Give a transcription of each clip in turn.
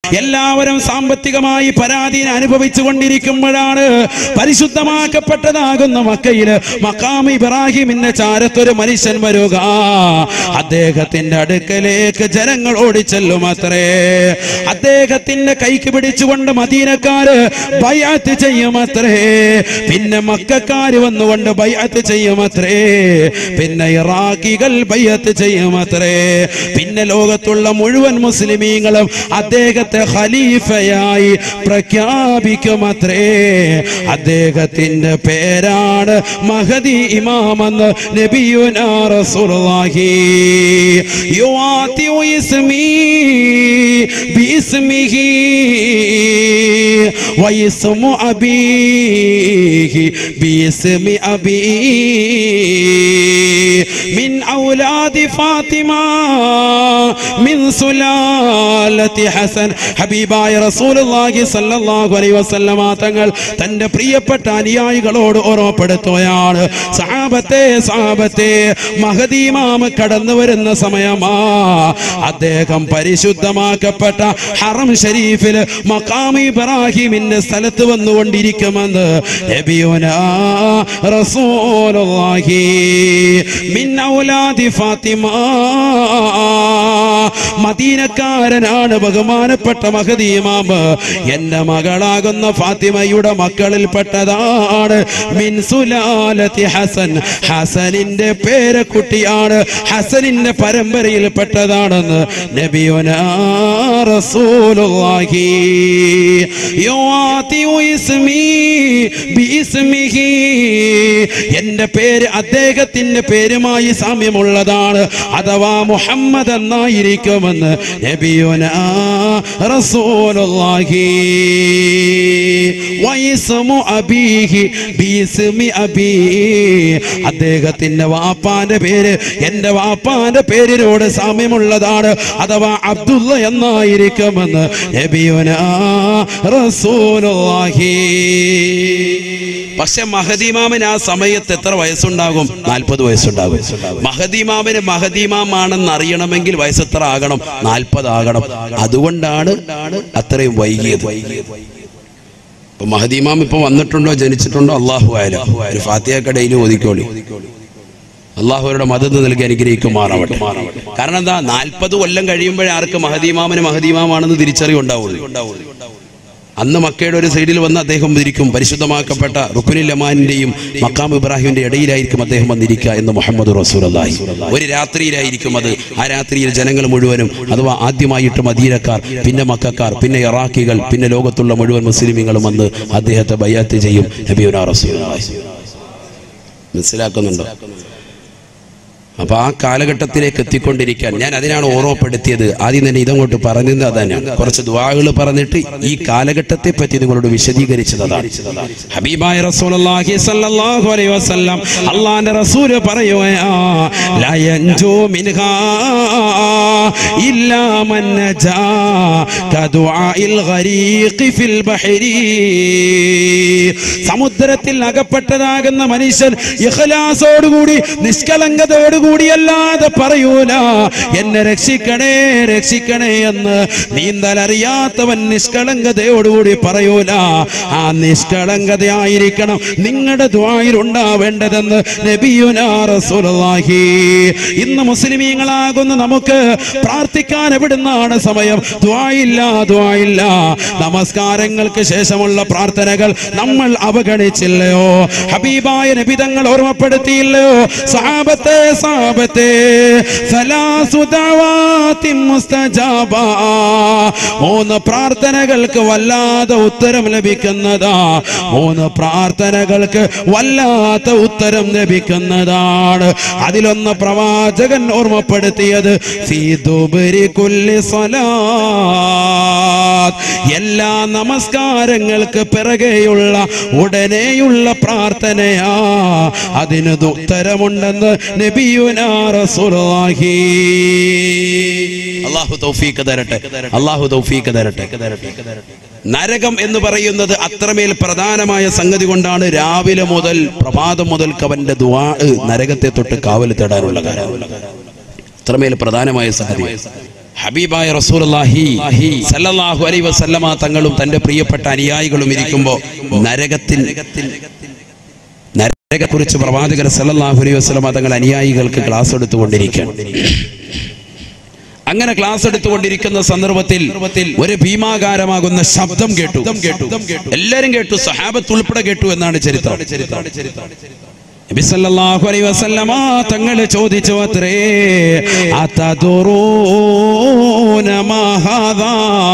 എല്ലാവരും സാമ്പത്തികമായി പരാധീനം അനുഭവിച്ചു കൊണ്ടിരിക്കുമ്പോഴാണ് പരിശുദ്ധമാക്കപ്പെട്ടതാകുന്ന മക്കയില് മക്കാം ഇബ്രാഹിമിന്റെ ചാരത്തൊരു മനുഷ്യൻ വരുക അദ്ദേഹത്തിന്റെ അടുക്കലേക്ക് ജനങ്ങൾ ഓടിച്ചെല്ലും അത്രേ അദ്ദേഹത്തിന്റെ കൈക്ക് പിടിച്ചുകൊണ്ട് മദീനക്കാര് ബയാത്ത് ചെയ്യുമത്രേ പിന്നെ മക്കാര് വന്നുകൊണ്ട് ബയാത്ത് ചെയ്യുമത്രേ പിന്നെ ഇറാഖികൾ ബയ്യത്ത് ചെയ്യുമത്രേ പിന്നെ ലോകത്തുള്ള മുഴുവൻ മുസ്ലിമീങ്ങളും അദ്ദേഹത്തെ ഖലീഫയായി പ്രഖ്യാപിക്കുമത്രേ അദ്ദേഹത്തിന്റെ പേരാണ് മഹദി ഇമാമെന്ന് നബിയുനാ റസൂലുള്ളാഹി യുവാത്തി ഇസ്മി ബിസ്മിഹി واسم أبيه باسم أبيه من أولاد فاطمة من سلالة حسن ഹബീബായ റസൂലുള്ളാഹി സ്വല്ലല്ലാഹു അലൈഹി വസല്ലമ തങ്ങൾ തന്റെ പ്രിയപ്പെട്ട അനുയായികളോട് ഓർമ്മപ്പെടുത്തുകയാണ് സഹാബത്തെ സഹാബത്തെ മഹദി ഇമാം കടന്നു വരുന്ന സമയമാ അദ്ദേഹം പരിശുദ്ധമാക്കപ്പെട്ട ഹറം ഷരീഫിൽ മഖാം ഇബ്രാഹിമിന്റെ സ്ഥലത്ത് വന്നുകൊണ്ടിരിക്കുമെന്ന് നബിയുനാ റസൂലുള്ളാഹി മിൻ ഔലാദി ഫാത്തിമ മദീനക്കാരനാണ് ബഹുമാനപ്പെട്ട മഹദി ഇമാമ് എന്റെ മകളാകുന്ന ഫാത്തിമയുടെ മക്കളിൽപ്പെട്ടതാണ് മിൻ സുലാലത്തി ഹസൻ ഹസനിന്റെ പേരക്കുട്ടിയാണ് ഹസനിന്റെ പരമ്പരയിൽപ്പെട്ടതാണെന്ന് നബിയുനാ റസൂലുള്ളാഹി യുവാതി ഇസ്മി ബിസ്മിഹി എന്റെ പേര് അദ്ദേഹത്തിന്റെ പേരുമായി സാമ്യമുള്ളതാണ് അഥവാ മുഹമ്മദ് എന്നായിരിക്കുമെന്ന് നബിയുനാ റസൂലുള്ളാഹി വയസ്മു അബീഹി ബിസ്മി അബീ അദ്ദേഹത്തിന്റെ വാപ്പാന്റെ പേര് എന്റെ വാപ്പാന്റെ പേരിനോട് സാമ്യമുള്ളതാണ് അഥവാ അബ്ദുള്ള എന്നായിരിക്കുമെന്ന് നബിയുനാ റസൂലുള്ളാഹി പക്ഷെ മഹദീമാമിന് ആ സമയത്ത് എത്ര വയസ്സുണ്ടാകും നാൽപ്പത് വയസ്സുണ്ടാകും മഹദീമാമിന് മഹദീമാമാണെന്ന് അറിയണമെങ്കിൽ വയസ്സ് എത്ര ആകണം നാൽപ്പത് ആകണം അതുകൊണ്ടാണ് അത്രയും വൈകിയത് ഇപ്പൊ മഹദീമാം ഇപ്പൊ വന്നിട്ടുണ്ടോ ജനിച്ചിട്ടുണ്ടോ അള്ളാഹു ആയാലും ഒരു ഫാത്തിയൊക്കെ ഡെയിലി ഒതുക്കോളി അള്ളാഹുവരുടെ മദത് നൽകി അനുഗ്രഹിക്കുമാറാവട്ടെ കാരണം എന്താ നാൽപ്പത് കൊല്ലം കഴിയുമ്പോഴേ ആർക്ക് മഹദീമാമിന് മഹദീമാമാണെന്ന് തിരിച്ചറിവുണ്ടാവുള്ളൂ അന്ന് മക്കയുടെ ഒരു സൈഡിൽ വന്ന് അദ്ദേഹം ഇരിക്കും പരിശുദ്ധമാക്കപ്പെട്ട റുക്കുനിൽ അമാനിന്റെയും മക്കാം ഇബ്രാഹിമിന്റെ ഇടയിലായിരിക്കും അദ്ദേഹം വന്നിരിക്കുക എന്ന് മുഹമ്മദ് റസൂൽ അള്ളാഹി ഒരു രാത്രിയിലായിരിക്കും അത് ആ രാത്രിയിൽ ജനങ്ങൾ മുഴുവനും അഥവാ ആദ്യമായിട്ട് മദീനക്കാർ പിന്നെ മക്കാർ പിന്നെ ഇറാഖികൾ പിന്നെ ലോകത്തുള്ള മുഴുവൻ മുസ്ലിമീങ്ങളും വന്ന് അദ്ദേഹത്തെ ബയ്യാത്ത് ചെയ്യും നബിയുന റസൂൽ മനസ്സിലാക്കുന്നുണ്ടോ അപ്പൊ ആ കാലഘട്ടത്തിലേക്ക് എത്തിക്കൊണ്ടിരിക്കാൻ ഞാൻ അതിനാണ് ഓർമ്മപ്പെടുത്തിയത് ആദ്യം തന്നെ ഇതങ്ങോട്ട് പറഞ്ഞത് അതാണ് കുറച്ച് ദുവാകൾ പറഞ്ഞിട്ട് ഈ കാലഘട്ടത്തെ പറ്റി നിങ്ങളോട് വിശദീകരിച്ചത് അതാണ് ഹബീബായ റസൂലുള്ളാഹി സ്വല്ലല്ലാഹു അലൈഹി വസല്ലം അള്ളാന്റെ റസൂല് പറയുകയാ ലാ യൻജു മിൻഹാ ഇല്ലാ മൻ നജാ കദുആഇൽ ഗരീഖി ഫിൽ ബഹരി സമുദ്രത്തിൽ അകപ്പെട്ടതാകുന്ന മനുഷ്യൻ ഇഖ്ലാസോടുകൂടി നിഷ്കളങ്കതയോടുകൂടി അല്ലാതെ പറയൂല എന്നെ രക്ഷിക്കണേ രക്ഷിക്കണേ എന്ന് നീന്തലറിയാത്തവൻ നിഷ്കളങ്കതയോടുകൂടി പറയൂല ആ നിഷ്കളങ്കതയായിരിക്കണം നിങ്ങളുടെ ദ്വായിൽ ഉണ്ടാവേണ്ടതെന്ന് നബിയുനാ റസൂലുള്ളാഹി ഇന്ന് മുസ്ലിമീങ്ങളാകുന്ന നമുക്ക് പ്രാർത്ഥിക്കാൻ എവിടുന്നാണ് സമയം ദ്വായില്ല ദ്വായില്ല നമസ്കാരങ്ങൾക്ക് ശേഷമുള്ള പ്രാർത്ഥനകൾ നമ്മൾ അവഗണിച്ചില്ലയോ ഹബീബായ നബിതങ്ങൾ ഓർമ്മപ്പെടുത്തിയില്ലയോ സഹാബത്തെ സഹാബത്തെ സലാസു ദഅവാത്തിൻ മുസ്തജാബ മൂന്ന് പ്രാർത്ഥനകൾക്ക് വല്ലാതെ ഉത്തരം ലഭിക്കുന്നതാ മൂന്ന് പ്രാർത്ഥനകൾക്ക് വല്ലാത്ത ഉത്തരം ലഭിക്കുന്നതാണ് അതിലൊന്ന് പ്രവാചകൻ ഓർമ്മപ്പെടുത്തിയത് ഫീ ദുബരി കുല്ലി സ്വലാത്ത് എല്ലാ നമസ്കാരങ്ങൾക്ക് പിറകെയുള്ള ഉടനെയുള്ള പ്രാർത്ഥനയാ അതിന് ദു- ഉത്തരമുണ്ടെന്ന് നബിയുനാ റസൂലുള്ളാഹി അല്ലാഹു തൗഫീഖ് തരട്ടെ അല്ലാഹു തൗഫീഖ് തരട്ടെ നരകം എന്ന് പറയുന്നത് അത്രമേൽ പ്രധാനമായ സംഗതി കൊണ്ടാണ് രാവിലെ മുതൽ പ്രഭാതം മുതൽക്ക് അവന്റെ ദുആ നരകത്തെ തൊട്ട് കാവൽ തേടാനുള്ള കാര്യം അത്രമേൽ പ്രധാനമായ സംഗതി ഹബീബായ റസൂലുള്ളാഹി സല്ലല്ലാഹു അലൈഹി വസല്ലമ തങ്ങളും തന്റെ പ്രിയപ്പെട്ട അനുയായികളും ഇരിക്കുമ്പോൾ നരകത്തിൽ നരകത്തെക്കുറിച്ച് പ്രവാചകർ സല്ലല്ലാഹു അലൈഹി വസല്ലമ തങ്ങൾ അനുയായികൾക്ക് ക്ലാസ് എടുത്തുകൊണ്ടിരിക്കുകയാണ് അങ്ങനെ ക്ലാസ് എടുത്തുകൊണ്ടിരിക്കുന്ന സന്ദർഭത്തിൽ ഒരു ഭീമാകാരമാകുന്ന ശബ്ദം കേട്ടു കേട്ടു എല്ലാരും കേട്ടു സഹാബത്ത് ഉൾപ്പെടെ കേട്ടു എന്നാണ് ചരിത്രം നബി സല്ലല്ലാഹു അലൈഹി വസല്ലമ തങ്ങൾ ചോദിച്ചു അത്രേ അതദുറൂന മാ ഹാദാ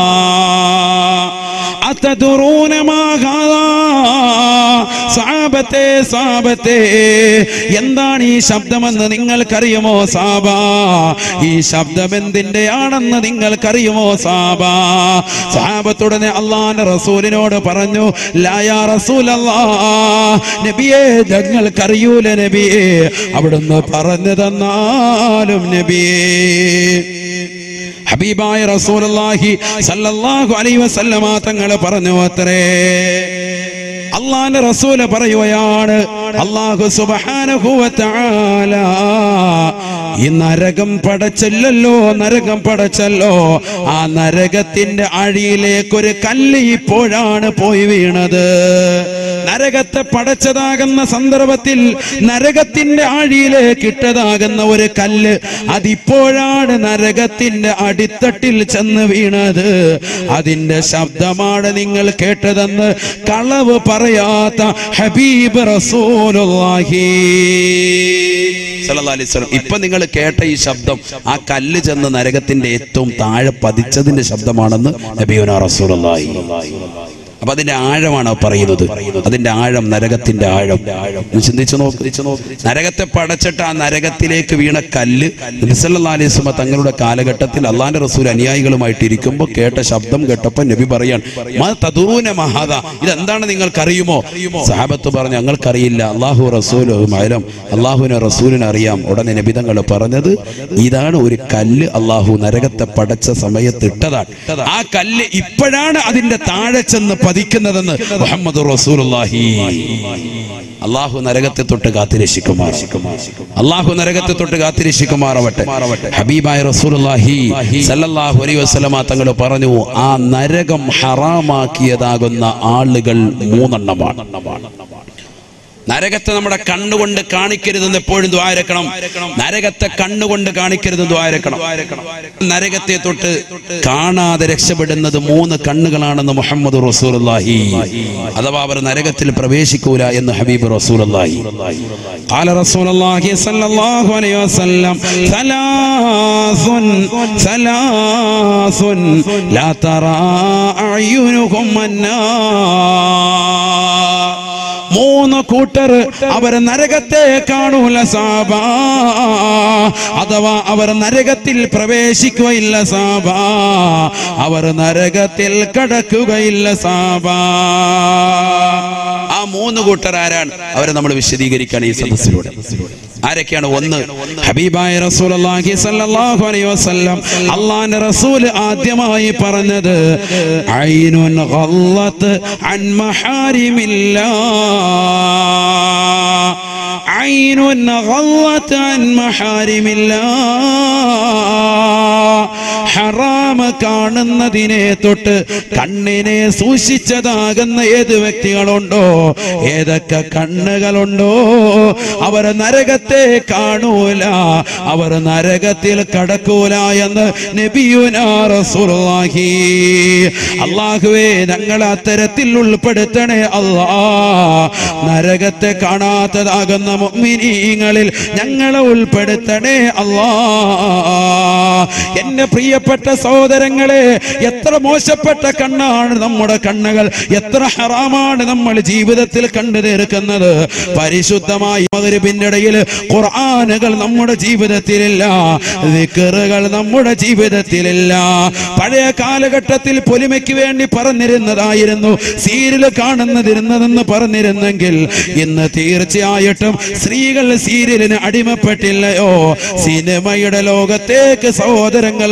അതദുറൂന മാ ഹാദാ സാബത്തെ സാബത്തെ എന്താണ് ഈ ശബ്ദമെന്ന് നിങ്ങൾക്കറിയുമോ സാബ ഈ ശബ്ദം എന്തിന്റെയാണെന്ന് നിങ്ങൾക്കറിയുമോ സാബ സാബത്തുടനെ അള്ളാന്റെ റസൂലിനോട് പറഞ്ഞു ലായാ റസൂൽ നബിയെ ഞങ്ങൾക്കറിയൂല നബിയെ അവിടുന്ന് പറഞ്ഞു തന്നാലും നബിയേ ഹബീബായ റസൂലുള്ളാഹി സല്ലല്ലാഹു അലൈഹി വസല്ലമ തങ്ങൾ പറഞ്ഞു അത്രേ അള്ളാന്റെ റസൂല് പറയുകയാണ് അള്ളാഹു സുബ്ഹാനഹു വ തആല ഈ നരകം പടച്ചല്ലോ നരകം പടച്ചല്ലോ ആ നരകത്തിന്റെ അഴിയിലേക്ക് ഒരു കല്ല് ഇപ്പോഴാണ് പോയി വീണത് നരകത്തെ പടച്ചതാകുന്ന സന്ദർഭത്തിൽ നരകത്തിന്റെ ആഴിയിലേക്ക് ഇട്ടതാകുന്ന ഒരു കല്ല് അതിപ്പോഴാണ് നരകത്തിന്റെ അടിത്തട്ടിൽ ചെന്ന് വീണത് അതിന്റെ ശബ്ദമാണ് നിങ്ങൾ കേട്ടതെന്ന് കളവ് പറയാത്ത ഹബീബ് റസൂലുള്ളാഹി സല്ലല്ലാഹു അലൈഹി വസല്ലം. ഇപ്പൊ നിങ്ങൾ കേട്ട ഈ ശബ്ദം ആ കല്ല് ചെന്ന് നരകത്തിന്റെ ഏറ്റവും താഴെ പതിച്ചതിന്റെ ശബ്ദമാണെന്ന് നബിയുന റസൂലുള്ളാഹി അപ്പൊ അതിന്റെ ആഴമാണ് ആ പറയുന്നത് അതിന്റെ ആഴം നരകത്തിന്റെ ആഴം ഒന്ന് ചിന്തിച്ചു നോക്ക് നരകത്തെ പടച്ചിട്ട് ആ നരകത്തിലേക്ക് വീണ കല്ല് നബിസല്ലാ അലൈഹി സ്വലമ തങ്ങളുടെ കാലഘട്ടത്തിൽ അള്ളാന്റെ റസൂൽ അനുയായികളുമായിട്ട് ഇരിക്കുമ്പോൾ കേട്ട ശബ്ദം കേട്ടപ്പോ നബി പറയാൻ "മാ തദൂന മഹാദ ഇതെന്താണ് നിങ്ങൾക്കറിയുമോ സഹാബത്ത് പറഞ്ഞു ഞങ്ങൾക്കറിയില്ല അള്ളാഹു റസൂലും ആയിരം അള്ളാഹുവിനെ റസൂലിന് അറിയാം ഉടനെ നബി തങ്ങൾ പറഞ്ഞത് ഇതാണ് ഒരു കല്ല് അള്ളാഹു നരകത്തെ പടച്ച സമയത്ത് ഇട്ടതാണ് ആ കല്ല് ഇപ്പോഴാണ് അതിന്റെ താഴെ ചെന്ന് പതിക്കുന്നതെന്ന് മുഹമ്മദ് റസൂലുള്ളാഹി അള്ളാഹു നരകത്തെ തൊട്ട് കാത്തിരക്ഷിക്കുമാർ അള്ളാഹു നരകത്തെ തൊട്ട് കാത്തിരക്ഷിക്കുമാറാവട്ടെ ഹബീബായ റസൂലുള്ളാഹി സല്ലല്ലാഹു അലൈഹി വസല്ലമ തങ്ങൾ പറഞ്ഞു ആ നരകം ഹറാമാക്കിയതാകുന്ന ആളുകൾ മൂന്നെണ്ണമാണ് നരകത്തെ നമ്മുടെ കണ്ണുകൊണ്ട് കാണിക്കരുതെന്ന് എപ്പോഴും ദ്വാരക്കണം നരകത്തെ കണ്ണുകൊണ്ട് കാണിക്കരുതെന്ന് ദ്വാരക്കണം നരകത്തെ തൊട്ട് കാണാതെ രക്ഷപ്പെടുന്നത് മൂന്ന് കണ്ണുകളാണെന്ന് മുഹമ്മദ് റസൂലുള്ളാഹി അഥവാ അവർ നരകത്തിൽ പ്രവേശിക്കൂല എന്ന് ഹബീബ് റസൂലുള്ളാഹി قال رسول الله صلى الله عليه وسلم ثلاث ثلاث لا ترى أعينكم النار മൂന്ന് കൂട്ടർ അവർ നരകത്തെ കാണൂല സാബ അഥവാ അവർ നരകത്തിൽ പ്രവേശിക്കുകയില്ല സാബ അവർ നരകത്തിൽ കടക്കുകയില്ല സാബ ആ മൂന്ന് കൂട്ടർ ആരാണ് അവരെ നമ്മൾ വിശദീകരിക്കുകയാണ് ഈ സദസ്സിലൂടെ ആരൊക്കെയാണ് ഒന്ന് ഹബീബായ റസൂലുള്ളാഹി സ്വല്ലല്ലാഹു അലൈഹി വസല്ലം അള്ളാഹുവിന്റെ റസൂൽ ആദ്യമായി പറഞ്ഞത് ഐനുൻ ഗല്ലത്ത് അൻ മഹാരിമില്ലാ ഐനുൻ ഗല്ലത്ത് അൻ മഹാരിമില്ലാ ഹറാമ് കാണുന്നതിനെ തൊട്ട് കണ്ണിനെ സൂക്ഷിച്ചതാകുന്ന ഏത് വ്യക്തികളുണ്ടോ ഏതൊക്കെ കണ്ണുകളുണ്ടോ അവർ നരകത്തെ കാണൂല അവർ നരകത്തിൽ കടക്കൂല എന്ന് നബിയുനാ റസൂലുള്ളാഹി അള്ളാഹുവേ ഞങ്ങൾ അത്തരത്തിൽ ഉൾപ്പെടുത്തണേ അല്ലാ നരകത്തെ കാണാത്തതാകുന്ന മുഅ്മിനീങ്ങളിൽ ഞങ്ങളെ ഉൾപ്പെടുത്തണേ അല്ലാ എന്റെ പ്രിയപ്പെട്ട സഹോദരങ്ങളെ എത്ര മോശപ്പെട്ട കണ്ണാണ് നമ്മുടെ കണ്ണുകൾ എത്ര ഹറാമാണ് നമ്മൾ ജീവിതത്തിൽ കണ്ടു തീർക്കുന്നത് പരിശുദ്ധമായ മകരിപ്പിന്റെ ഇടയിൽ ഖുർആനുകൾ നമ്മുടെ ജീവിതത്തിലില്ല ദിക്റുകൾ നമ്മുടെ ജീവിതത്തിലില്ല പഴയ കാലഘട്ടത്തിൽ പൊലിമയ്ക്ക് വേണ്ടി പറഞ്ഞിരുന്നതായിരുന്നു സീരിയൽ കാണുന്നതിരുന്നതെന്ന് പറഞ്ഞിരുന്നെങ്കിൽ ഇന്ന് തീർച്ചയായിട്ടും സ്ത്രീകൾ സീരിയലിന് അടിമപ്പെട്ടില്ലയോ സിനിമയുടെ ലോകത്തേക്ക് സഹോദരങ്ങൾ മാറിയിരിക്കുന്നു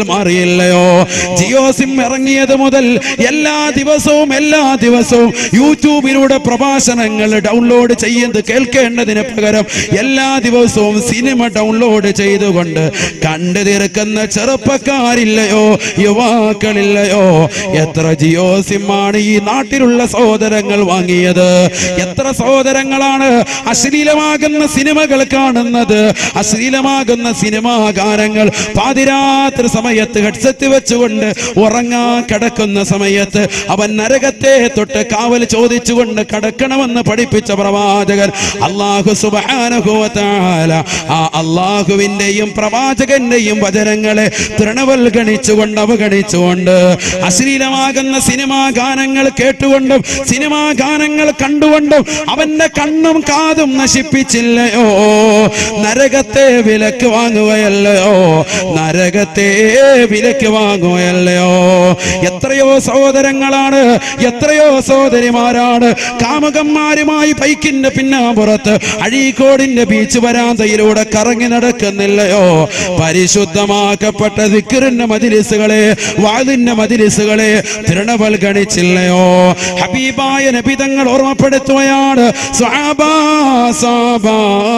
മാറിയില്ലയോ ജിയോ സിം ഇറങ്ങിയത് മുതൽ എല്ലാ ദിവസവും എല്ലാ ദിവസവും യൂട്യൂബിലൂടെ പ്രഭാഷണങ്ങൾ ഡൗൺലോഡ് ചെയ്യുന്നത് കേൾക്കേണ്ടതിന് പകരം എല്ലാ ദിവസവും സിനിമ ഡൗൺലോഡ് ചെയ്തുകൊണ്ട് കണ്ടു തീർക്കുന്ന ചെറുപ്പക്കാരില്ലയോ യുവാക്കളില്ലയോ എത്ര ജിയോ സിമ്മാണ് ഈ നാട്ടിലുള്ള സഹോദരങ്ങൾ വാങ്ങിയത് എത്ര സഹോദരങ്ങളാണ് അശ്ലീലമാകുന്ന സിനിമകൾ കാണുന്നത് അശ്ലീലമാകുന്ന സിനിമാ ഗാനങ്ങൾ പാതിരാത്രി സമയത്ത് ഹെഡ്സെറ്റ് വെച്ചുകൊണ്ട് ഉറങ്ങാൻ കിടക്കുന്ന സമയത്ത് അവൻ നരകത്തെ തൊട്ട് കാവൽ ചോദിച്ചുകൊണ്ട് കടക്കണമെന്ന് പഠിപ്പിച്ച പ്രവാചകൻ അള്ളാഹു സുബാനുഭവത്താല ആ അള്ളാഹുവിന്റെയും പ്രവാചകന്റെയും വചനങ്ങളെ തൃണവൽഗണിച്ചുകൊണ്ട് അവഗണിച്ചുകൊണ്ട് അശ്ലീലമാകുന്ന സിനിമാ ഗാനങ്ങൾ കേട്ടുകൊണ്ടും സിനിമാ ഗാനങ്ങൾ കണ്ടുകൊണ്ടും അവന്റെ കണ്ണും കാതും നശിപ്പിച്ചില്ലയോ നരകത്തെ വിലക്ക് വാങ്ങുകയല്ലയോ നരകത്തെ വിലക്ക് വാങ്ങുകയല്ലയോ എത്രയോ സഹോദരങ്ങളാണ് എത്രയോ സഹോദരിമാരാണ് കാമുകന്മാരുമായി ബൈക്കിന്റെ പിന്നാമ്പുറത്ത് അഴീക്കോടിന്റെ ബീച്ച് വരാന്തയിലൂടെ കറങ്ങി നടക്കുന്നില്ലയോ പരിശുദ്ധമാക്കപ്പെട്ട ദിക്കറിന്റെ മതിലിസുകളെ വാതിന്റെ മതിലിസുകളെ തൃണവൽഗണിച്ചില്ലയോ ഹബീബായ നബിതങ്ങൾ ഓർമ്മപ്പെടുത്തുകയാണ് സ്വഹാബാ, സ്വഹാബാ,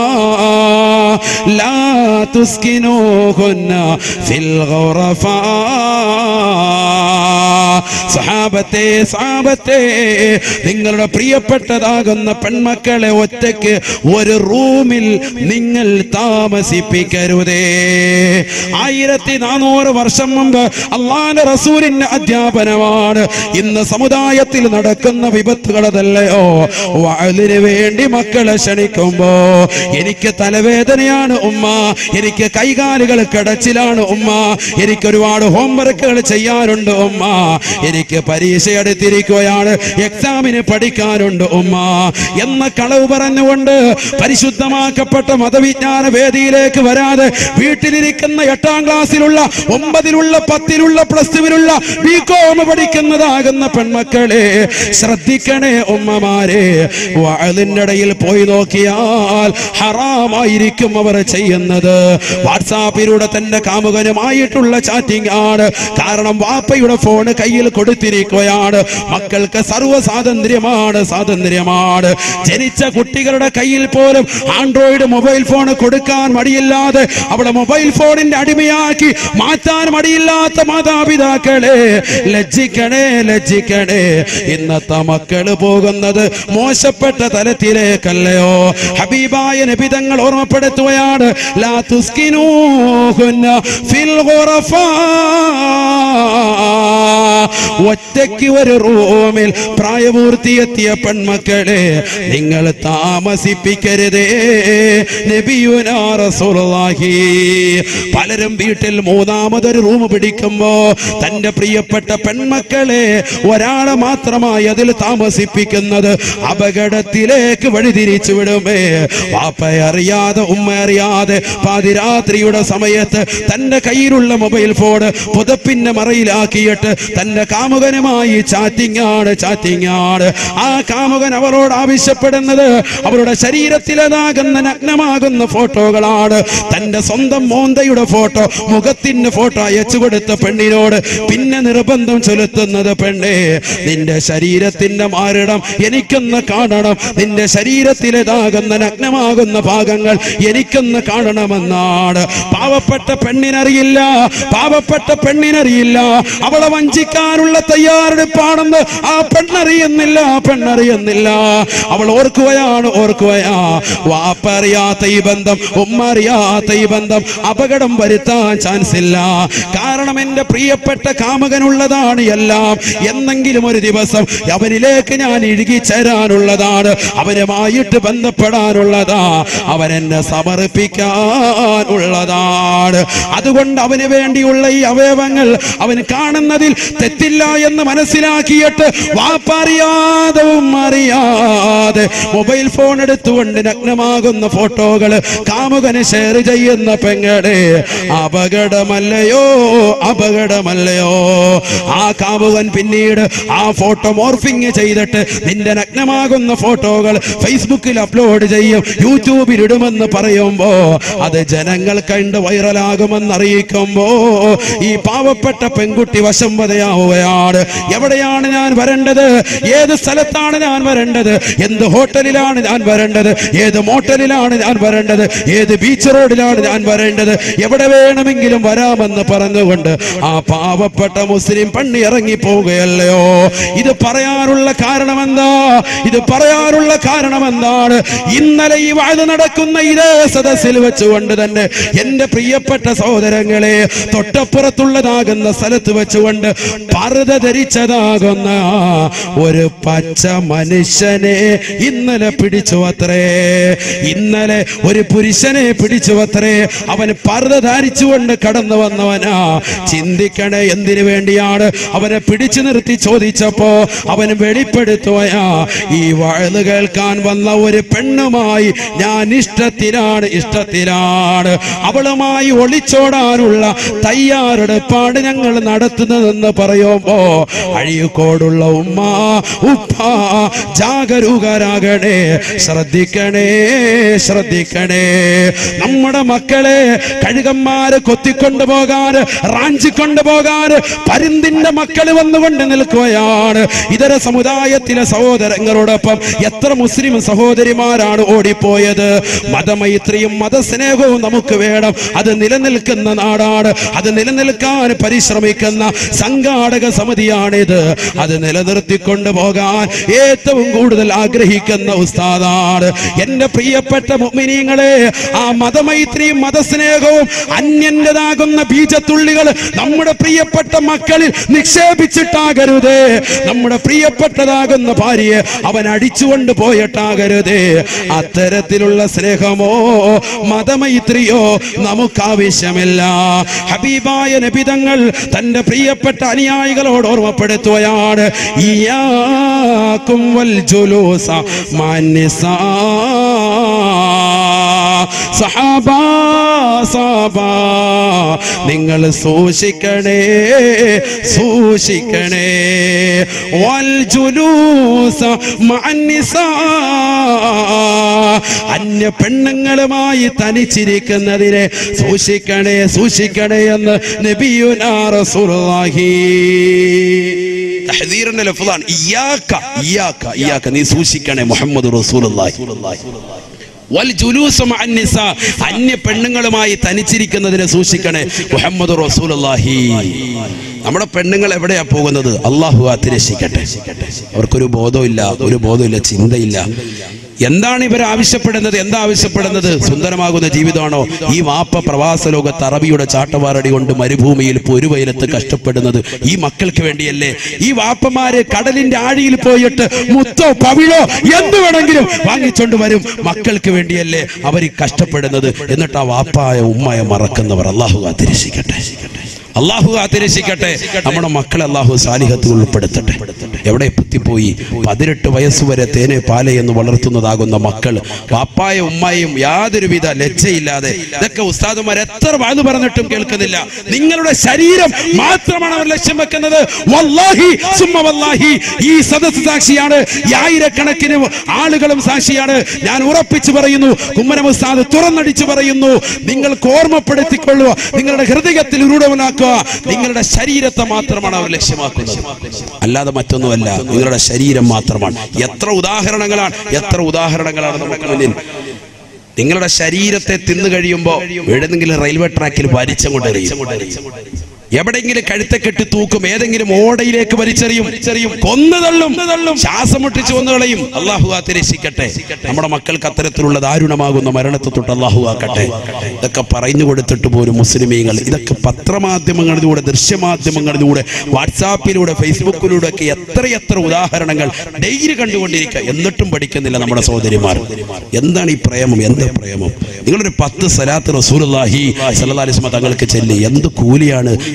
ലാ തുസ്കിനൂഹുന്ന ഫിൽ ഖുറഫാ. സഹാബത്തെ സഹാബത്തെ നിങ്ങളുടെ പ്രിയപ്പെട്ടതാകുന്ന പെൺമക്കളെ ഒറ്റയ്ക്ക് ഒരു റൂമിൽ നിങ്ങൾ താമസിപ്പിക്കരുതേ ആയിരത്തി നാനൂറ് വർഷം മുമ്പ് അള്ളാന്റെ റസൂലിന്റെ അധ്യാപനമാണ് ഇന്ന് സമുദായത്തിൽ നടക്കുന്ന വിപത്തുകളതല്ലയോ വാളിന് വേണ്ടി മക്കളെ ക്ഷണിക്കുമ്പോ എനിക്ക് തലവേദനയാണ് ഉമ്മ എനിക്ക് കൈകാലുകൾ കടച്ചിലാണ് ഉമ്മ എനിക്ക് ഒരുപാട് ഹോംവർക്കുകൾ ചെയ്യാനുണ്ട് ഉമ്മ എനിക്ക് പരീക്ഷ എടുത്തിരിക്കുകയാണ് എക്സാമിന് പഠിക്കാനുണ്ട് ഉമ്മ എന്ന കളവ് പറഞ്ഞുകൊണ്ട് പരിശുദ്ധമാക്കപ്പെട്ട മതവിജ്ഞാന വേദിയിലേക്ക് വരാതെ വീട്ടിലിരിക്കുന്ന എട്ടാം ക്ലാസ്സിലുള്ള ഒമ്പതിലുള്ള പത്തിലുള്ള പ്ലസ് ടുവിലുള്ള ബികോം പഠിക്കുന്നതാകുന്ന പെൺമക്കളെ ശ്രദ്ധിക്കണേ ഉമ്മമാരെ വാളിന്റെ ഇടയിൽ പോയി നോക്കിയാൽ ഹറാമായിരിക്കും അവർ ചെയ്യുന്നത് വാട്സാപ്പിലൂടെ തന്റെ കാമുകനുമായിട്ടുള്ള ചാറ്റിംഗ് ആണ് കാരണം വാപ്പയുടെ ഫോൺ കയ്യിൽ കൊടുത്തിരിക്കുകയാണ് മക്കൾക്ക് സർവ്വ സ്വാതന്ത്ര്യമാണ് സ്വാതന്ത്ര്യമാണ് ജനിച്ച കുട്ടികളുടെ കയ്യിൽ പോലും ആൻഡ്രോയിഡ് മൊബൈൽ ഫോൺ കൊടുക്കാൻ മടിയില്ലാതെ അവളെ മൊബൈൽ ഫോണിന്റെ അടിമയാക്കി മാറ്റാൻ മടിയില്ലാത്ത മാതാപിതാക്കളെ ലജ്ജിക്കണേ ലജ്ജിക്കണേ ഇന്നത്തെ മക്കള് പോകുന്നത് മോശപ്പെട്ട തലത്തിലേക്കല്ലയോ ഹബീബായ നബിതങ്ങൾ ഓർമ്മപ്പെടുത്തുകയാണ് ലാ തുസ്കിനൂഹുന്ന ഫിൽ ഖുറഫാ ഒറ്റയ്ക്ക് ഒരു റൂമിൽ പ്രായപൂർത്തിയെത്തിയ പെൺമക്കളെ നിങ്ങൾ താമസിപ്പിക്കരുതേ നബിയുനാ റസൂലുള്ളാഹി പലരും വീട്ടിൽ മൂന്നാമതൊരു റൂം പിടിക്കുമ്പോ തന്റെ പ്രിയപ്പെട്ട പെൺമക്കളെ ഒരാളെ മാത്രമായി അതിൽ താമസിപ്പിക്കുന്നത് അപകടത്തിലേക്ക് വഴിതിരിച്ചു വിടുമേ വാപ്പയെ അറിയാതെ ഉമ്മ അറിയാതെ പാതിരാത്രിയുടെ സമയത്ത് തന്റെ കയ്യിലുള്ള മൊബൈൽ ഫോൺ പുതപ്പിന്റെ മറയിലാക്കിയിട്ട് തന്റെ കാമുകനുമായി ചാറ്റിംഗ് ആണ് ചാറ്റിംഗ് ആണ് ആ കാമുകൻ അവരോട് ആവശ്യപ്പെടുന്നത് അവരുടെ ശരീരത്തിലതാകുന്ന നഗ്നമാകുന്ന ഫോട്ടോകളാണ് തന്റെ സ്വന്തം മോന്തയുടെ ഫോട്ടോ മുഖത്തിന്റെ ഫോട്ടോ അയച്ചു കൊടുത്ത പെണ്ണിനോട് പിന്നെ നിർബന്ധം ചെലുത്തുന്നത് പെണ്ണേ നിന്റെ ശരീരത്തിന്റെ മാറിടം എനിക്കൊന്ന് കാണണം നിന്റെ ശരീരത്തിലേതാകുന്ന നഗ്നമാകുന്ന ഭാഗങ്ങൾ എനിക്കൊന്ന് കാണണമെന്നാണ് പാവപ്പെട്ട പെണ്ണിനറിയില്ല പാവപ്പെട്ട പെണ്ണിനറിയില്ല അവളെ വഞ്ചിക്കാനുള്ള തയ്യാറെടുപ്പാണെന്ന് ആ പെണ്ണറിയുന്നില്ല ആ പെണ്ണറിയുന്നില്ല അവൾ ഓർക്കുകയാണ് ഓർക്കുകയാ വാപ്പ അറിയാത്ത ഈ ബന്ധം ഉമ്മ അറിയാത്ത ഈ ബന്ധം അപകടം വരുത്താൻ ചാൻസ് ഇല്ല കാരണം എന്റെ പ്രിയപ്പെട്ട കാമകനുള്ളതാണ് എല്ലാം എന്നെങ്കിലും ഒരു ദിവസം അവനിലേക്ക് ഞാൻ ഇഴുകി ചേരാനുള്ളതാണ് അവനുമായിട്ട് ബന്ധപ്പെടാനുള്ളതാ അവനെന്നെ സമർപ്പിക്കാനുള്ളതാണ് അതുകൊണ്ട് അവന് വേണ്ടിയുള്ള ഈ അവയവങ്ങൾ അവൻ കാണുന്നതിൽ തെറ്റ് തെറ്റില്ല എന്ന് മനസ്സിലാക്കിയിട്ട് വാപ്പ അറിയാതെ ഉമ്മ അറിയാതെ മൊബൈൽ ഫോൺ എടുത്തുകൊണ്ട് നഗ്നമാകുന്ന ഫോട്ടോകൾ കാമുകന് ഷെയർ ചെയ്യുന്ന പെങ്ങളെ അപകടമല്ലയോ അപകടമല്ലയോ ആ കാമുകൻ പിന്നീട് ആ ഫോട്ടോ മോർഫിങ് ചെയ്തിട്ട് നിന്റെ നഗ്നമാകുന്ന ഫോട്ടോകൾ ഫേസ്ബുക്കിൽ അപ്ലോഡ് ചെയ്യും യൂട്യൂബിൽ ഇടുമെന്ന് പറയുമ്പോ അത് ജനങ്ങൾ കണ്ട് വൈറലാകുമെന്ന് അറിയിക്കുമ്പോ ഈ പാവപ്പെട്ട പെൺകുട്ടി വശംവതയാവുകയാണ് എവിടെയാണ് ഞാൻ വരേണ്ടത് ഏത് സ്ഥലത്താണ് ഞാൻ വരേണ്ടത് എന്ത് ഹോട്ടലിലാണ് ഞാൻ വരേണ്ടത് ഏത് മോട്ടലിലാണ് ഞാൻ വരേണ്ടത് ഏത് ബീച്ച് റോഡിലാണ് ഞാൻ വരേണ്ടത് എവിടെ വേണമെങ്കിലും വരാമെന്ന് പറഞ്ഞുകൊണ്ട് ആ പാവപ്പെട്ട മുസ്ലിം പണ്ണി ഇറങ്ങി പോവുകയല്ലയോ ഇത് പറയാനുള്ള കാരണം എന്താ ഇത് പറയാനുള്ള കാരണം എന്താണ് ഇന്നലെ ഈ വാഴ നടക്കുന്ന ഇതേ സദസ്സിൽ വെച്ചുകൊണ്ട് തന്നെ എന്റെ പ്രിയപ്പെട്ട സഹോദരങ്ങളെ തൊട്ടപ്പുറത്തുള്ളതാകുന്ന സ്ഥലത്ത് വെച്ചുകൊണ്ട് പർദ്ദ ധരിച്ചതാകുന്ന ഒരു പച്ച മനുഷ്യനെ ഇന്നലെ പിടിച്ചു അത്രേ ഇന്നലെ ഒരു പുരുഷനെ പിടിച്ചു അത്രേ അവൻ പർദ്ദ ധരിച്ചുകൊണ്ട് കടന്നു വന്നവനാ ചിന്തിക്കണേ എന്തിനു വേണ്ടിയാണ് അവനെ പിടിച്ചു നിർത്തി ചോദിച്ചപ്പോ അവൻ വെളിപ്പെടുത്തുകയാ ഈ വഴുത് കേൾക്കാൻ വന്ന ഒരു പെണ്ണുമായി ഞാൻ ഇഷ്ടത്തിലാണ് ഇഷ്ടത്തിലാണ് അവളുമായി ഒളിച്ചോടാനുള്ള തയ്യാറെടുപ്പാണ് ഞങ്ങൾ നടത്തുന്നതെന്ന് പറയുമ്പോ അഴിയക്കോടുള്ള ഉമ്മ ഉപ്പ ജാഗരൂകരാകണേ ശ്രദ്ധിക്കണേ ശ്രദ്ധിക്കണേ നമ്മുടെ മക്കളെ കഴുകന്മാര് കൊത്തിക്കൊണ്ടു പോകാൻ റാഞ്ചി കൊണ്ടുപോകാൻ പരിന്തിന്റെ മക്കൾ വന്നുകൊണ്ട് നിൽക്കുകയാണ് ഇതര സമുദായത്തിലെ സഹോദരങ്ങളോടൊപ്പം എത്ര മുസ്ലിം സഹോദരിമാരാണ് ഓടിപ്പോയത് മതമൈത്രിയും മതസ്നേഹവും നമുക്ക് വേണം അത് നിലനിൽക്കുന്ന നാടാണ് അത് നിലനിൽക്കാൻ പരിശ്രമിക്കുന്ന സംഘാടക സമിതിയാണിത് അത് നിലനിർത്തിക്കൊണ്ടു പോകാൻ ഏറ്റവും കൂടുതൽ ആഗ്രഹിക്കുന്ന ഉസ്താദാണ് എന്റെ പ്രിയപ്പെട്ട മുഅ്മിനീങ്ങളെ ആ മതമൈത്രിയും മതസ്നേഹവും അന്യന്റേതാകുന്ന ബീജത്തുള്ളികൾ നമ്മുടെ പ്രിയപ്പെട്ട മക്കളിൽ നിക്ഷേപിച്ചിട്ടാകരുതേ നമ്മുടെ പ്രിയപ്പെട്ടതാകുന്ന ഭാര്യയെ അവൻ അടിച്ചുകൊണ്ട് പോയിട്ടാകരുതേ അത്തരത്തിലുള്ള സ്നേഹമോ മതമൈത്രിയോ നമുക്ക് ആവശ്യമില്ല ഹബീബായ നബിതങ്ങൾ തന്റെ പ്രിയപ്പെട്ട അനുയായികളോട് ഓർമ്മപ്പെടുത്തുകയാണ് ഇയാക്കും വൽ ജുലൂസ മാനിസാ സഹാബ സഹാബ നിങ്ങൾ സൂക്ഷിക്കണേ സൂക്ഷിക്കണേ വൽ ജുലൂസ മഅന്നിസാ അന്യ പെണ്ണുങ്ങളുമായി തനിച്ചിരിക്കുന്നതിനെ സൂക്ഷിക്കണേ സൂക്ഷിക്കണേ എന്ന് നബിയുനാ റസൂലുള്ളാഹി തഹ്ദീറിന്റെ ലഫ്ളാണ് ഇയ്യാക്ക ഇയ്യാക്ക ഇയ്യാക്ക നീ സൂക്ഷിക്കണേ മുഹമ്മദ് റസൂലുള്ളാഹി വൽ ജുലൂസു മഅൻ നിസാ അന്യ പെണ്ണുങ്ങളുമായി തനിച്ചിരിക്കുന്നതിനെ സൂക്ഷിക്കണേ മുഹമ്മദ് റസൂലുള്ളാഹി നമ്മുടെ പെണ്ണുങ്ങൾ എവിടെയാ പോകുന്നത് അള്ളാഹു ആത്തിരക്ഷിക്കട്ടെ അവർക്കൊരു ബോധമില്ല ഒരു ബോധമില്ല ചിന്തയില്ല എന്താണ് ഇവർ ആവശ്യപ്പെടുന്നത് എന്താ ആവശ്യപ്പെടുന്നത് സുന്ദരമാകുന്ന ജീവിതമാണോ ഈ വാപ്പ പ്രവാസ ലോകത്ത് അറബിയുടെ ചാട്ടവാറടി കൊണ്ട് മരുഭൂമിയിൽ പൊരുവയലത്ത് കഷ്ടപ്പെടുന്നത് ഈ മക്കൾക്ക് വേണ്ടിയല്ലേ ഈ വാപ്പമാര് കടലിന്റെ ആഴിയിൽ പോയിട്ട് മുത്തോ പവിഴോ എന്ത് വേണമെങ്കിലും വാങ്ങിച്ചോണ്ട് വരും മക്കൾക്ക് വേണ്ടിയല്ലേ അവർ ഈ കഷ്ടപ്പെടുന്നത് എന്നിട്ട് ആ വാപ്പായ ഉമ്മായ മറക്കുന്നവർ അള്ളാഹു കാത്തിരക്ഷിക്കട്ടെ അള്ളാഹു കാത്തിരക്ഷിക്കട്ടെ നമ്മുടെ മക്കളെ അള്ളാഹു സാലിഹത്ത് ഉൾപ്പെടുത്തട്ടെ എവിടെ എത്തിപ്പോയി പതിനെട്ട് വയസ്സുവരെ തേനെ പാല എന്ന് വളർത്തുന്നതാകുന്ന മക്കൾ വാപ്പായ ഉമ്മായും യാതൊരുവിധ ലജ്ജയില്ലാതെ ഇതൊക്കെ ഉസ്താദുമാർ എത്ര വാത് പറഞ്ഞിട്ടും കേൾക്കുന്നില്ല നിങ്ങളുടെ ശരീരം മാത്രമാണ് അവർ ലക്ഷ്യം വെക്കുന്നത് വല്ലാഹി സുമ്മ വല്ലാഹി ഈ സദസ് സാക്ഷിയാണ് ഈ ആയിരക്കണക്കിന് ആളുകളും സാക്ഷിയാണ് ഞാൻ ഉറപ്പിച്ചു പറയുന്നു കുമ്മനം ഉസ്താദ് തുറന്നടിച്ചു പറയുന്നു നിങ്ങൾക്ക് ഓർമ്മപ്പെടുത്തിക്കൊള്ളുക നിങ്ങളുടെ ഹൃദയത്തിൽ ഉരുടവനാക്കുക നിങ്ങളുടെ ശരീരത്തെ മാത്രമാണ് അവർ ലക്ഷ്യമാക്കുന്നത് അല്ലാതെ മറ്റൊന്നുമല്ല നിങ്ങളുടെ ശരീരം മാത്രമാണ് എത്ര ഉദാഹരണങ്ങളാണ് എത്ര ഉദാഹരണങ്ങളാണ് നമുക്ക് മുന്നിൽ നിങ്ങളുടെ ശരീരത്തെ തിന്നു കഴിയുമ്പോൾ എവിടെന്നെങ്കിലും റെയിൽവേ ട്രാക്കിൽ വലിച്ചങ്ങോട്ട് എറിയും എവിടെങ്കിലും കഴുത്തെ കെട്ടി തൂക്കും ഏതെങ്കിലും ഓടയിലേക്ക് വലിച്ചെറിയും ചെറിയും കൊന്നു തള്ളും തള്ളും ശ്വാസം മുട്ടിച്ച് കൊന്നു കളയും അള്ളാഹു രക്ഷിക്കട്ടെ നമ്മുടെ മക്കൾക്ക് അത്തരത്തിലുള്ള ദാരുണമാകുന്ന മരണത്തെ തൊട്ട് അള്ളാഹു ആക്കട്ടെ ഇതൊക്കെ പറഞ്ഞു കൊടുത്തിട്ട് പോലും മുസ്ലിമീങ്ങൾ ഇതൊക്കെ പത്രമാധ്യമങ്ങളിലൂടെ ദൃശ്യമാധ്യമങ്ങളിലൂടെ വാട്സാപ്പിലൂടെ ഫേസ്ബുക്കിലൂടെ ഒക്കെ എത്രയെത്ര ഉദാഹരണങ്ങൾ ഡെയിലി കണ്ടുകൊണ്ടിരിക്കുക എന്നിട്ടും പഠിക്കുന്നില്ല നമ്മുടെ സഹോദരിമാർ എന്താണ് ഈ പ്രേമം എന്ത് പ്രേമം നിങ്ങളൊരു പത്ത് സലാത്ത് റസൂലുള്ളാഹി സല്ലല്ലാഹു അലൈഹി വസല്ലം തങ്ങൾക്ക് ചെല്ലി എന്ത് കൂലിയാണ് ആ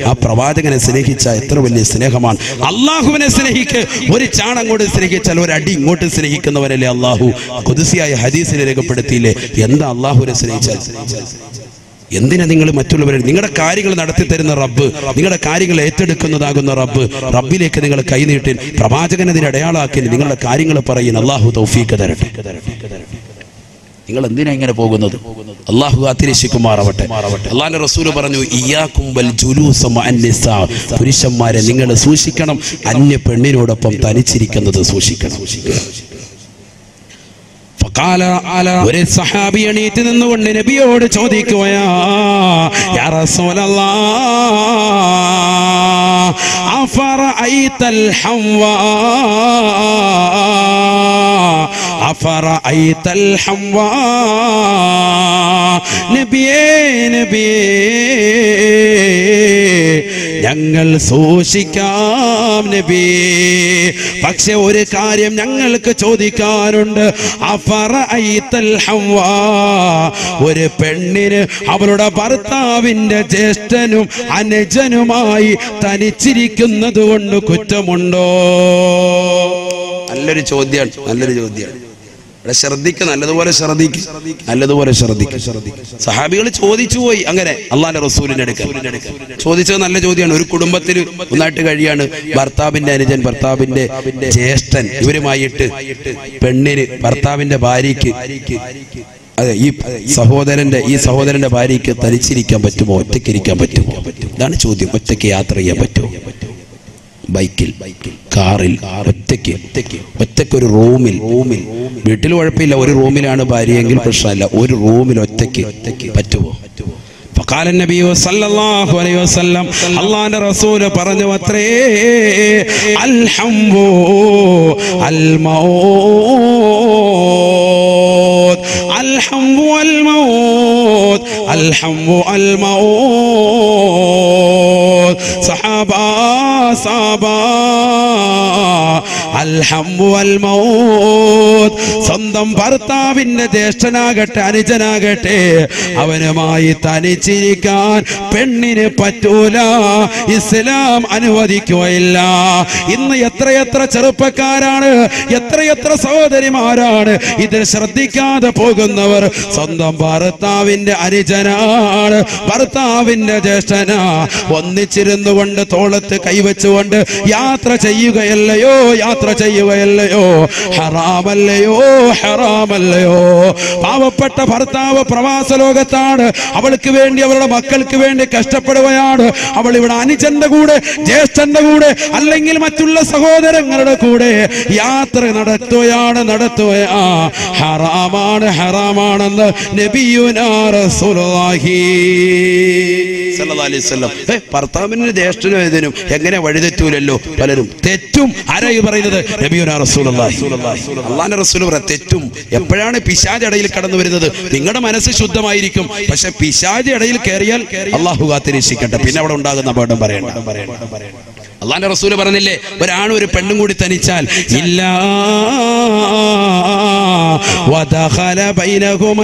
ആ പ്രവാചകനെ സ്നേഹിച്ച എത്ര വലിയ സ്നേഹമാണ് അള്ളാഹുവിനെ സ്നേഹിക്ക് ഒരു ചാണങ്ങോട്ട് സ്നേഹിച്ചാൽ ഒരു അടി ഇങ്ങോട്ട് സ്നേഹിക്കുന്നവനല്ലേ അള്ളാഹു കുതിസിയായ ഹദീസിനെ രേഖപ്പെടുത്തിയില്ലേ എന്താ അള്ളാഹുവിനെ സ്നേഹിച്ചാൽ എന്തിനാ നിങ്ങൾ മറ്റുള്ളവരെ നിങ്ങളുടെ കാര്യങ്ങൾ നടത്തി തരുന്ന റബ്ബ് നിങ്ങളുടെ കാര്യങ്ങൾ ഏറ്റെടുക്കുന്നതാകുന്ന റബ്ബ് റബ്ബിലേക്ക് നിങ്ങൾ കൈനീട്ടി പ്രവാചകനെ ഇതിന് അടയാളാക്കി നിങ്ങളുടെ കാര്യങ്ങൾ പറയുന്ന അള്ളാഹു തൗഫീക്ക് തരട്ടെ നിങ്ങൾ എന്തിനാ ഇങ്ങനെ പോകുന്നത് അള്ളാഹു കാത്തിരക്ഷിക്കുമാറാവട്ടെ അള്ളാഹിന്റെ റസൂല് പറഞ്ഞു ഇയാക്കുംബൽ ജുലൂസം അന്യസാ പുരുഷന്മാരെ നിങ്ങൾ സൂക്ഷിക്കണം അന്യ പെണ്ണിനോടൊപ്പം തനിച്ചിരിക്കുന്നത് സൂക്ഷിക്കണം ഫഖാല ഒരു സഹാബി എണീറ്റ് നിന്നുകൊണ്ട് നബിയോട് ചോദിക്കുകയാ യാ റസൂലല്ലാ അഫറഅയ്തൽ ഹംവാ അഫറഅയ്തൽ ഹംവാ നബിയേ നബിയേ ഞങ്ങൾ സൂക്ഷിക്കാം നബി പക്ഷെ ഒരു കാര്യം ഞങ്ങൾക്ക് ചോദിക്കാനുണ്ട് അഫറഅയ്തൽ ഹംവാ ഒരു പെണ്ണിന് അവളുടെ ഭർത്താവിന്റെ ജ്യേഷ്ഠനും അനുജനുമായി തനിച്ചിരിക്കുന്നത് കൊണ്ട് കുറ്റമുണ്ടോ നല്ലൊരു ചോദ്യമാണ് നല്ലൊരു ചോദ്യമാണ് ഇവിടെ ശ്രദ്ധിക്കുക നല്ലതുപോലെ ശ്രദ്ധിക്കും നല്ലതുപോലെ ശ്രദ്ധിക്കും സഹാബികൾ ചോദിച്ചു പോയി അങ്ങനെ അള്ളാന്റെ റസൂലിന്റെ അടുക്കൽ ചോദിച്ചത് നല്ല ചോദ്യമാണ് ഒരു കുടുംബത്തിൽ ഒന്നായിട്ട് കഴിയാണ് ഭർത്താവിന്റെ അനുജൻ ഭർത്താവിന്റെ ജ്യേഷ്ഠൻ ഇവരുമായിട്ട് പെണ്ണിന് ഭർത്താവിന്റെ ഭാര്യയ്ക്ക് അതെ ഈ സഹോദരന്റെ ഈ സഹോദരന്റെ ഭാര്യയ്ക്ക് തനിച്ചിരിക്കാൻ പറ്റുമോ ഒറ്റയ്ക്ക് ഇരിക്കാൻ പറ്റുമോ ഇതാണ് ചോദ്യം ഒറ്റയ്ക്ക് യാത്ര ചെയ്യാൻ പറ്റുമോ ബൈക്കിൽ കാറിൽ ഒറ്റയ്ക്ക് ഒറ്റയ്ക്ക് ഒറ്റയ്ക്ക് ഒരു റൂമിൽ റൂമിൽ വീട്ടിൽ കുഴപ്പമില്ല ഒരു റൂമിലാണ് ഭാര്യയെങ്കിൽ പ്രശ്നമല്ല ഒരു റൂമിൽ ഒറ്റയ്ക്ക് ഒറ്റയ്ക്ക് പറ്റുമോ فقال النبي صلى الله عليه وسلم അള്ളാന്റെ റസൂല് പറഞ്ഞു അത്രേ അൽഹംബു الموت الحمد والموت الحمد الموت صحابة صحابة الحمد والموت സ്വന്തം ഭർത്താവിന്റെ ജ്യേഷ്ഠനാകട്ടെ അനുജനാകട്ടെ അവനുമായി തനിച്ചിരിക്കാൻ പെണ്ണിന് പറ്റൂല ഇസ്ലാം അനുവദിക്കുകയില്ല ഇന്ന് എത്രയെത്ര ചെറുപ്പക്കാരാണ് എത്രയെത്ര സഹോദരിമാരാണ് ഇതിൽ ശ്രദ്ധിക്കാതെ പോകുന്നവർ സ്വന്തം ഭർത്താവിന്റെ അനുജനാണ് ഭർത്താവിന്റെ ജ്യേഷ്ഠനാ ഒന്നിച്ചിരുന്നു കൊണ്ട് തോളത്ത് കൈവച്ചുകൊണ്ട് യാത്ര ചെയ്യുകയല്ലയോ യാത്ര ചെയ്യുകയല്ലയോ ഹറാമല്ലയോ ഹറാമല്ലയോ പാവപ്പെട്ട ഭർത്താവ് പ്രവാസ ലോകത്താണ് അവൾക്ക് വേണ്ടി അവളുടെ മക്കൾക്ക് വേണ്ടി കഷ്ടപ്പെടുകയാണ് അവൾ ഇവിടെ അനുജന്റെ കൂടെ ജ്യേഷ്ഠന്റെ കൂടെ അല്ലെങ്കിൽ മറ്റുള്ള സഹോദരങ്ങളുടെ കൂടെ യാത്ര നടത്തുകയാണ് നടത്തുകയാ ഹറാമാണ് ഹറാമാണെന്ന് നബിയുനാ റസൂലുള്ളാഹി സല്ലല്ലാഹു അലൈഹി വസല്ലം ഏ, ഭർത്താവിന് ജ്യേഷ്ഠനും ഇതിനും എങ്ങനെ വഴിതെറ്റൂലല്ലോ പലരും തെറ്റും ആരാ ഈ പറയുന്നത് നബിയുനാ റസൂലുള്ളാഹി അള്ളാന്റെ റസൂൽ പറ തെറ്റും എപ്പോഴാണ് പിശാജ് ഇടയിൽ കടന്നു വരുന്നത് നിങ്ങളുടെ മനസ്സ് ശുദ്ധമായിരിക്കും പക്ഷെ പിശാജ് ഇടയിൽ കയറിയാൽ അള്ളാഹു കാത്തിരക്ഷിക്കട്ടെ പിന്നെ അവിടെ ഉണ്ടാകുന്ന അപകടം പറയണ്ട അള്ളാന്റെ റസൂല് പറഞ്ഞില്ലേ ഒരാണും ഒരു പെണ്ണും കൂടി തനിച്ചാൽ ഇല്ല വദഖല ബൈനഹുമ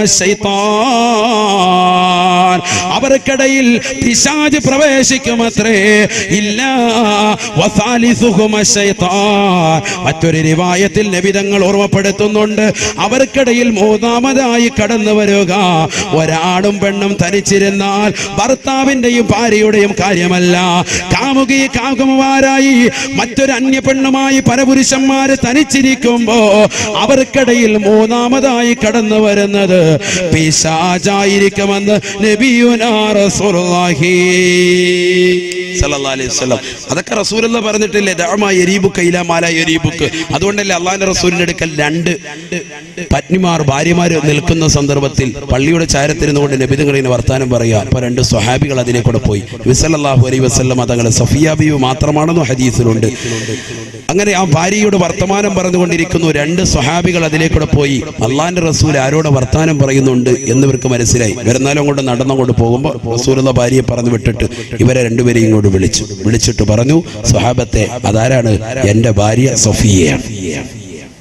ശൈത്താൻ അവർക്കിടയിൽ പിശാജ് പ്രവേശിക്കുമത്രേ ഇല്ല വസാലിസുഹുമ ശൈത്താൻ മറ്റൊരു റിവായത്തിൽ നബിതങ്ങൾ ഓർമ്മപ്പെടുത്തുന്നുണ്ട് അവർക്കിടയിൽ മൂന്നാമതായി കടന്നു വരിക ഒരാണും പെണ്ണും തനിച്ചിരുന്നാൽ ഭർത്താവിന്റെയും ഭാര്യയുടെയും കാര്യമല്ല കാമുകി കാമുകമാരായി മറ്റൊരു അന്യ പെണ്ണുമായി പരപുരുഷന്മാര് തനിച്ചിരിക്കുമ്പോ അവർക്കിടയിൽ മൂന്നാമതായി കടന്നു വരുന്നത് പിശാചായിരിക്കുമെന്ന് നബിയുനാ റസൂലുള്ളാഹി സല്ലല്ലാഹു അലൈഹി വസല്ലം അതൊക്കെ റസൂലുള്ള പറഞ്ഞിട്ടില്ലേ ദഅമാ യരീബുക ഇലാ മാലാ യരീബുക്ക് അതുകൊണ്ടല്ലേ അള്ളാഹിന്റെ റസൂലിന്റെ അടുക്കൽ രണ്ട് പത്നിമാർ ഭാര്യമാർ നിൽക്കുന്ന സന്ദർഭത്തിൽ പള്ളിയുടെ ചാരത്തിരുന്നുകൊണ്ട് നബിതങ്ങൾ ഇങ്ങനെ വർത്താനം പറയുക അപ്പൊ രണ്ട് സ്വഹാബികൾ അതിനെ കൂടെ പോയി വിസലല്ലാഹു അലൈഹി വസല്ലം തങ്ങളെ സഫിയ ബീവി മാത്രമാണെന്നോ ഹദീസിലുണ്ട് അങ്ങനെ ആ ഭാര്യയോട് വർത്തമാനം പറഞ്ഞുകൊണ്ടിരിക്കുന്നു രണ്ട് സ്വഹാബികൾ അതിലേക്കൂടെ പോയി അള്ളാന്റെ റസൂൽ ആരോട് വർത്താനം പറയുന്നുണ്ട് എന്നിവർക്ക് മനസ്സിലായി വരുന്നാലും അങ്ങോട്ട് നടന്നങ്ങോട്ട് പോകുമ്പോൾ റസൂലുള്ള ഭാര്യയെ പറഞ്ഞു വിട്ടിട്ട് ഇവരെ രണ്ടുപേരെയും ഇങ്ങോട്ട് വിളിച്ചു വിളിച്ചിട്ട് പറഞ്ഞു സ്വഹാബത്തെ അതാരാണ് എന്റെ ഭാര്യ സഫിയയാണ്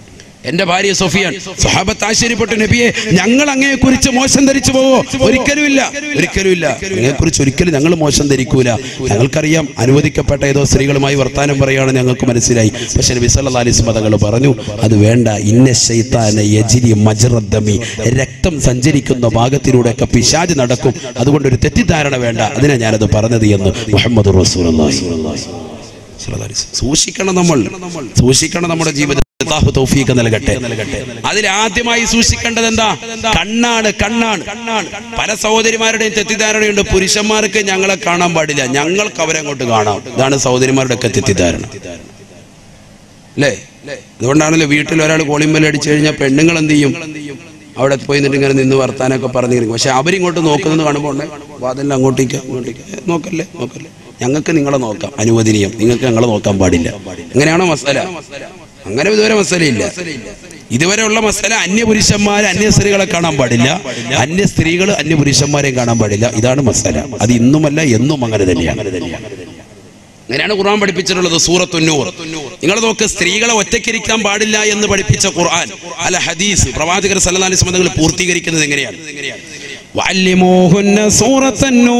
എന്റെ ഭാര്യ സൊഫിയാൻ സ്വഹാബത്ത് ആശ്ചര്യപ്പെട്ടു നബിയെ ഞങ്ങൾ അങ്ങയെ കുറിച്ച് മോശം ധരിച്ചു പോവോ ഒരിക്കലുമില്ല ഒരിക്കലുമില്ല അങ്ങയെ കുറിച്ച് ഒരിക്കലും ഞങ്ങൾ മോശം ധരിക്കൂല ഞങ്ങൾക്കറിയാം അനുവദിക്കപ്പെട്ട ഏതോ സ്ത്രീകളുമായി വർത്താനം പറയുകയാണ് ഞങ്ങൾക്ക് മനസ്സിലായി പക്ഷെ നബി സല്ലല്ലാഹു അലൈഹി വസല്ലം തങ്ങൾ പറഞ്ഞു അത് വേണ്ട ഇന്ന ശൈത്താന യജിരി മജ്റദ്ദമി രക്തം സഞ്ചരിക്കുന്ന ഭാഗത്തിലൂടെയൊക്കെ പിശാജ് നടക്കും അതുകൊണ്ട് ഒരു തെറ്റിദ്ധാരണ വേണ്ട അതിനാ ഞാനത് പറഞ്ഞത് എന്ന് മുഹമ്മദ് റസൂലുള്ളാഹി സൂക്ഷിക്കണം നമ്മൾ സൂക്ഷിക്കണം നമ്മുടെ ജീവിതത്തിൽ അല്ലാഹു തൗഫീഖ് നൽകട്ടെ അതിൽ ആദ്യമായി സൂക്ഷിക്കേണ്ടത് എന്താ കണ്ണാണ് കണ്ണാണ് പല സഹോദരിമാരുടെയും തെറ്റിദ്ധാരണയുണ്ട് പുരുഷന്മാർക്ക് ഞങ്ങളെ കാണാൻ പാടില്ല ഞങ്ങൾക്ക് അവരെ അങ്ങോട്ട് കാണാം ഇതാണ് സഹോദരിമാരുടെ ഒക്കെ തെറ്റിദ്ധാരണ അല്ലേ അതുകൊണ്ടാണല്ലോ വീട്ടിൽ ഒരാൾ കോളിമ്പൽ അടിച്ചു കഴിഞ്ഞാൽ പെണ്ണുങ്ങൾ എന്ത് ചെയ്യും അവിടെ പോയി നിന്നിട്ട് ഇങ്ങനെ നിന്ന് വർത്താനൊക്കെ പറഞ്ഞിരിക്കും പക്ഷെ അവരിങ്ങോട്ട് നോക്കുന്നത് കാണുമ്പോൾ ഉടനെ വാതിലിൽ അങ്ങോട്ടേക്ക് അങ്ങോട്ടേക്ക് ഏ, നോക്കല്ലേ നോക്കല്ലേ ഞങ്ങൾക്ക് നിങ്ങളെ നോക്കാം അനുവദനീയം നിങ്ങൾക്ക് ഞങ്ങളെ നോക്കാൻ പാടില്ല അങ്ങനെയാണോ മസാല അങ്ങനെ ഇതുവരെ മസാലയില്ല ഇതുവരെ ഉള്ള മസാല അന്യ പുരുഷന്മാരെ അന്യ സ്ത്രീകളെ കാണാൻ പാടില്ല അന്യ സ്ത്രീകൾ അന്യ പുരുഷന്മാരെയും കാണാൻ പാടില്ല ഇതാണ് മസാല അത് ഇന്നുമല്ല എന്നും അങ്ങനെ തന്നെയാണ് അങ്ങനെയാണ് ഖുർആൻ പഠിപ്പിച്ചിട്ടുള്ളത് സൂറത്തുന്നൂർ നിങ്ങൾ നോക്ക് സ്ത്രീകളെ ഒറ്റയ്ക്കിരിക്കാൻ പാടില്ല എന്ന് പഠിപ്പിച്ച ഖുർആൻ അല്ല ഹദീസ് പ്രവാചകർ സല്ലല്ലാഹു അലൈഹി വസല്ലം തങ്ങൾ പൂർത്തീകരിക്കുന്നത് എങ്ങനെയാണ് وعلموهن سورة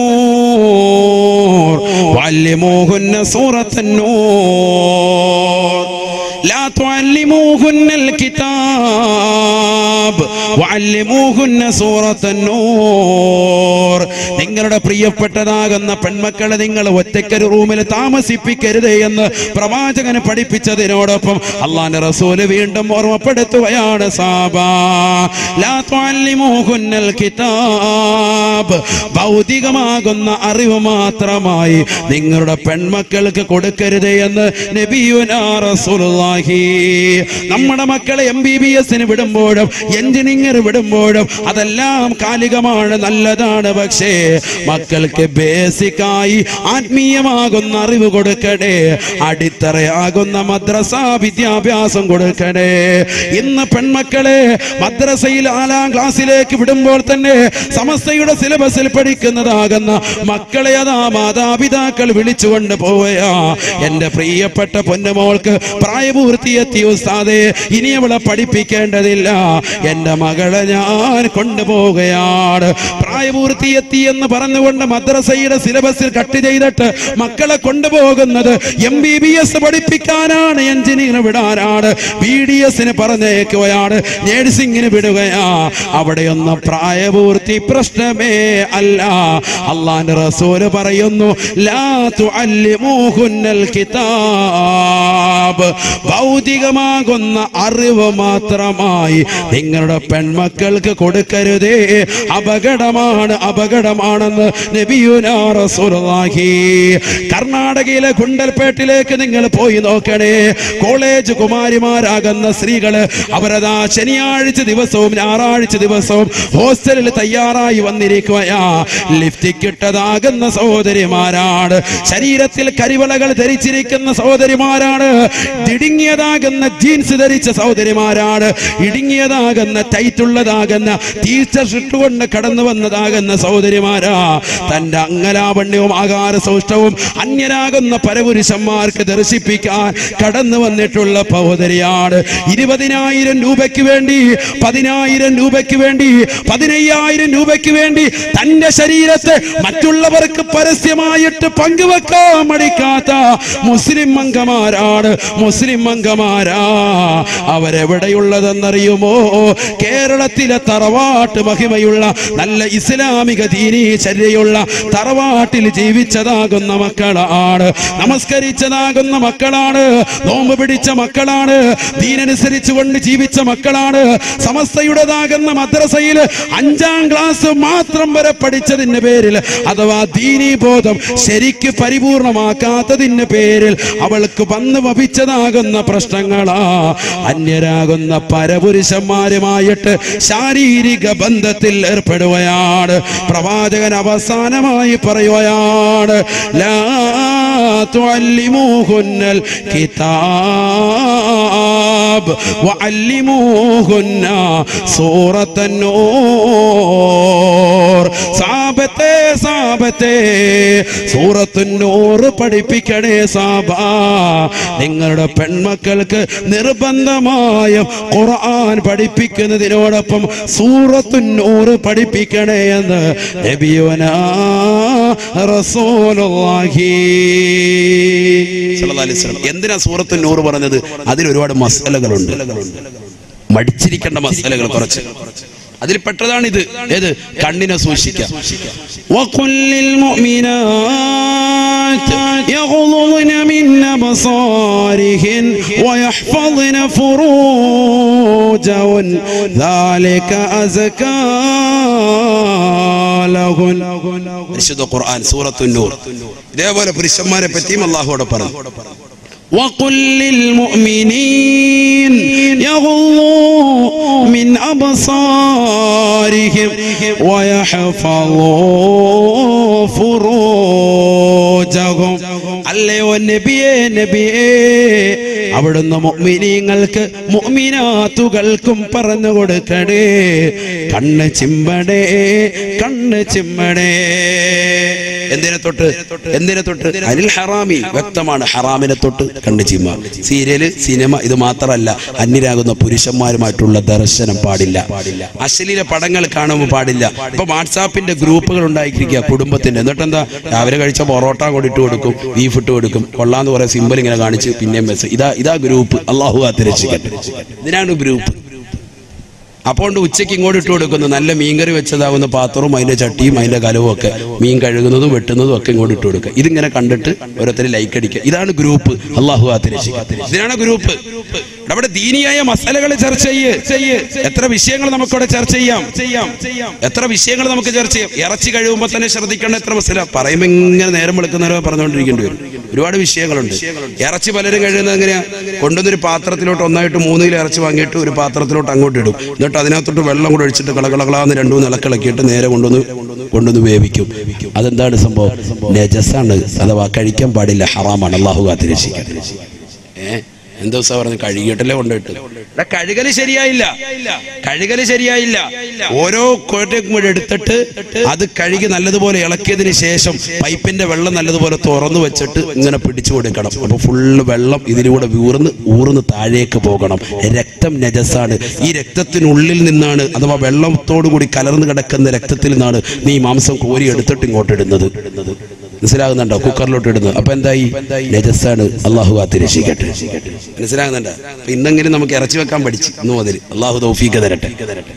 النور وعلموهن سورة النور لا تعلموهن الكتاب وعلموهن سورة النور നിങ്ങളുടെ പ്രിയപ്പെട്ടതാകുന്ന പെൺമക്കളെ നിങ്ങൾ ഒറ്റയ്ക്കൊരു റൂമിൽ താമസിപ്പിക്കരുത് എന്ന് പ്രവാചകന് പഠിപ്പിച്ചതിനോടൊപ്പം അള്ളാന്റെ റസൂല് വീണ്ടും ഓർമ്മപ്പെടുത്തുകയാണ് സാബാ ലാ തുഅല്ലിമൂഹുന്നൽ കിതാബ് ഭൗതികമാകുന്ന അറിവ് മാത്രമായി നിങ്ങളുടെ പെൺമക്കൾക്ക് കൊടുക്കരുത് എന്ന് നബിയുനാ റസൂലുള്ളാഹി നമ്മുടെ മക്കളെ എം ബി ബി എസിന് വിടുമ്പോഴും എഞ്ചിനീയർ വിടുമ്പോഴും അതെല്ലാം കാലികമാണ് നല്ലതാണ് പക്ഷേ മക്കൾക്ക് ബേസിക്കായി ആത്മീയമാകുന്ന അറിവ് കൊടുക്കണേ അടിത്തറയാകുന്ന മദ്രസ വിദ്യാഭ്യാസം കൊടുക്കണേ ഇന്ന് പെൺമക്കളെ മദ്രസയിൽ നാലാം ക്ലാസ്സിലേക്ക് വിടുമ്പോൾ തന്നെ സമസ്തയുടെ സിലബസിൽ പഠിക്കുന്നതാകുന്ന മക്കളെ അതാ മാതാപിതാക്കൾ വിളിച്ചുകൊണ്ട് പോവുകയാ എന്റെ പ്രിയപ്പെട്ട പൊന്നുമോൾക്ക് പ്രായപൂർത്തിയെത്തി ഉസ്താദെ ഇനി അവളെ പഠിപ്പിക്കേണ്ടതില്ല എന്റെ മകളെ ഞാൻ കൊണ്ടുപോവുകയാണ് പ്രായപൂർത്തിയെത്തി എന്ന് പറഞ്ഞുകൊണ്ട് മദ്രസയുടെ സിലബസിൽ കട്ട് ചെയ്തിട്ട് മക്കളെ കൊണ്ടുപോകുന്നത് എം ബി ബി എസ് പഠിപ്പിക്കാനാണ് എഞ്ചിനീയർ വിടാനാണ് ബി ഡി എസിന് പറഞ്ഞേക്കുകയാണ് നേഴ്സിംഗിന് വിടുകയാ അവിടെയൊന്നും പ്രായപൂർത്തി പ്രശ്നമേ അല്ല അള്ളാന്റെ റസൂല് പറയുന്നു ലാ തുഅല്ലിമൂഹുന്നൽ കിതാബ് ഭൗതികമാകുന്ന അറിവ് മാത്രമായി നിങ്ങളുടെ പെൺമക്കൾക്ക് കൊടുക്കരുതേ അപകടമാണ് അപകടമാണെന്ന് നബിയുനാ റസൂലുള്ളാഹി കർണാടകയിലെ ഗുണ്ടൽപേട്ടിലേക്ക് നിങ്ങൾ പോയി നോക്കണേ കോളേജ് കുമാരിമാരാകുന്ന സ്ത്രീകള് അവരതാ ശനിയാഴ്ച ദിവസവും ഞായറാഴ്ച ദിവസവും ഹോസ്റ്റലിൽ തയ്യാറായി വന്നിരിക്കുകയാ ലിഫ്റ്റിക്ക് ഇട്ടതാകുന്ന സഹോദരിമാരാണ് ശരീരത്തിൽ കരിവളകൾ ധരിച്ചിരിക്കുന്ന സഹോദരിമാരാണ് ഇടുങ്ങിയതാകുന്ന ജീൻസ് ധരിച്ച സഹോദരിമാരാണ് ഇടുങ്ങിയതാകുന്ന ടൈറ്റുള്ളതാകുന്ന ടീഷർട്ട് കൊണ്ട് കടന്നു വന്നതാകുന്ന സഹോദരിമാരാ തന്റെ അംഗലാവണ്യവും ആകാര സൗഷ്ടവും അന്യരാകുന്ന പരപുരുഷന്മാർക്ക് ദർശിപ്പിക്കാൻ കടന്നു വന്നിട്ടുള്ള സഹോദരിയാണ് ഇരുപതിനായിരം രൂപയ്ക്ക് വേണ്ടി പതിനായിരം രൂപയ്ക്ക് വേണ്ടി പതിനയ്യായിരം രൂപയ്ക്ക് വേണ്ടി തന്റെ ശരീരത്തെ മറ്റുള്ളവർക്ക് പരസ്യമായിട്ട് പങ്കുവെക്കാൻ മടിക്കാത്ത മുസ്ലിം അംഗമാരാണ് മുസ്ലിം അംഗമാരാ അവരെവിടെയുള്ളതെന്നറിയുമോ കേരളത്തിലെ തറവാട്ട് മഹിമയുള്ള നല്ല ഇസ്ലാമിക ദീനീ ചര്യയുള്ള തറവാട്ടിൽ ജീവിച്ചതാകുന്ന മക്കളാണ് നമസ്കരിച്ചതാകുന്ന മക്കളാണ് നോമ്പ് പിടിച്ച മക്കളാണ് ദീനനുസരിച്ച് കൊണ്ട് ജീവിച്ച മക്കളാണ് സമസ്തയുടേതാകുന്ന മദ്രസയിൽ അഞ്ചാം ക്ലാസ് മാത്രം വരെ പഠിച്ചതിന്റെ പേരിൽ അഥവാ ദീനീ ബോധം ശരിക്ക് പരിപൂർണമാക്കാത്തതിന്റെ പേരിൽ അവൾക്ക് വന്നു വപിച്ചതാകുന്ന പ്രശ്നങ്ങളാ അന്യരാകുന്ന പരപുരുഷന്മാരുമായിട്ട് ശാരീരിക ബന്ധത്തിൽ ഏർപ്പെടുകയാണ് പ്രവാചകൻ അവസാനമായി പറയുകയാണ് ലാ തുഅല്ലിമൂഹുന്നൽ കിതാബ് الكتاب وعلموهن سورة النور സാപത്തെ സാപത്തെ സൂറത്തു നൂറ് പഠിപ്പിക്കണേ സാബ നിങ്ങളുടെ പെൺമക്കൾക്ക് നിർബന്ധമായും ഖുർആൻ പഠിപ്പിക്കുന്നതിനോടൊപ്പം സൂറത്തു നൂറ് പഠിപ്പിക്കണേ എന്ന് നബിയുന റസൂലുള്ളാഹി സ്വല്ലല്ലാഹി അലൈഹി വസല്ലം. എന്തിനാ സൂറത്തു നൂറ് പറഞ്ഞത് അതിൽ ഒരുപാട് മസലകളുണ്ട് മടിച്ചിരിക്കേണ്ട മസലകൾ കുറച്ച് അതിൽ പെട്ടതാണിത് ഏത് കണ്ണിനെ സൂക്ഷിക്കാം وقل للمؤمنات يغضضن من أبصارهن ويحفظن فروجهن ذلك أزكى لهن പരിശുദ്ധ ഖുർആൻ സൂറത്തു നൂർ ഇതേപോലെ പുരുഷന്മാരെ പറ്റിയും അള്ളാഹുവിടെ പറഞ്ഞു وقل للمؤمنين يغضوا من أبصارهم ويحفظوا فروجهم അല്ലയോ നബിയേ നബിയേ അവിടുന്ന് മുഅ്മിനീങ്ങൾക്ക് മുഅ്മിനാത്തുകൾക്കും പറഞ്ഞു കൊടുക്കണേ കണ്ണ് ചിമ്പടേ കണ്ണ് ചിമ്മടേ എന്തിനെ തൊട്ട് എന്തിനെ തൊട്ട് അനിൽ ഹറാമി വ്യക്തമാണ് ഹറാമിനെ തൊട്ട് കണ്ണ് ചിമ്മ സീരിയല് സിനിമ ഇത് മാത്രമല്ല അന്യരാകുന്ന പുരുഷന്മാരുമായിട്ടുള്ള ദർശനം പാടില്ല അശ്ലീല പടങ്ങൾ കാണുമ്പോൾ പാടില്ല ഇപ്പൊ വാട്സാപ്പിന്റെ ഗ്രൂപ്പുകൾ ഉണ്ടായിരിക്കുക കുടുംബത്തിന്റെ എന്നിട്ട് എന്താ രാവിലെ കഴിച്ച പൊറോട്ട കൂടി ഇട്ട് കൊടുക്കും ബീഫ് ഇട്ട് കൊടുക്കും കൊള്ളാന്ന് കുറെ സിമ്പിൾ ഇങ്ങനെ കാണിച്ച് പിന്നെയും മെസ്സേജ് ഇതാ ഇതാ ഗ്രൂപ്പ് അള്ളാഹു കാത്തിരക്ഷിക്കട്ടെ ഇതിനാണ് ഗ്രൂപ്പ് അപ്പോൾ ഉച്ചയ്ക്ക് ഇങ്ങോട്ട് ഇട്ട് കൊടുക്കുന്നു നല്ല മീൻകറി വെച്ചതാവുന്ന പാത്രവും അതിന്റെ ചട്ടിയും അതിന്റെ കലവും ഒക്കെ മീൻ കഴുകുന്നതും വെട്ടുന്നതും ഒക്കെ ഇങ്ങോട്ട് ഇട്ട് കൊടുക്കുക ഇതിങ്ങനെ കണ്ടിട്ട് ഓരോരുത്തർ ലൈക്ക് അടിക്കുക ഇതാണ് ഗ്രൂപ്പ് അള്ളാഹു ആത്തിരക്ഷിക്കുക ഇതിനാണ് ഗ്രൂപ്പ് നമ്മുടെ ദീനിയായ മസാലകൾ ചർച്ച ചെയ്യ് ചെയ്യ് എത്ര വിഷയങ്ങൾ നമുക്കിവിടെ ചർച്ച ചെയ്യാം ചെയ്യാം ചെയ്യാം എത്ര വിഷയങ്ങൾ നമുക്ക് ചർച്ച ചെയ്യാം ഇറച്ചി കഴിയുമ്പോൾ തന്നെ ശ്രദ്ധിക്കേണ്ട എത്ര മസാല പറയുമ്പോൾ ഇങ്ങനെ നേരം വെളുക്കുന്നവരോ പറഞ്ഞുകൊണ്ടിരിക്കേണ്ടി വരും ഒരുപാട് വിഷയങ്ങളുണ്ട് ഇറച്ചി പലരും കഴിയുന്നത് എങ്ങനെയാ കൊണ്ടുവന്നൊരു പാത്രത്തിലോട്ട് ഒന്നായിട്ട് മൂന്ന് കിലോ ഇറച്ചി വാങ്ങിയിട്ട് ഒരു പാത്രത്തിലോട്ട് അങ്ങോട്ട് ഇടും എന്നിട്ട് അതിനകത്തോട്ട് വെള്ളം കൂടെ ഒഴിച്ചിട്ട് കളകളകളാന്ന് രണ്ടു മൂന്ന് ഇളക്കിളക്കിയിട്ട് നേരെ കൊണ്ടുവന്ന് കൊണ്ടുവന്ന് വേവിക്കും അതെന്താണ് സംഭവം നജസാണ് അഥവാ കഴിക്കാൻ പാടില്ല ഹറാമാണ് അള്ളാഹു കാത്തിരക്ഷിക്കാൻ ഏ എന്താ ദിവസം പറഞ്ഞ് കഴുകിയിട്ടല്ലേ കൊണ്ടിട്ട് ഇവിടെ കഴുകല് ശരിയായില്ല കഴുകല് ശരിയായില്ല ഓരോ കോട്ടയും കൂടെ എടുത്തിട്ട് അത് കഴുകി നല്ലതുപോലെ ഇളക്കിയതിന് ശേഷം പൈപ്പിന്റെ വെള്ളം നല്ലതുപോലെ തുറന്നു വെച്ചിട്ട് ഇങ്ങനെ പിടിച്ചു കൊടുക്കണം അപ്പൊ ഫുള്ള് വെള്ളം ഇതിലൂടെ ഊർന്ന് ഊർന്ന് താഴേക്ക് പോകണം രക്തം നജസാണ് ഈ രക്തത്തിനുള്ളിൽ നിന്നാണ് അഥവാ വെള്ളത്തോടു കൂടി കലർന്ന് കിടക്കുന്ന രക്തത്തിൽ നിന്നാണ് നീ ഈ മാംസം കോരി എടുത്തിട്ട് ഇങ്ങോട്ട് ഇടുന്നത് മനസ്സിലാകുന്നുണ്ടോ കുക്കറിലോട്ട് ഇടുന്നത് അപ്പൊ എന്തായി നജസാണ് അള്ളാഹു കാത്തി രക്ഷിക്കട്ടെ മനസ്സിലാകുന്നുണ്ടോ അപ്പൊ ഇന്നെങ്കിലും നമുക്ക് ഇറച്ചി വെക്കാൻ പഠിച്ചു ഇന്ന് മുതൽ അള്ളാഹു തൗഫീഖ് തരട്ടെ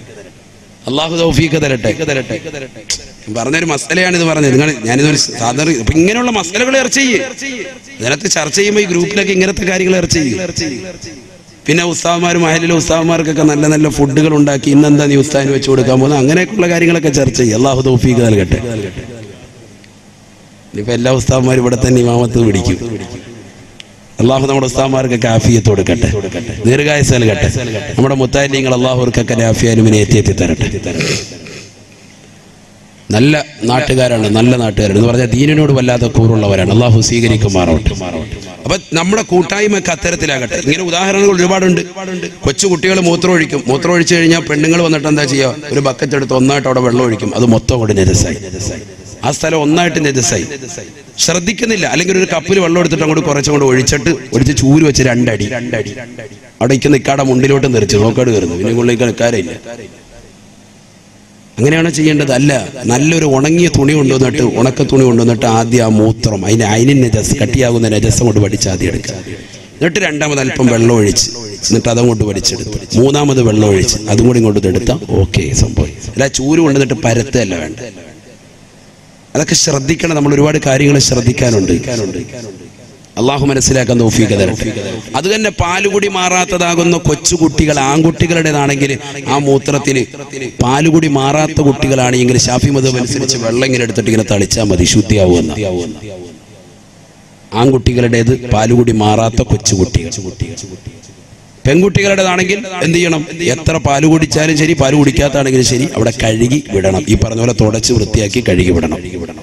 അള്ളാഹു തൗഫീഖ് തരട്ടെ തരട്ടെ പറഞ്ഞൊരു മസലയാണ് ഇത് പറഞ്ഞത് നിങ്ങൾ ഞാനിതൊരു സാധാരണ ഇപ്പൊ ഇങ്ങനെയുള്ള മസലകൾ ഇറച്ചി ചെയ്യ് ഇതിനകത്ത് ചർച്ച ചെയ്യുമ്പോൾ ഈ ഗ്രൂപ്പിലൊക്കെ ഇങ്ങനത്തെ കാര്യങ്ങൾ ഇറച്ചി ചെയ്യും പിന്നെ ഉസ്താവന്മാരും അഹലിലെ ഉസ്താവന്മാർക്കൊക്കെ നല്ല നല്ല ഫുഡുകൾ ഉണ്ടാക്കി ഇന്നെന്താ നീ ഉസ്താവിന് വെച്ച് കൊടുക്കാൻ പോകുന്നത് അങ്ങനെയൊക്കെയുള്ള കാര്യങ്ങളൊക്കെ ചർച്ച ചെയ്യും അള്ളാഹു തൗഫീഖ് നൽകട്ടെ ഇനിയിപ്പോ എല്ലാ ഉസ്താവന്മാരും ഇവിടെ തന്നെ ഇമാമത്ത് പിടിക്കും അള്ളാഹു നമ്മുടെ ഉസ്താവന്മാർക്കൊക്കെ ആഫിയത്ത് കൊടുക്കട്ടെ ദീർഘായുസ് നൽകട്ടെ നമ്മുടെ മുത്താലിങ്ങൾ അള്ളാഹുർക്കൊക്കെ ആഫിയാനുമിനെ എത്തി എത്തി തരട്ടെ നല്ല നാട്ടുകാരാണ് നല്ല നാട്ടുകാരാണ് എന്ന് പറഞ്ഞാൽ ദീനിനോട് വല്ലാത്ത കൂറുള്ളവരാണ് അള്ളാഹു സ്വീകരിക്കുമാറോട്ടെ അപ്പൊ നമ്മുടെ കൂട്ടായ്മയൊക്കെ അത്തരത്തിലാകട്ടെ ഇങ്ങനെ ഉദാഹരണങ്ങൾ ഒരുപാടുണ്ട് കൊച്ചു കുട്ടികൾ മൂത്രം ഒഴിക്കും മൂത്രം ഒഴിച്ചു കഴിഞ്ഞാൽ പെണ്ണുങ്ങൾ വന്നിട്ട് എന്താ ചെയ്യുക ഒരു ബക്കറ്റ് എടുത്ത് ഒന്നായിട്ട് അവിടെ വെള്ളം ഒഴിക്കും അത് മൊത്തം കൂടെ നെരസായി ആ സ്ഥലം ഒന്നായിട്ട് നെജസായി ശ്രദ്ധിക്കുന്നില്ല അല്ലെങ്കിൽ ഒരു കപ്പിൽ വെള്ളം എടുത്തിട്ട് അങ്ങോട്ട് കുറച്ചും കൂടെ ഒഴിച്ചിട്ട് ഒഴിച്ച് ചൂര് വെച്ച് രണ്ടടി രണ്ടടി അവിടെ ഇരിക്കുന്ന ഇക്കാടെ മുണ്ടിലോട്ട് നിറച്ച് നോക്കാട് കയറുന്നു പിന്നെ കൊള്ളിക്കാൻ നിൽക്കാറില്ല അങ്ങനെയാണോ ചെയ്യേണ്ടത് അല്ല നല്ലൊരു ഉണങ്ങിയ തുണി കൊണ്ടുവന്നിട്ട് ഉണക്ക തുണി കൊണ്ടുവന്നിട്ട് ആദ്യം ആ മൂത്രം അതിന് അതിന് നജസ് കട്ടിയാകുന്ന നജസം കൊണ്ട് പഠിച്ച് ആദ്യം എടുക്കുക എന്നിട്ട് രണ്ടാമത് അല്പം വെള്ളം ഒഴിച്ച് എന്നിട്ട് അതങ്ങോട്ട് വലിച്ചെടുത്ത് മൂന്നാമത് വെള്ളം ഒഴിച്ച് അതും കൂടി ഇങ്ങോട്ട് എടുത്താൽ ഓക്കെ സംഭവം അല്ല ചൂര് കൊണ്ടുവന്നിട്ട് പരത്തല്ല വേണ്ട അതൊക്കെ ശ്രദ്ധിക്കണം നമ്മൾ ഒരുപാട് കാര്യങ്ങൾ ശ്രദ്ധിക്കാനുണ്ട് അള്ളാഹു മനസ്സിലാക്കാൻ തോഫീക്ക് തരട്ടെ അത് തന്നെ പാലുകുടി മാറാത്തതാകുന്ന കൊച്ചുകുട്ടികൾ ആൺകുട്ടികളുടേതാണെങ്കിൽ ആ മൂത്രത്തിൽ പാലുകുടി മാറാത്ത കുട്ടികളാണെങ്കിൽ ഷാഫി മതം അനുസരിച്ച് വെള്ളം ഇങ്ങനെ എടുത്തിട്ട് ഇങ്ങനെ തളിച്ചാൽ മതി ശുദ്ധിയാവുമെന്ന് ആൺകുട്ടികളുടേത് പാലുകുടി മാറാത്ത കൊച്ചുകുട്ടികൾ പെൺകുട്ടികളുടേതാണെങ്കിൽ എന്ത് ചെയ്യണം എത്ര പാല് കുടിച്ചാലും ശരി പാല് കുടിക്കാത്താണെങ്കിലും ശരി അവിടെ കഴുകി വിടണം ഈ പറഞ്ഞ പോലെ തുടച്ച് വൃത്തിയാക്കി കഴുകി വിടണം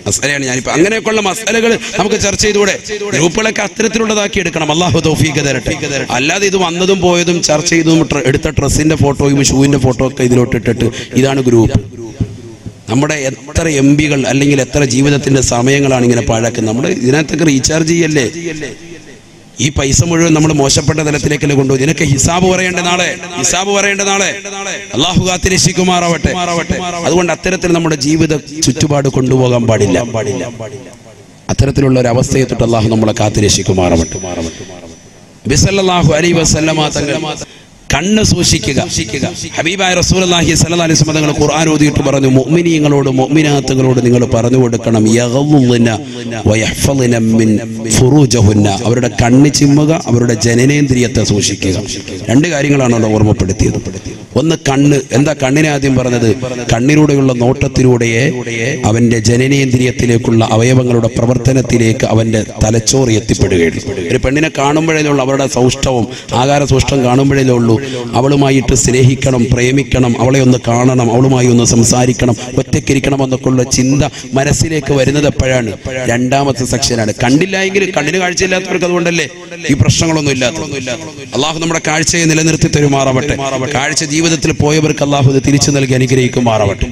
മസലയാണ് ഞാനിപ്പോ അങ്ങനെയൊക്കെയുള്ള മസലകൾ നമുക്ക് ചർച്ച ചെയ്തുകൂടെ ഗ്രൂപ്പുകളൊക്കെ അത്തരത്തിലുള്ളതാക്കി എടുക്കണം അള്ളാഹു തൗഫീഖ് തരട്ടെ അല്ലാതെ ഇത് വന്നതും പോയതും ചർച്ച ചെയ്തതും ട്ര- എടുത്ത ഡ്രസ്സിന്റെ ഫോട്ടോയും ഷൂവിന്റെ ഫോട്ടോ ഒക്കെ ഇതിലോട്ട് ഇട്ടിട്ട് ഇതാണ് ഗ്രൂപ്പ് നമ്മുടെ എത്ര എം പികൾ അല്ലെങ്കിൽ എത്ര ജീവിതത്തിന്റെ സമയങ്ങളാണ് ഇങ്ങനെ പാഴാക്കുന്നത് നമ്മൾ ഇതിനകത്തൊക്കെ റീചാർജ് ചെയ്യല്ലേ ഈ പൈസ മുഴുവൻ നമ്മൾ മോശപ്പെട്ട തലത്തിലേക്കല്ലേ കൊണ്ടുപോകും ഇതിനൊക്കെ ഹിസാബ് പറയേണ്ട നാളെ ഹിസാബ് പറയേണ്ട നാളെ അള്ളാഹു കാത്തിരക്ഷിക്കുമാറാവട്ടെ അതുകൊണ്ട് അത്തരത്തിൽ നമ്മുടെ ജീവിത ചുറ്റുപാട് കൊണ്ടുപോകാൻ പാടില്ല പാടില്ല അത്തരത്തിലുള്ള ഒരു അവസ്ഥയെ തൊട്ട് അള്ളാഹു നമ്മളെ കാത്തിരക്ഷിക്കുമാറാവട്ടെ ബിസല്ലാഹു അലൈ വസല്ലമ തങ്ങൾ കണ്ണ് സൂക്ഷിക്കുക ഹബീബായ റസൂലുള്ളാഹി സ്വല്ലല്ലാഹി അലൈഹി വസല്ലം തങ്ങൾ ഖുർആൻ ഓതിയിട്ട് പറഞ്ഞു മുഅ്മിനീങ്ങളോട് മുഅ്മിനാത്തുകളോട് നിങ്ങൾ പറഞ്ഞു കൊടുക്കണം യഗ്ളുന വയഹ്ഫളിന മിൻ ഫുറൂജഹുന്ന അവരുടെ കണ്ണ് ചിമ്മുക അവരുടെ ജനനേന്ദ്രിയത്തെ സൂക്ഷിക്കുക രണ്ട് കാര്യങ്ങളാണ് അവിടെ ഓർമ്മപ്പെടുത്തിയത് ഒന്ന് കണ്ണ് എന്താ കണ്ണിനെ ആദ്യം പറഞ്ഞത് കണ്ണിലൂടെയുള്ള നോട്ടത്തിലൂടെയെ അവന്റെ ജനനേന്ദ്രിയത്തിലേക്കുള്ള അവയവങ്ങളുടെ പ്രവർത്തനത്തിലേക്ക് അവന്റെ തലച്ചോറ് എത്തിപ്പെടുകയുള്ളൂ ഒരു പെണ്ണിനെ കാണുമ്പോഴേ ഉള്ളൂ അവരുടെ സൗഷ്ഠവും ആകാര സൗഷ്ഠം കാണുമ്പോഴേ ഉള്ളൂ അവളുമായിട്ട് സ്നേഹിക്കണം പ്രേമിക്കണം അവളെ ഒന്ന് കാണണം അവളുമായി ഒന്ന് സംസാരിക്കണം ഒറ്റയ്ക്കിരിക്കണം എന്നൊക്കെ ഉള്ള ചിന്ത മനസ്സിലേക്ക് വരുന്നത് എപ്പോഴാണ് രണ്ടാമത്തെ സെക്ഷനാണ് കണ്ടില്ല എങ്കിൽ കണ്ണിന് കാഴ്ചയില്ലാത്തവർക്ക് അതുകൊണ്ടല്ലേ ഈ പ്രശ്നങ്ങളൊന്നും ഇല്ലാത്തത് അള്ളാഹു നമ്മുടെ കാഴ്ചയെ നിലനിർത്തി തരുമാറാവട്ടെ കാഴ്ച ജീവിതത്തിൽ പോയവർക്ക് അള്ളാഹു ഇത് തിരിച്ചു നൽകി അനുഗ്രഹിക്കുമാറാവട്ടെ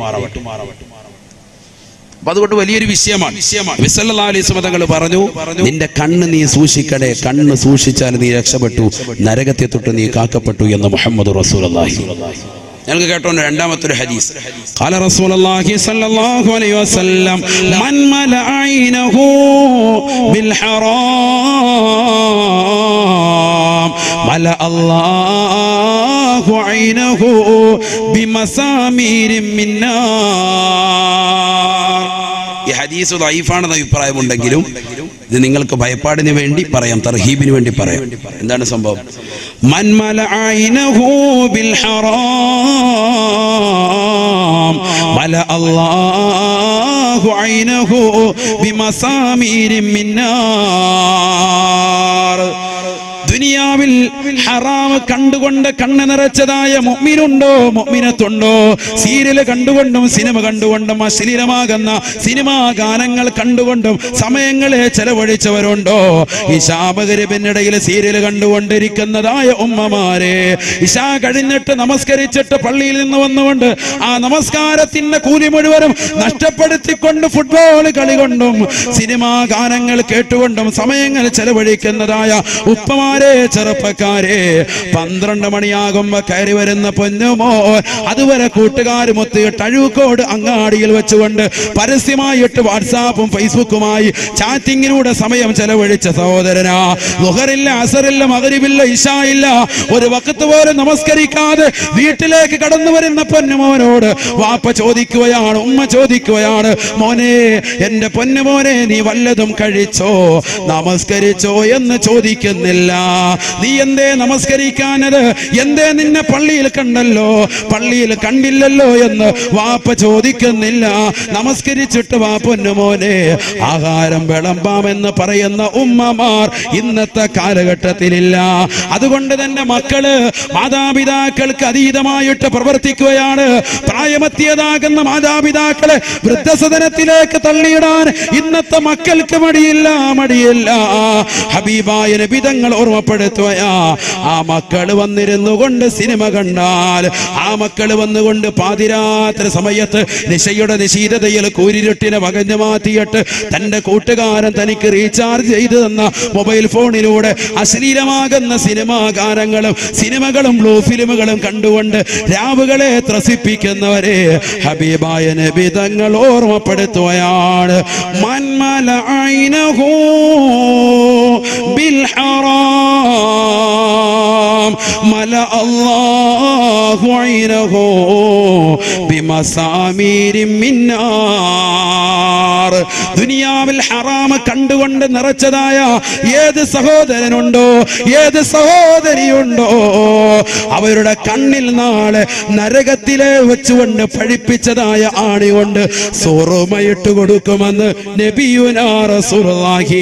അപ്പൊ അതുകൊണ്ട് വലിയൊരു വിഷയമാണ് വിസല്ലാ അലൈഹി തങ്ങൾ പറഞ്ഞു നിന്റെ കണ്ണ് നീ സൂക്ഷിക്കണേ കണ്ണ് സൂക്ഷിച്ചാൽ നീ രക്ഷപ്പെട്ടു നരകത്തെ തൊട്ട് നീ കാക്കപ്പെട്ടു എന്ന് മുഹമ്മദ് റസൂലി ഞങ്ങൾക്ക് കേട്ടോ രണ്ടാമത്തെ ഒരു ഹദീസ് قال رسول الله صلى الله عليه وسلم من ملأ عينه بالحرام ملأ الله عينه بمسامير من نار ഈ ഹദീസ് ദൈഫാണെന്ന അഭിപ്രായമുണ്ടെങ്കിലും ഇത് നിങ്ങൾക്ക് ഭയപ്പാടിന് വേണ്ടി പറയാം തർഹീബിന് വേണ്ടി പറയാം എന്താണ് സംഭവം മൻമല ഐനഹു ബിൽ ഹറാം മല അല്ലാഹു ഐനഹു ബിമസാമീരിൻ മിന്നാർ ദുനിയാവിൽ ഹറാമ് കണ്ടുകൊണ്ട് കണ്ണ് നിറച്ചതായ മൊമ്മിനുണ്ടോ മൊമ്മിനത്തുണ്ടോ സീരിയൽ കണ്ടുകൊണ്ടും സിനിമ കണ്ടുകൊണ്ടും അശ്ലീലമാകുന്ന സിനിമാ ഗാനങ്ങൾ കണ്ടുകൊണ്ടും സമയങ്ങളെ ചെലവഴിച്ചവരുണ്ടോ ഈ ശാപകരിപ്പിനിടയിൽ സീരിയൽ കണ്ടുകൊണ്ടിരിക്കുന്നതായ ഉമ്മമാരെ ഇശാ കഴിഞ്ഞിട്ട് നമസ്കരിച്ചിട്ട് പള്ളിയിൽ നിന്ന് വന്നുകൊണ്ട് ആ നമസ്കാരത്തിന്റെ കൂലി മുഴുവനും നഷ്ടപ്പെടുത്തിക്കൊണ്ട് ഫുട്ബോൾ കളി കൊണ്ടും സിനിമാ ഗാനങ്ങൾ കേട്ടുകൊണ്ടും സമയങ്ങൾ ചെലവഴിക്കുന്നതായ ഉപ്പമാരെ ചെറുപ്പക്കാരെ പന്ത്രണ്ട് മണിയാകുമ്പോ കയറി വരുന്ന പൊന്നുമോ അതുവരെ കൂട്ടുകാരുമൊത്തിയിട്ട് അഴൂക്കോട് അങ്ങാടിയിൽ വെച്ചുകൊണ്ട് പരസ്യമായിട്ട് വാട്സാപ്പും ഫേസ്ബുക്കുമായി ചാറ്റിങ്ങിലൂടെ സമയം ചെലവഴിച്ച സഹോദരനാ ലുഹറില്ല അസറില്ല മകരിവില്ല ഇഷായില്ല ഒരു വക്കത്ത് പോലും നമസ്കരിക്കാതെ വീട്ടിലേക്ക് കടന്നു വരുന്ന പൊന്നുമോനോട് വാപ്പ ചോദിക്കുകയാണ് ഉമ്മ ചോദിക്കുകയാണ് മോനെ എന്റെ പൊന്നുമോനെ നീ വല്ലതും കഴിച്ചോ നമസ്കരിച്ചോ എന്ന് ചോദിക്കുന്നില്ല നീ എന്തേ നമസ്കരിക്കാനത് എന്തേ നിന്നെ പള്ളിയിൽ കണ്ടല്ലോ പള്ളിയിൽ കണ്ടില്ലല്ലോ എന്ന് വാപ്പ ചോദിക്കുന്നില്ല നമസ്കരിച്ചിട്ട് വാപ്പൊന്നു മോനെ ആഹാരം വിളമ്പാമെന്ന് പറയുന്ന ഉമ്മമാർ ഇന്നത്തെ കാലഘട്ടത്തിലില്ല അതുകൊണ്ട് തന്നെ മക്കള് മാതാപിതാക്കൾക്ക് അതീതമായിട്ട് പ്രവർത്തിക്കുകയാണ് പ്രായമെത്തിയതാകുന്ന മാതാപിതാക്കളെ വൃദ്ധസദനത്തിലേക്ക് തള്ളിയിടാൻ ഇന്നത്തെ മക്കൾക്ക് മടിയില്ല മടിയില്ല ഹബീബായ നബിതങ്ങൾ ഓർമ്മപ്പെടുത്തുകയാ ആ മക്കള് വന്നിരുന്നു കൊണ്ട് സിനിമ കണ്ടാൽ ആ മക്കള് വന്നുകൊണ്ട് പാതിരാത്രി സമയത്ത് നിശയുടെ നിശീതതയിൽ കൂരിരുട്ടിനെ വകഞ്ഞു മാറ്റിയിട്ട് തന്റെ കൂട്ടുകാരൻ തനിക്ക് റീചാർജ് ചെയ്തു തന്ന മൊബൈൽ ഫോണിലൂടെ അശ്ലീലമാകുന്ന സിനിമാ ഗാനങ്ങളും സിനിമകളും ബ്ലൂ ഫിലിമുകളും കണ്ടുകൊണ്ട് രാവുകളെ ത്രസിപ്പിക്കുന്നവരെ ഹബീബായ നബി തങ്ങൾ ഓർമ്മപ്പെടുത്തുകയാണ് മന്മല ഐനഹൂ ബിൽ ഹറാം മല അല്ലാഹു ഐനഹു ബിമസാമീരിൻ മിന്നാർ ദുനിയാവിൽ ഹറാം കണ്ടുകൊണ്ട് നിറച്ചതായ ഏത് സഹോദരനുണ്ടോ ഏത് സഹോദരിയുണ്ടോ അവരുടെ കണ്ണിൽ നാളെ നരകത്തിലെ വെച്ചുകൊണ്ട് പഴിപ്പിച്ചതായ ആണി കൊണ്ട് സുറുമയിട്ട് കൊടുക്കുമെന്ന് നബിയുനാ റസൂലുള്ളാഹി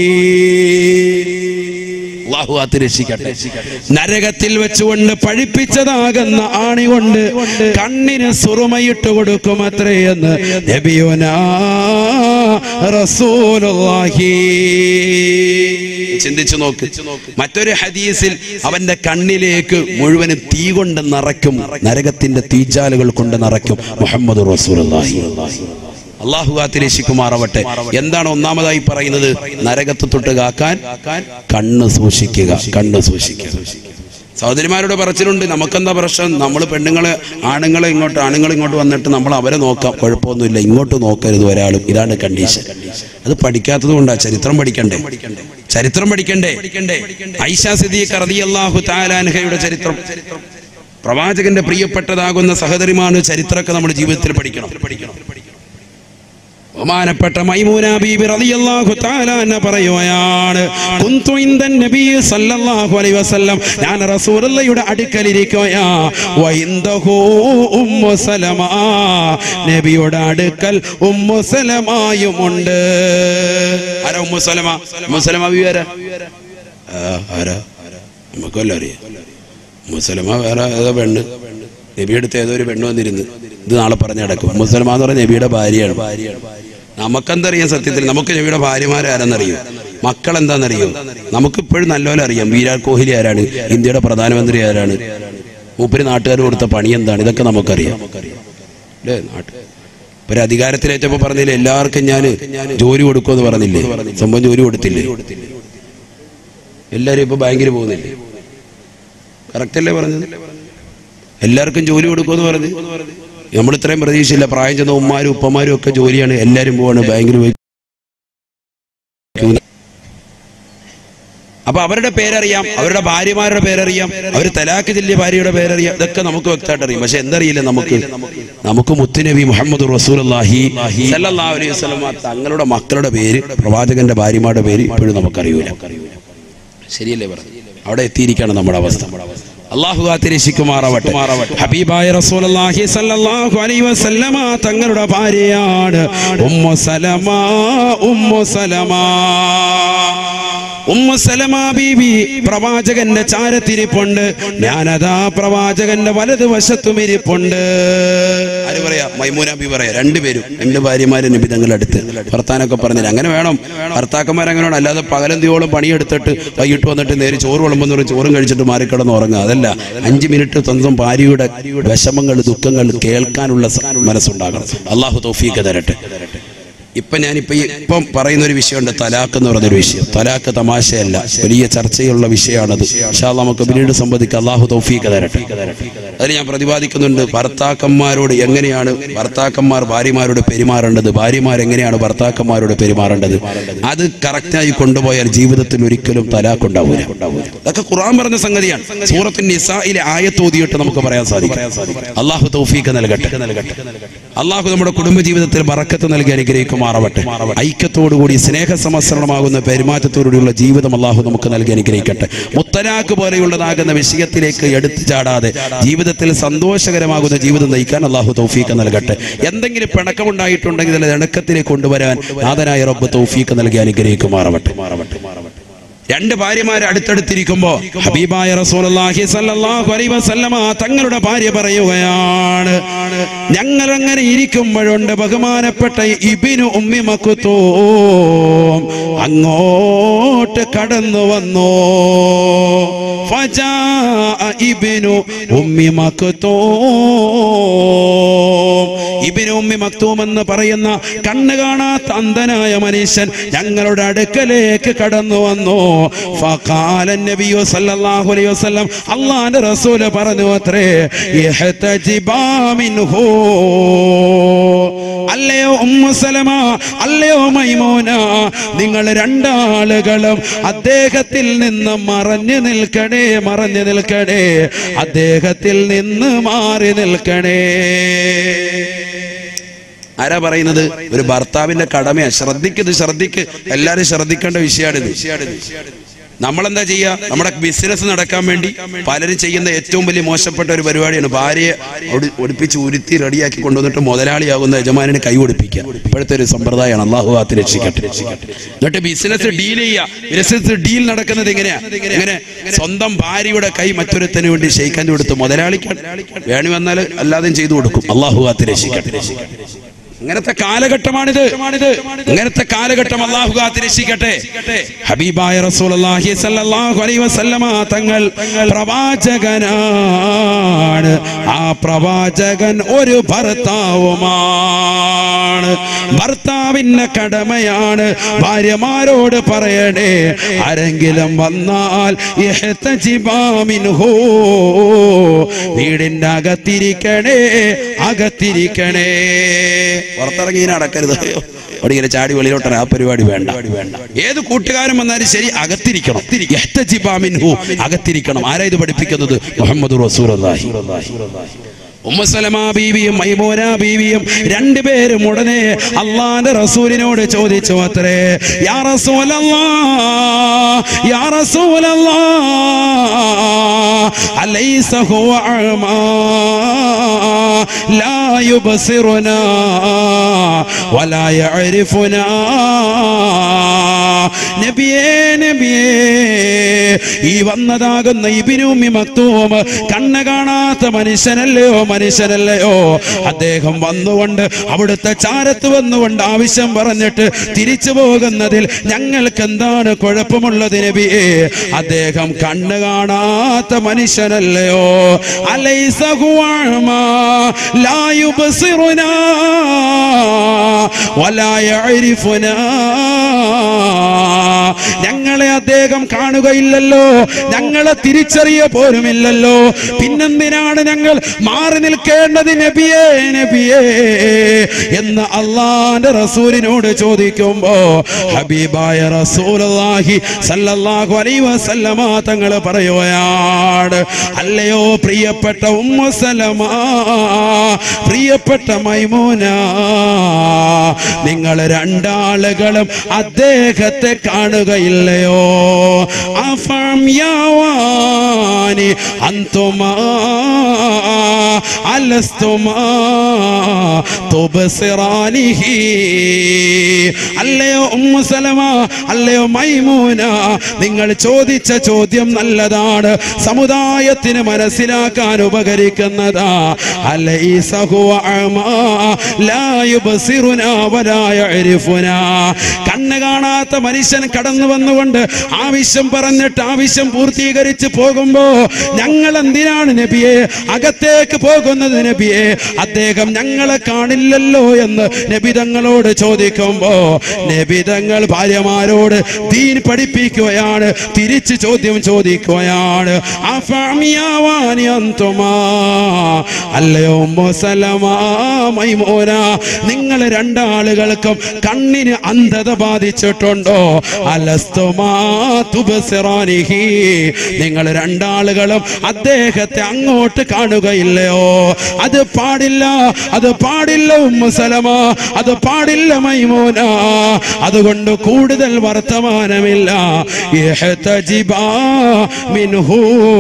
അള്ളാഹു കാത്ത് രക്ഷിക്കട്ടെ നരകത്തിൽ വെച്ചുകൊണ്ട് പഴിപ്പിച്ചതാകുന്ന ആണി കൊണ്ട് കണ്ണിന് സുറുമയിട്ട് കൊടുക്കും അത്രയെന്ന് നബിയുനാ റസൂലുള്ളാഹി ചിന്തിച്ചു നോക്ക് മറ്റൊരു ഹദീസിൽ അവന്റെ കണ്ണിലേക്ക് മുഴുവനും തീ കൊണ്ട് നിറയ്ക്കും നരകത്തിന്റെ തീജാലുകൾ കൊണ്ട് നിറയ്ക്കും മുഹമ്മദ് റസൂലുള്ളാഹി അള്ളാഹു കാത്തിരക്ഷിക്കുമാറാവട്ടെ എന്താണ് ഒന്നാമതായി പറയുന്നത് നരകത്ത് തൊട്ട് കാക്കാൻ കണ്ണ് സൂക്ഷിക്കുക കണ്ണ് സൂക്ഷിക്കുക സഹോദരിമാരുടെ പറച്ചിലുണ്ട് നമുക്കെന്താ പ്രശ്നം നമ്മൾ പെണ്ണുങ്ങളെ ആണുങ്ങളെ ഇങ്ങോട്ട് ആണുങ്ങൾ ഇങ്ങോട്ട് വന്നിട്ട് നമ്മൾ അവരെ നോക്കാം കുഴപ്പമൊന്നുമില്ല ഇങ്ങോട്ട് നോക്കരുത് ഒരാളും ഇതാണ് കണ്ടീഷൻ അത് പഠിക്കാത്തത് കൊണ്ടാ ചരിത്രം പഠിക്കണ്ടേ ചരിത്രം പഠിക്കണ്ടേ ഐഷ സിദ്ദീഖ് റളിയല്ലാഹു തആല അൻഹയുടെ ചരിത്രം പ്രവാചകന്റെ പ്രിയപ്പെട്ടതാകുന്ന സഹോദരിമാണ് ചരിത്രമൊക്കെ നമ്മുടെ ജീവിതത്തിൽ പഠിക്കണം ബഹുമാനപ്പെട്ട മൈമൂന ബീബി റളിയല്ലാഹു തആല അൻഹ പറയുകയാണ് കുന്തു ഇൻദൻ നബി സല്ലല്ലാഹു അലൈഹി വസല്ലം ഞാൻ റസൂലുള്ളാഹിയുടെ അടുക്കൽ ഇരിക്കുകയാ വഇൻദഹു ഉമ്മു സലമ നബിയുടെ അടുക്കൽ ഉമ്മു സലമായും ഉണ്ട് ആരാ ഉമ്മു സലമ ഉമ്മു സലമ ബീവി ആരാ ആ, ആരാ നമുക്കല്ല അറിയാം മുസലമ വേറെ ഏതോ പെണ്ണ് നബിയെടുത്ത് ഏതോ ഒരു പെണ്ണ് വന്നിരുന്ന് ഇത് നാളെ പറഞ്ഞു കിടക്കും മുസലമ എന്ന് പറഞ്ഞ നബിയുടെ ഭാര്യയാണ് നമുക്കെന്തറിയാം സത്യത്തിൽ നമുക്ക് നബിയുടെ ഭാര്യമാരെ ആരെന്നറിയോ മക്കൾ എന്താണെന്നറിയോ നമുക്ക് ഇപ്പോഴും നല്ലപോലെ അറിയാം വിരാട് കോഹ്ലി ആരാണ് ഇന്ത്യയുടെ പ്രധാനമന്ത്രി ആരാണ് മൂപ്പര് നാട്ടുകാർ കൊടുത്ത പണി എന്താണ് ഇതൊക്കെ നമുക്കറിയാം അല്ലേ നാട്ട് ഒരു അധികാരത്തിലേറ്റപ്പോ പറഞ്ഞില്ലേ എല്ലാവർക്കും ഞാൻ ജോലി കൊടുക്കുമെന്ന് പറഞ്ഞില്ലേ സംഭവം ജോലി കൊടുത്തില്ലേ എല്ലാരും ഇപ്പൊ ബാങ്കിൽ പോകുന്നില്ലേ കറക്റ്റ് അല്ലേ പറഞ്ഞത് എല്ലാവർക്കും ജോലി കൊടുക്കുമെന്ന് പറഞ്ഞു നമ്മൾ ഇത്രയും പ്രതീക്ഷയില്ല പ്രായം ചെന്ന ഉമ്മാരും ഉപ്പമാരും ഒക്കെ ജോലിയാണ് എല്ലാരും പോവാണ് ബാങ്കിൽ പോയി അപ്പൊ അവരുടെ പേരറിയാം അവരുടെ ഭാര്യമാരുടെ പേരറിയാം അവർ തലാക്ക് ചെല്ലിയ ഭാര്യയുടെ പേരറിയാം ഇതൊക്കെ നമുക്ക് വ്യക്തമായിട്ട് അറിയാം പക്ഷെ എന്തറിയില്ല നമുക്ക് നമുക്ക് മുത്തുനബി മുഹമ്മദ് റസൂലി സല്ലല്ലാഹു അലൈഹി വസല്ലമ തങ്ങളുടെ മക്കളുടെ പേര് പ്രവാചകന്റെ ഭാര്യമാരുടെ പേര് ഇപ്പോഴും നമുക്കറിയൂല ശരിയല്ലേ പറഞ്ഞു അവിടെ എത്തിയിരിക്കുകയാണ് നമ്മുടെ അവസ്ഥ അള്ളാഹു കാത്തിരക്ഷിക്കുമാറാവട്ടെ ഹബീബായ റസൂലുള്ളാഹി സല്ലല്ലാഹു അലൈഹി വസല്ലമ തങ്ങളുടെ ഭാര്യയാണ് ഉമ്മു സലമ ഉമ്മു സലമ ഉമ്മു സലമ ബീബി പ്രവാചകന്റെ ചാരത്തിരിപ്പുണ്ട് ഞാനതാ പ്രവാചകന്റെ വലതുവശത്തും ഇരിപ്പുണ്ട് ആര് പറയാ മൈമൂന ബി പറയാ രണ്ടുപേരും രണ്ട് ഭാര്യമാര് നബി തങ്ങളുടെ അടുത്ത് ഭർത്താനൊക്കെ പറഞ്ഞില്ല അങ്ങനെ വേണം ഭർത്താക്കന്മാർ അങ്ങനെ വേണം അല്ലാതെ പകലന്തിയോളം പണിയെടുത്തിട്ട് വൈകിട്ട് വന്നിട്ട് നേരെ ചോറ് വിളമ്പെന്ന് പറഞ്ഞ് ചോറും കഴിച്ചിട്ട് മാറിക്കിടന്ന് ഉറങ്ങുക അതല്ല അഞ്ച് മിനിറ്റ് സ്വന്തം ഭാര്യയുടെ വിഷമങ്ങൾ ദുഃഖങ്ങൾ കേൾക്കാനുള്ള സ- മനസ്സുണ്ടാകണം അള്ളാഹു തൗഫീഖ് തരട്ടെ ഇപ്പൊ ഞാനിപ്പോ ഈ ഇപ്പം പറയുന്ന ഒരു വിഷയമുണ്ട് തലാക്ക് എന്ന് പറഞ്ഞൊരു വിഷയം തലാക്ക് തമാശയല്ല വലിയ ചർച്ചയുള്ള വിഷയമാണത് പക്ഷേ നമുക്ക് പിന്നീട് സംബന്ധിക്കുക അള്ളാഹു തൗഫീഖ് തരട്ടെ അതിൽ ഞാൻ പ്രതിപാദിക്കുന്നുണ്ട് ഭർത്താക്കന്മാരോട് എങ്ങനെയാണ് ഭർത്താക്കന്മാർ ഭാര്യമാരോട് പെരുമാറേണ്ടത് ഭാര്യമാർ എങ്ങനെയാണ് ഭർത്താക്കന്മാരോട് പെരുമാറേണ്ടത് അത് കറക്റ്റായി കൊണ്ടുപോയാൽ ജീവിതത്തിൽ ഒരിക്കലും തലാക്ക് ഉണ്ടാവൂല അതൊക്കെ ഖുർആൻ പറഞ്ഞ സംഗതിയാണ് സൂറത്തിൻ നിസായിലെ ആയത്തോതിയിട്ട് നമുക്ക് പറയാൻ സാധിക്കും അള്ളാഹു തൗഫീഖ് നൽകട്ടെ നൽകട്ടെ അള്ളാഹു നമ്മുടെ കുടുംബ ജീവിതത്തിൽ ബറക്കത്ത് നൽകി അനുഗ്രഹിക്കുമാറാവട്ടെ ഐക്യത്തോടുകൂടി സ്നേഹസമസ്രണമാകുന്ന പെരുമാറ്റത്തോടുകൂടിയുള്ള ജീവിതം അള്ളാഹു നമുക്ക് നൽകി അനുഗ്രഹിക്കട്ടെ മുത്തലാഖ് പോലെയുള്ളതാകുന്ന വിഷയത്തിലേക്ക് എടുത്തു ചാടാതെ ജീവിതത്തിൽ സന്തോഷകരമാകുന്ന ജീവിതം നയിക്കാൻ അള്ളാഹു തൗഫീഖ് നൽകട്ടെ എന്തെങ്കിലും പിണക്കമുണ്ടായിട്ടുണ്ടെങ്കിൽ അതിൽ ഇണക്കത്തിലേക്ക് കൊണ്ടുവരാൻ നാഥനായ റബ്ബ് തൗഫീഖ് നൽകി അനുഗ്രഹിക്കുമാറാവട്ടെ രണ്ട് ഭാര്യമാർ അടുത്തടുത്തിരിക്കുമ്പോ ഹബീബായ റസൂലുള്ളാഹി സ്വല്ലല്ലാഹു അലൈഹി വസല്ലമ തങ്ങളുടെ ഭാര്യ പറയുകയാണ് ഞങ്ങൾ അങ്ങനെ ഇരിക്കുമ്പോഴുണ്ട് ബഹുമാനപ്പെട്ട ഇബിനു ഉമ്മി മക്കുത്തൂം അങ്ങോട്ട് കടന്നു വന്നു ഫജാ ഇബിനു ഉമ്മി മക്കുത്തൂം ഇബിനു ഉമ്മി മക്തൂം എന്ന് പറയുന്ന കണ്ണ് കാണാത്ത അന്ധനായ മനുഷ്യൻ ഞങ്ങളുടെ അടുക്കലേക്ക് കടന്നു വന്നു ഫഖാല നബിയു സല്ലല്ലാഹു അലൈഹി വസല്ലം അള്ളാഹുവിന്റെ റസൂല് പറഞ്ഞു അത്രേ ഇഹ്തജിബാ മിൻഹു അല്ലയോ ഉമ്മു സലമ അല്ലയോ മൈമൂന നിങ്ങൾ രണ്ടാളുകളും അദ്ദേഹത്തിൽ നിന്ന് മറഞ്ഞു നിൽക്കണേ മറഞ്ഞു നിൽക്കണേ അദ്ദേഹത്തിൽ നിന്ന് മാറി നിൽക്കണേ ആരാ പറയുന്നത് ഒരു ഭർത്താവിന്റെ കടമയാ ശ്രദ്ധിക്കുന്നത് ശ്രദ്ധിക്ക് എല്ലാരും ശ്രദ്ധിക്കേണ്ട വിഷയമാണിത് നമ്മളെന്താ ചെയ്യുക നമ്മുടെ ബിസിനസ് നടക്കാൻ വേണ്ടി പലരും ചെയ്യുന്ന ഏറ്റവും വലിയ മോശപ്പെട്ട ഒരു പരിപാടിയാണ് ഭാര്യയെ ഒടി- ഒടിപ്പിച്ച് ഉരുത്തി റെഡിയാക്കി കൊണ്ടുവന്നിട്ട് മുതലാളിയാകുന്ന യജമാനിന് കൈ ഒടിപ്പിക്കുക ഇപ്പോഴത്തെ ഒരു സമ്പ്രദായമാണ് അള്ളാഹു കാത്ത് രക്ഷിക്കട്ടെ എന്നിട്ട് ബിസിനസ് ഡീൽ ചെയ്യുക ബിസിനസ് ഡീൽ നടക്കുന്നത് എങ്ങനെയാ എങ്ങനെ സ്വന്തം ഭാര്യയുടെ കൈ മറ്റൊരുത്തന് വേണ്ടി ഷെയ്ക്കാൻ കൊടുത്ത് മുതലാളിക്ക് വേണി വന്നാൽ അല്ലാതെയും ചെയ്തു കൊടുക്കും അള്ളാഹു കാത്ത് രക്ഷിക്കട്ടെ ഇങ്ങനത്തെ കാലഘട്ടമാണിത് ഇങ്ങനത്തെ കാലഘട്ടം അള്ളാഹു കാത്തിരക്ഷിക്കട്ടെ ഹബീബായ റസൂലുള്ളാഹി സ്വല്ലല്ലാഹു അലൈഹി വസല്ലമ തങ്ങൾ പ്രവാചകനാണ് ആ പ്രവാചകൻ ഒരു ഭർത്താവുമാണ് ഭർത്താവിന്റെ കടമയാണ് ഭാര്യമാരോട് പറയണേ ആരെങ്കിലും വന്നാൽ ഇഹ്തജിബാ മിൻഹു. വീടിന്റെ അകത്തിരിക്കണേ അകത്തിരിക്കണേ പുറത്തിറങ്ങി ഇങ്ങനെ അടക്കരുത് അവിടെ ഇങ്ങനെ ചാടി വെളിയിലോട്ടറ ആ പരിപാടി വേണ്ട ഏത് കൂട്ടുകാരൻ വന്നാലും ശരി അകത്തിരിക്കണം ഇഹ്തജിബാ മിൻഹു. അകത്തിരിക്കണം ആരാ ഇത് പഠിപ്പിക്കുന്നത് മുഹമ്മദ് റസൂലുള്ളാഹി ഉമ്മസലമ ബീവിയും മൈമോന ബീവിയും രണ്ടുപേരും ഉടനെ അള്ളാന്റെ റസൂലിനോട് ചോദിച്ചു അത്രേ യാ റസൂലല്ലാ യാ റസൂലല്ലാ അലൈസ ഹുവ അഅമാ ലാ യുബസിറുനാ വലാ യഅരിഫുനാ നബിയേ നബിയേ ഈ വന്നതാകുന്ന ഇബിനുമി മക്തൂം കണ്ണ് കാണാത്ത മനുഷ്യനല്ലയോ മനുഷ്യനല്ലയോ അദ്ദേഹം വന്നുകൊണ്ട് അവിടുത്തെ ചാരത്ത് വന്നുകൊണ്ട് ആവശ്യം പറഞ്ഞിട്ട് തിരിച്ചു പോകുന്നതിൽ ഞങ്ങൾക്ക് എന്താണ് കുഴപ്പമുള്ളത് നബിയേ അദ്ദേഹം കണ്ണ് കാണാത്ത മനുഷ്യനല്ലയോ അലൈസ ഹുവ അഅ്മാ ലാ യുബ്സിറുനാ വലാ യഅരിഫുനാ ഞങ്ങളെ അദ്ദേഹം കാണുകയില്ലല്ലോ ഞങ്ങളെ തിരിച്ചറിയ പോലുമില്ലല്ലോ പിന്നെന്തിനാണ് ഞങ്ങൾ മാറി നിൽക്കേണ്ടത് നബിയേ നബിയേ എന്ന് അള്ളാന്റെ റസൂലിനോട് ചോദിക്കുമ്പോ ഹബീബായ റസൂലുള്ളാഹി സല്ലല്ലാഹു അലൈഹി വസല്ലമ തങ്ങൾ പറയുകയാണ് അല്ലയോ പ്രിയപ്പെട്ട ഉമ്മ സലമ പ്രിയപ്പെട്ട മൈമൂന നിങ്ങൾ രണ്ടാളുകളും അദ്ദേഹത്തെ കാണുകയില്ലയോ അഫം യാവാനി അന്തുമാ അലസ്തുമാ തുബസിറാനിഹി അല്ലയോ ഉമ്മു സലമ അല്ലയോ മൈമൂന നിങ്ങൾ ചോദിച്ച ചോദ്യം നല്ലതാണ് സമുദായത്തിന് മനസ്സിലാക്കാൻ ഉപകരിക്കുന്നതാ അലൈസ ഹുവ അഅ്മാ ലാ യുബ്സിറുനാ വലാ യഅരിഫുനാ കണ്ണ് കാണാത്ത മനുഷ്യൻ കടന്നു വന്നുകൊണ്ട് ആവശ്യം പറഞ്ഞിട്ട് ആവശ്യം പൂർത്തീകരിച്ച് പോകുമ്പോ ഞങ്ങൾ എന്തിനാണ് നബിയെ അകത്തേക്ക് പോകുന്നത് നബിയെ അദ്ദേഹം ഞങ്ങളെ കാണില്ലല്ലോ എന്ന് നബിതങ്ങളോട് ചോദിക്കുമ്പോ നബിതങ്ങൾ ഭാര്യമാരോട് ദീൻ പഠിപ്പിക്കുകയാണ് തിരിച്ച് ചോദ്യം ചോദിക്കുകയാണ് അഫഅമിയാവാനി അന്തുമാ അല്ലയോ ഉമ്മു സലമാ മൈമൂന നിങ്ങൾ രണ്ടാളുകൾക്കും കണ്ണിന് അന്ധത ബാധിച്ചിട്ടുണ്ടോ അലസ്തുമാ തുബസിറാനിഹി നിങ്ങൾ രണ്ടാളുകളും അദ്ദേഹത്തെ അങ്ങോട്ട് കാണുകയില്ലയോ അത് പാടില്ല അത് പാടില്ല ഉമ്മു സലമ അത് പാടില്ല മൈമൂന അതുകൊണ്ട് കൂടുതൽ വർത്തമാനമില്ല ഇഹ്തജിബാ മിൻഹു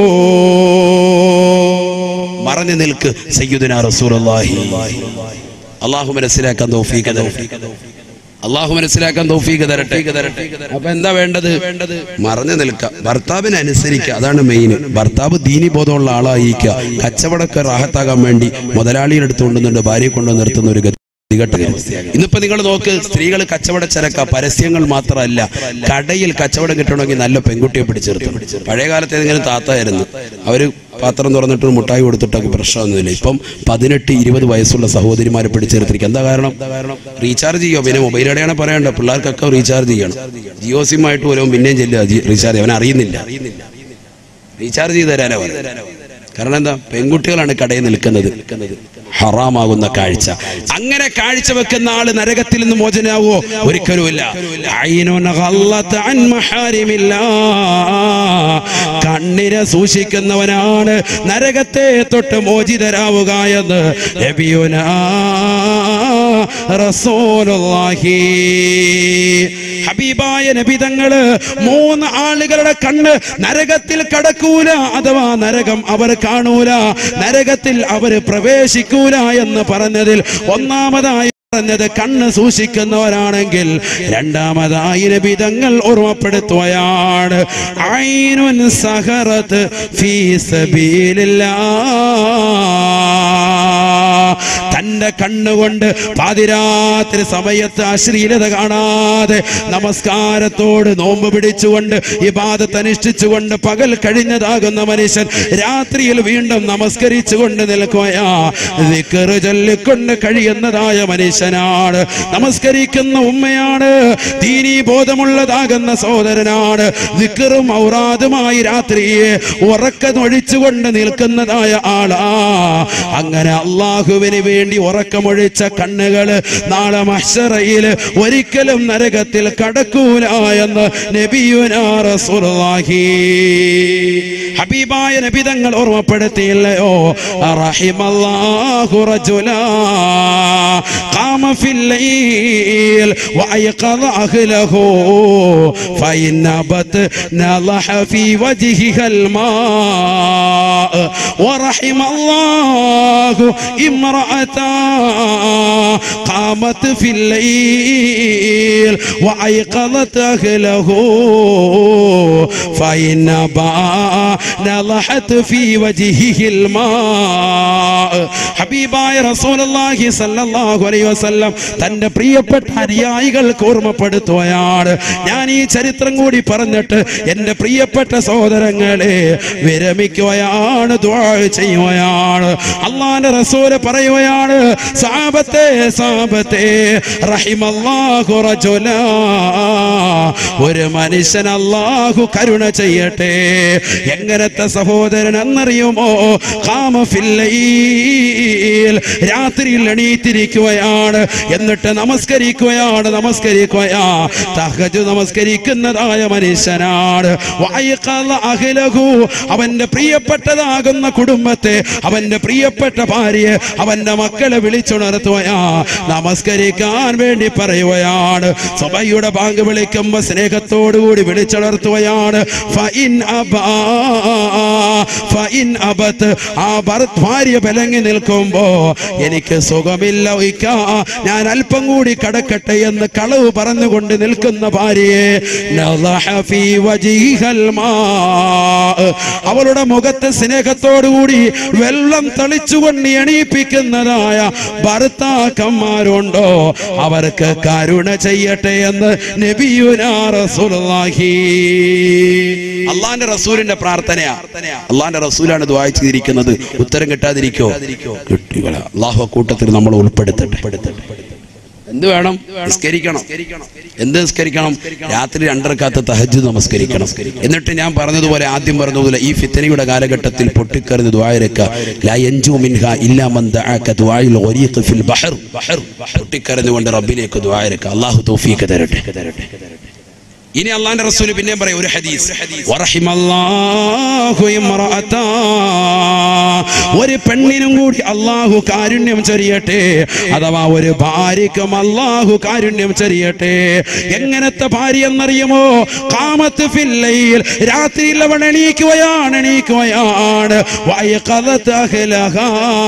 മറഞ്ഞു നിൽക്ക് സയ്യിദുനാ റസൂലുള്ളാഹി അള്ളാഹു മനസ്സിലാക്കാൻ തൗഫീഖ് തരട്ടെ അള്ളാഹു മനസ്സിലാക്കാൻ തൗഫീഖ് തരട്ടെ അപ്പൊ എന്താ വേണ്ടത് മറഞ്ഞു നിൽക്കുക ഭർത്താവിനെ അനുസരിക്കുക അതാണ് മെയിൻ ഭർത്താവ് ദീനി ബോധമുള്ള ആളായിരിക്കുക കച്ചവടമൊക്കെ റാഹത്താകാൻ വേണ്ടി മുതലാളിയുടെ അടുത്ത് കൊണ്ടുവന്നിട്ട് ഭാര്യയെ കൊണ്ടുവന്ന് നിർത്തുന്ന ഒരു ഗതി ഗതികെട്ട ഇന്നിപ്പോ നിങ്ങൾ നോക്ക് സ്ത്രീകൾ കച്ചവട ചരക്ക പരസ്യങ്ങൾ മാത്രമല്ല കടയിൽ കച്ചവടം കിട്ടണമെങ്കിൽ നല്ല പെൺകുട്ടിയെ പിടിച്ചെടുത്തു പഴയ കാലത്ത് ഏതെങ്കിലും താത്തായിരുന്നു അവര് പാത്രം തുറന്നിട്ട് മുട്ടായി കൊടുത്തിട്ടൊക്കെ പ്രശ്നമൊന്നുമില്ല ഇപ്പം പതിനെട്ട് ഇരുപത് വയസ്സുള്ള സഹോദരിമാരെ പിടിച്ചെടുത്തിരിക്കും എന്താ കാരണം റീചാർജ് ചെയ്യോ പിന്നെ മൊബൈൽ ഇടയാണ് പറയണ്ട പിള്ളേർക്കൊക്കെ റീചാർജ് ചെയ്യണം ജിയോ സിം ആയിട്ട് പോലും പിന്നെയും ചെല്ലുക റീചാർജ് അവൻ അറിയുന്നില്ല റീചാർജ് ചെയ്ത് തരാനാ പറയുന്നത് കാരണം എന്താ പെൺകുട്ടികളാണ് കടയിൽ നിൽക്കുന്നത് ഹറാമാകുന്ന കാഴ്ച അങ്ങനെ കാഴ്ച വെക്കുന്ന ആള് നരകത്തിൽ നിന്ന് മോചനാവോ ഒരിക്കലുമില്ല ഐനുൻ ഖല്ലത്ത് അൻ മഹാരിമില്ലാ. കണ്ണിനെ സൂക്ഷിക്കുന്നവനാണ് നരകത്തെ തൊട്ട് മോചിതരാവുക എന്ന് നബിയുനാ റസൂലുള്ളാഹി ഹബീബായ നബിതങ്ങള് മൂന്ന് ആളുകളുടെ കണ്ണ് നരകത്തിൽ കടക്കൂല അഥവാ നരകം അവർ കാണൂല നരകത്തിൽ അവർ പ്രവേശിക്കൂല എന്ന് പറഞ്ഞതിൽ ഒന്നാമതായി പറഞ്ഞത് കണ്ണ് സൂക്ഷിക്കുന്നവരാണെങ്കിൽ രണ്ടാമതായി നബിതങ്ങൾ ഓർമ്മപ്പെടുത്തുകയാണ് ഐനുൻ സഹറത്ത് ഫീ സബീലില്ലാ തന്റെ കണ്ണുകൊണ്ട് പാതിരാത്രി സമയത്ത് അശ്ലീലത കാണാതെ നമസ്കാരത്തോട് നോമ്പ് പിടിച്ചുകൊണ്ട് ഇബാദത്ത് അനുഷ്ഠിച്ചുകൊണ്ട് പകൽ കഴിഞ്ഞതാകുന്ന മനുഷ്യൻ രാത്രിയിൽ വീണ്ടും നമസ്കരിച്ചുകൊണ്ട് നിൽക്കുകയാ ദിക്റ് ചൊല്ലിക്കൊണ്ട് കഴിയുന്നതായ മനുഷ്യനാണ് നമസ്കരിക്കുന്ന ഉമ്മയാണ് ദീനീ ബോധമുള്ളതാകുന്ന സഹോദരനാണ് ദിക്റും ഔറാദുമായി രാത്രിയെ ഉറക്കമൊഴിച്ചുകൊണ്ട് നിൽക്കുന്നതായ ആളാ അങ്ങനെ അള്ളാഹുവിന് വേണ്ടി ഉറക്കമൊഴിച്ച കണ്ണുകള് നാളെ മഹ്ശറയിൽ ഒരിക്കലും നരകത്തിൽ കടക്കൂല എന്ന് നബിയുനാ റസൂലുള്ളാഹി ഹബീബായ നബി തങ്ങൾ ഓർമ്മപ്പെടുത്തിയില്ലയോ റഹിമല്ലാഹു റജുലാ قام في الليل وأيقظ أهله فإن نبت نضح في وجهها الماء ورحم الله امرأة قامت في الليل وأيقظت أهله فإن نضحت في وجهه الماء ഹബീബായ റസൂലുള്ളാഹി സല്ലല്ലാഹു അലൈഹി വസല്ലം തന്റെ പ്രിയപ്പെട്ട അനുയായികൾക്ക് ഓർമ്മപ്പെടുത്തുകയാണ് ഞാൻ ഈ ചരിത്രം കൂടി പറഞ്ഞിട്ട് എൻ്റെ പ്രിയപ്പെട്ട സഹോദരങ്ങളെ വിരമിക്കുകയാണ് ദുആ ചെയ്യുകയാണ് അള്ളാന്റെ റസൂല് പറയുകയാണ് സാബത്തെ സാബത്തെ റഹിമല്ലാഹു റജുലാ ഒരു മനുഷ്യൻ അല്ലാഹു കരുണ ചെയ്യട്ടെ എങ്ങനത്തെ സഹോദരൻ എന്നറിയുമോ കാമഫില്ലയിൽ രാത്രിയിൽ എണീറ്റിരിക്കുകയാണ് എന്നിട്ട് നമസ്കരിക്കുകയാണ് നമസ്കരിക്കുകയാ തഹജ് നമസ്കരിക്കുന്നതായ മനുഷ്യനാണ് വയഖല അഹ്ലഹു അവന്റെ പ്രിയപ്പെട്ടതാകുന്ന കുടുംബത്തെ അവന്റെ പ്രിയപ്പെട്ട ഭാര്യയെ അവന്റെ മക്കളെ വിളിച്ചുണർത്തുകയാ നമസ്കരിക്കാൻ വേണ്ടി പറയുകയാണ് സഭയുടെ ബാങ്ക് വിളിക്കുമ്പോ സ്നേഹത്തോടുകൂടി വിളിച്ചുണർത്തുകയാണ് ഫഇൻ അബാ ഫഇൻ അബത്ത് ആ ഭർത്ത് ഭാര്യ ബലങ്ങി നിൽക്കുമ്പോ എനിക്ക് സുഖമില്ല ഉയ്ക്ക ഞാൻ അല്പം കൂടി കടക്കട്ടെ എന്ന് കളവ് പറഞ്ഞുകൊണ്ട് നിൽക്കുന്ന ഭാര്യയെ നളഹ ഫീ വജീഹൽ മാ. അവളുടെ മുഖത്ത് സ്നേഹത്തോടുകൂടി വെള്ളം തളിച്ചുകൊണ്ട് എണീപ്പിക്കുന്നതായ ഭർത്താക്കന്മാരുണ്ടോ അവർക്ക് കരുണ ചെയ്യട്ടെ എന്ന് നബിയുനാ റസൂലുള്ളാഹി അള്ളാന്റെ റസൂലിന്റെ പ്രാർത്ഥനയാ അള്ളാന്റെ റസൂലാണ് ദ്വാ ചെയ്തിരിക്കുന്നത് ഉത്തരം കിട്ടാതിരിക്കോ കിട്ടുക അള്ളാഹു കൂട്ടത്തിൽ നമ്മൾ ഉൾപ്പെടുത്തട്ടെ എന്ത് വേണം നിസ്കരിക്കണം എന്ത് നിസ്കരിക്കണം രാത്രി രണ്ടരക്കാത്ത തഹജ് നമസ്കരിക്കണം എന്നിട്ട് ഞാൻ പറഞ്ഞതുപോലെ ആദ്യം പറഞ്ഞതുപോലെ ഈ ഫിത്തനയുടെ കാലഘട്ടത്തിൽ പൊട്ടിക്കറിഞ്ഞ് ദ്വായരക്ക ലാ യൻജു മിൻഹ ഇല്ലാ മൻ ദഅക ദുആഇൽ ഗരീഖ് ഫിൽ ബഹർ പൊട്ടിക്കറിഞ്ഞുകൊണ്ട് റബ്ബിലേക്ക് ദ്വായരക്ക അല്ലാഹു തൗഫീഖ് തരട്ടെ ഇനി അള്ളാന്റെ റസൂല് പിന്നെയും പറയും ഒരു ഹദീസ് വറഹിമല്ലാഹു ഇമ്രഅത്താ. ഒരു പെണ്ണിനും കൂടി അള്ളാഹു കാരുണ്യം ചൊരിയട്ടെ അഥവാ ഒരു ഭാര്യക്കും അള്ളാഹു കാരുണ്യം ചൊരിയട്ടെ എങ്ങനത്തെ ഭാര്യ എന്നറിയുമോ കാമത്ത് ഫില്ലയിൽ രാത്രിയിൽ അവൻ എണീക്കുകയാണ് എണീക്കുകയാണ് വയഖദത്ത് അഹ്ലഹാ.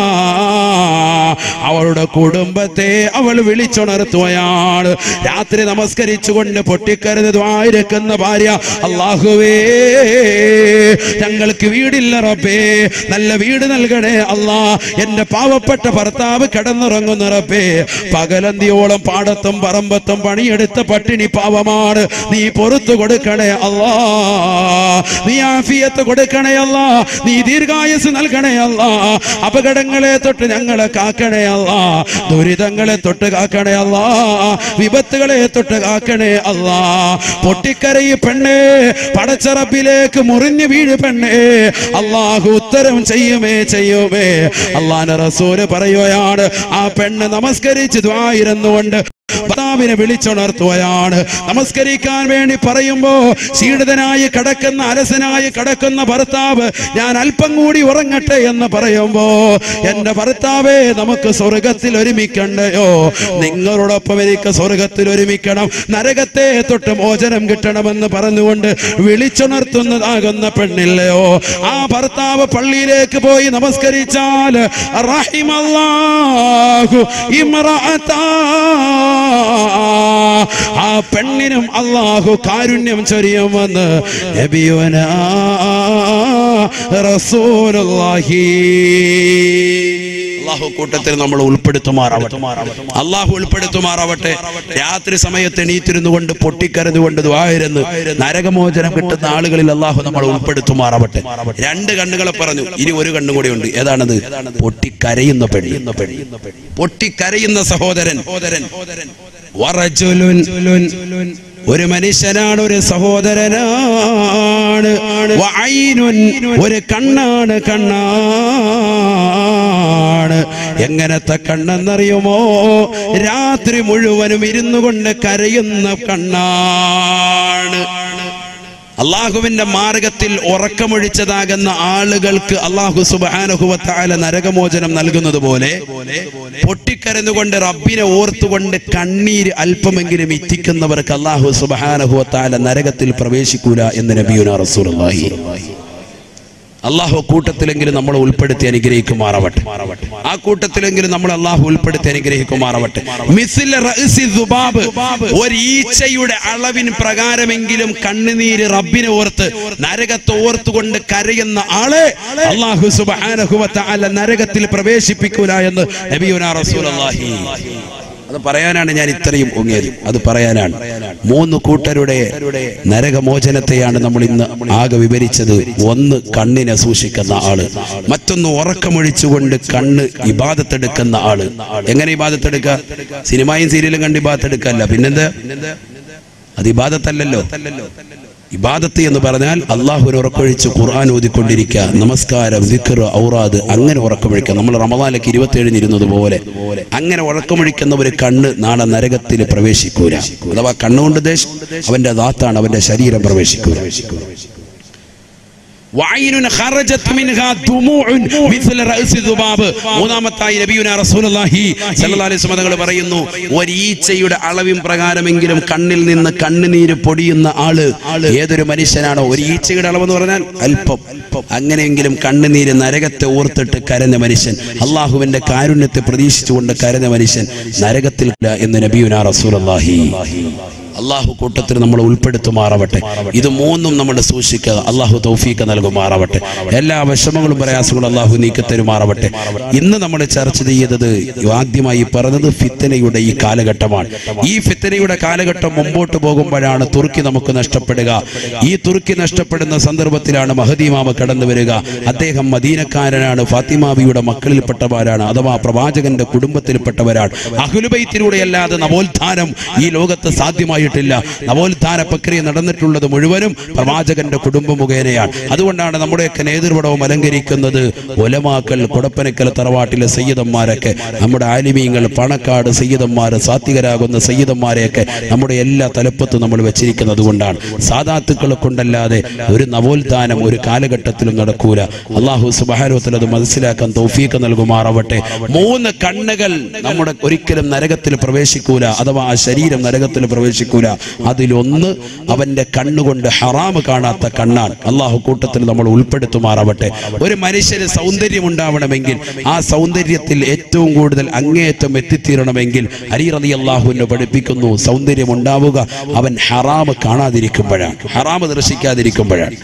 അവളുടെ കുടുംബത്തെ അവൾ വിളിച്ചുണർത്തുകയാണ് രാത്രി നമസ്കരിച്ചുകൊണ്ട് പൊട്ടിക്കരുത് ദ്വാരക്കുന്ന ഭാര്യ അള്ളാഹുവേ ഞങ്ങൾക്ക് വീടില്ല റബ്ബേ നല്ല വീട് നൽകണേ അല്ലാ എന്റെ പാവപ്പെട്ട ഭർത്താവ് കിടന്നുറങ്ങുന്ന റബ്ബേ പകലന്തിയോളം പാടത്തും പറമ്പത്തും പണിയെടുത്ത പട്ടിണി പാവമാണ് നീ പുറത്തു കൊടുക്കണേ അല്ലാ നീ ആഫിയത്ത് കൊടുക്കണേ അല്ലാ നീ ദീർഘായുസ് നൽകണേ അല്ലാ അപകടങ്ങളെ തൊട്ട് ഞങ്ങളെ കാക്കണേ അല്ലാ ദുരിതങ്ങളെ തൊട്ട് കാക്കണേ അല്ലാ വിപത്തുകളെ തൊട്ട് കാക്കണേ അല്ലാ പൊട്ടിക്കരയി പെണ്ണേ പടച്ചറപ്പിലേക്ക് മുറിഞ്ഞു വീഴ് പെണ്ണേ അള്ളാഹു ഉത്തരം ചെയ്യുമേ ചെയ്യുമേ അള്ളാന്റെ റസൂല് പറയുകയാണ് ആ പെണ്ണ് നമസ്കരിച്ച് ദ്വായിരുന്നുകൊണ്ട് ഭർത്താവിനെ വിളിച്ചുണർത്തുകയാണ് നമസ്കരിക്കാൻ വേണ്ടി പറയുമ്പോ ക്ഷീണിതനായി കിടക്കുന്ന അലസനായി കിടക്കുന്ന ഭർത്താവ് ഞാൻ അല്പം കൂടി ഉറങ്ങട്ടെ എന്ന് പറയുമ്പോ എന്റെ ഭർത്താവേ നമുക്ക് സ്വർഗത്തിൽ ഒരുമിക്കണ്ടയോ നിങ്ങളോടൊപ്പം എനിക്ക് സ്വർഗത്തിൽ ഒരുമിക്കണം നരകത്തെ തൊട്ട് മോചനം കിട്ടണമെന്ന് പറഞ്ഞുകൊണ്ട് വിളിച്ചുണർത്തുന്നതാകുന്ന പെണ്ണില്ലയോ ആ ഭർത്താവ് പള്ളിയിലേക്ക് പോയി നമസ്കരിച്ചാൽ റഹിമല്ലാഹു ഇമ്രഅത്താ ആ പെണ്ണിനും അള്ളാഹു കാരുണ്യം ചൊരിയുമെന്ന് നബിയുനാ റസൂലുള്ളാഹി അള്ളാഹു കൂട്ടത്തിൽ നമ്മൾ ഉൾപ്പെടുത്തുമാറാവട്ടെ അള്ളാഹു ഉൾപ്പെടുത്തുമാറാവട്ടെ രാത്രി സമയത്ത് എണീറ്റിരുന്നു കൊണ്ട് പൊട്ടിക്കരഞ്ഞുകൊണ്ട് ദ്വായിരുന്ന് നരകമോചനം കിട്ടുന്ന ആളുകളിൽ അള്ളാഹു നമ്മൾ ഉൾപ്പെടുത്തുമാറാവട്ടെ രണ്ട് കണ്ണുകളെ പറഞ്ഞു ഇനി ഒരു കണ്ണും കൂടി ഉണ്ട് ഏതാണത് പൊട്ടിക്കരയുന്ന പെണ്ണി പൊട്ടിക്കരയുന്ന സഹോദരൻ വറജുലുൻ ഒരു മനുഷ്യനാണ് ഒരു സഹോദരനാണ് വഅയ്നുൻ ഒരു കണ്ണാണ് കണ്ണാണ് എങ്ങനത്തെ കണ്ണെന്നറിയുമോ രാത്രി മുഴുവനും ഇരുന്നു കൊണ്ട് കരയുന്ന കണ്ണാണ് അള്ളാഹുവിന്റെ മാർഗത്തിൽ ഉറക്കമൊഴിച്ചതാകുന്ന ആളുകൾക്ക് അള്ളാഹു സുബാനഹുവത്തായ നരകമോചനം നൽകുന്നത് പോലെ പൊട്ടിക്കരന്നുകൊണ്ട് റബ്ബിനെ ഓർത്തുകൊണ്ട് കണ്ണീര് അല്പമെങ്കിലും ഇറ്റിക്കുന്നവർക്ക് അള്ളാഹു സുബാനഹുവത്തായ നരകത്തിൽ പ്രവേശിക്കൂല എന്ന് നബിയുന റസൂലുള്ളാഹി അള്ളാഹു കൂട്ടത്തിലെങ്കിലും നമ്മൾ ഉൾപ്പെടുത്തി അനുഗ്രഹിക്കുമാറാവട്ടെ ആ കൂട്ടത്തിലെങ്കിലും നമ്മൾ അള്ളാഹു ഉൾപ്പെടുത്തി അനുഗ്രഹിക്കുമാറാവട്ടെ മിസില റഅ്സി ദുബാബ് ഒരു ഈച്ചയുടെ അളവിൻ പ്രകാരമെങ്കിലും കണ്ണുനീര് റബ്ബിനെ ഓർത്ത് നരകത്തെ ഓർത്തുകൊണ്ട് കരയുന്ന ആളെ അള്ളാഹു സുബ്ഹാനഹു വ തആല നരകത്തിൽ പ്രവേശിപ്പിക്കൂല എന്ന് നബിയുനാ റസൂലുള്ളാഹി അത് പറയാനാണ് ഞാൻ ഇത്രയും ഒങ്ങിയത് അത് പറയാനാണ് മൂന്ന് കൂട്ടരുടെ നരകമോചനത്തെയാണ് നമ്മൾ ഇന്ന് ആകെ വിവരിച്ചത് ഒന്ന് കണ്ണിനെ സൂക്ഷിക്കുന്ന ആള് മറ്റൊന്ന് ഉറക്കമൊഴിച്ചുകൊണ്ട് കണ്ണ് ഇബാദത്തെടുക്കുന്ന ആള് എങ്ങനെ ഇബാദത്തെടുക്കുക സിനിമയും സീരിയലും കണ്ട് ഇബാദത്തെടുക്കല്ല പിന്നെന്താ അത് ഇബാദത്തല്ലല്ലോ ഇബാദത്ത് എന്ന് പറഞ്ഞാൽ അള്ളാഹുവിന് ഉറക്കൊഴിച്ച് ഖുർആൻ ഓതിക്കൊണ്ടിരിക്കുക നമസ്കാരം ദിക്ർ ഔറാദ് അങ്ങനെ ഉറക്കമൊഴിക്കുക നമ്മൾ റമദാനിലേക്ക് ഇരുപത്തിയേഴിന് ഇരുന്നത് പോലെ അങ്ങനെ ഉറക്കമൊഴിക്കുന്ന ഒരു കണ്ണ് നാളെ നരകത്തിൽ പ്രവേശിക്കൂല അഥവാ കണ്ണുകൊണ്ട് ദേശം അവന്റെ ദാത്താണ് അവന്റെ ശരീരം പ്രവേശിക്കൂല വഅയ്നുൻ ഖറജത് മിൻഹാ ദുമൂഉൻ മിസ്ല റഅ്സി ദുബാബ് മൂന്നാമത്തായി നബിയുനാ റസൂലുള്ളാഹി സ്വല്ലല്ലാഹു അലൈഹി വസല്ലം തങ്ങൾ പറയുന്നു ഒരു ഈച്ചയുടെ അളവിൻ പ്രകാരമെങ്കിലും കണ്ണിൽ നിന്ന് കണ്ണുനീര് പൊടിയുന്ന ആള് ഏതൊരു മനുഷ്യനാണോ ഒരു ഈച്ചയുടെ അളവെന്ന് പറഞ്ഞാൽ അല്പം അങ്ങനെയെങ്കിലും കണ്ണുനീര് നരകത്തെ ഓർത്തിട്ട് കരഞ്ഞ മനുഷ്യൻ അള്ളാഹുവിന്റെ കാരുണ്യത്തെ പ്രതീക്ഷിച്ചുകൊണ്ട് കരഞ്ഞ മനുഷ്യൻ നരകത്തിൽ ഇല്ല എന്ന് നബിയുനാ റസൂലുള്ളാഹി അള്ളാഹു കൂട്ടത്തിൽ നമ്മൾ ഉൾപ്പെടുത്തുമാറാവട്ടെ ഇത് മൂന്നും നമ്മൾ സൂക്ഷിക്കുക അള്ളാഹു തൗഫീക്ക് നൽകുമാറാവട്ടെ എല്ലാ വിഷമങ്ങളും പ്രയാസങ്ങളും അള്ളാഹു നീക്കത്തരുമാറാവട്ടെ ഇന്ന് നമ്മൾ ചർച്ച ചെയ്തത് ആദ്യമായി പറഞ്ഞത് ഫിത്തനയുടെ ഈ കാലഘട്ടമാണ് ഈ ഫിത്തനയുടെ കാലഘട്ടം മുമ്പോട്ട് പോകുമ്പോഴാണ് തുർക്കി നമുക്ക് നഷ്ടപ്പെടുക ഈ തുർക്കി നഷ്ടപ്പെടുന്ന സന്ദർഭത്തിലാണ് മഹദീമാമ കടന്നു വരിക അദ്ദേഹം മദീനക്കാരനാണ് ഫാത്തിമാബിയുടെ മക്കളിൽപ്പെട്ടവരാണ് അഥവാ പ്രവാചകന്റെ കുടുംബത്തിൽപ്പെട്ടവരാണ് അഹുലുബൈത്തിലൂടെയല്ലാതെ നവോത്ഥാനം ഈ ലോകത്ത് സാധ്യമായിട്ടില്ല നവോത്ഥാന പ്രക്രിയ നടന്നിട്ടുള്ളത് മുഴുവനും പ്രവാചകന്റെ കുടുംബം മുഖേനയാണ് അതുകൊണ്ടാണ് നമ്മുടെയൊക്കെ നേതൃപടവും അലങ്കരിക്കുന്നത് ഒലമാക്കൽ കൊടപ്പനക്കൽ തറവാട്ടിലെ സയ്യിദന്മാരൊക്കെ നമ്മുടെ ആലിമീങ്ങൾ പണക്കാട് സയ്യിദന്മാർ സാത്വികരാകുന്ന സയ്യിദന്മാരെയൊക്കെ നമ്മുടെ എല്ലാ തലപ്പത്തും നമ്മൾ വെച്ചിരിക്കുന്നത് കൊണ്ടാണ് സാധാത്തുക്കളെ കൊണ്ടല്ലാതെ ഒരു നവോത്ഥാനം ഒരു കാലഘട്ടത്തിലും നടക്കൂല അള്ളാഹു സുബാരോത്തിൽ അത് മനസ്സിലാക്കാൻ തൗഫീക്ക് നൽകുമാറാവട്ടെ മൂന്ന് കണ്ണുകൾ നമ്മുടെ ഒരിക്കലും നരകത്തിൽ പ്രവേശിക്കൂല അഥവാ ആ ശരീരം നരകത്തിൽ പ്രവേശിക്കൂല അതിലൊന്ന് അവന്റെ കണ്ണുകൊണ്ട് ഹറാമ് കാണാത്ത കണ്ണാണ് അള്ളാഹു കൂട്ടത്തിൽ നമ്മൾ ഉൾപ്പെടുത്തുമാറാവട്ടെ ഒരു മനുഷ്യന് സൗന്ദര്യം ഉണ്ടാവണമെങ്കിൽ ആ സൗന്ദര്യത്തിൽ ഏറ്റവും കൂടുതൽ അങ്ങേയറ്റം എത്തിത്തീരണമെങ്കിൽ അലി റതി അള്ളാഹുവിനെ പഠിപ്പിക്കുന്നു സൗന്ദര്യം ഉണ്ടാവുക അവൻ ഹറാമ് കാണാതിരിക്കുമ്പോഴാണ് ഹറാമ് ദർശിക്കാതിരിക്കുമ്പോഴാണ്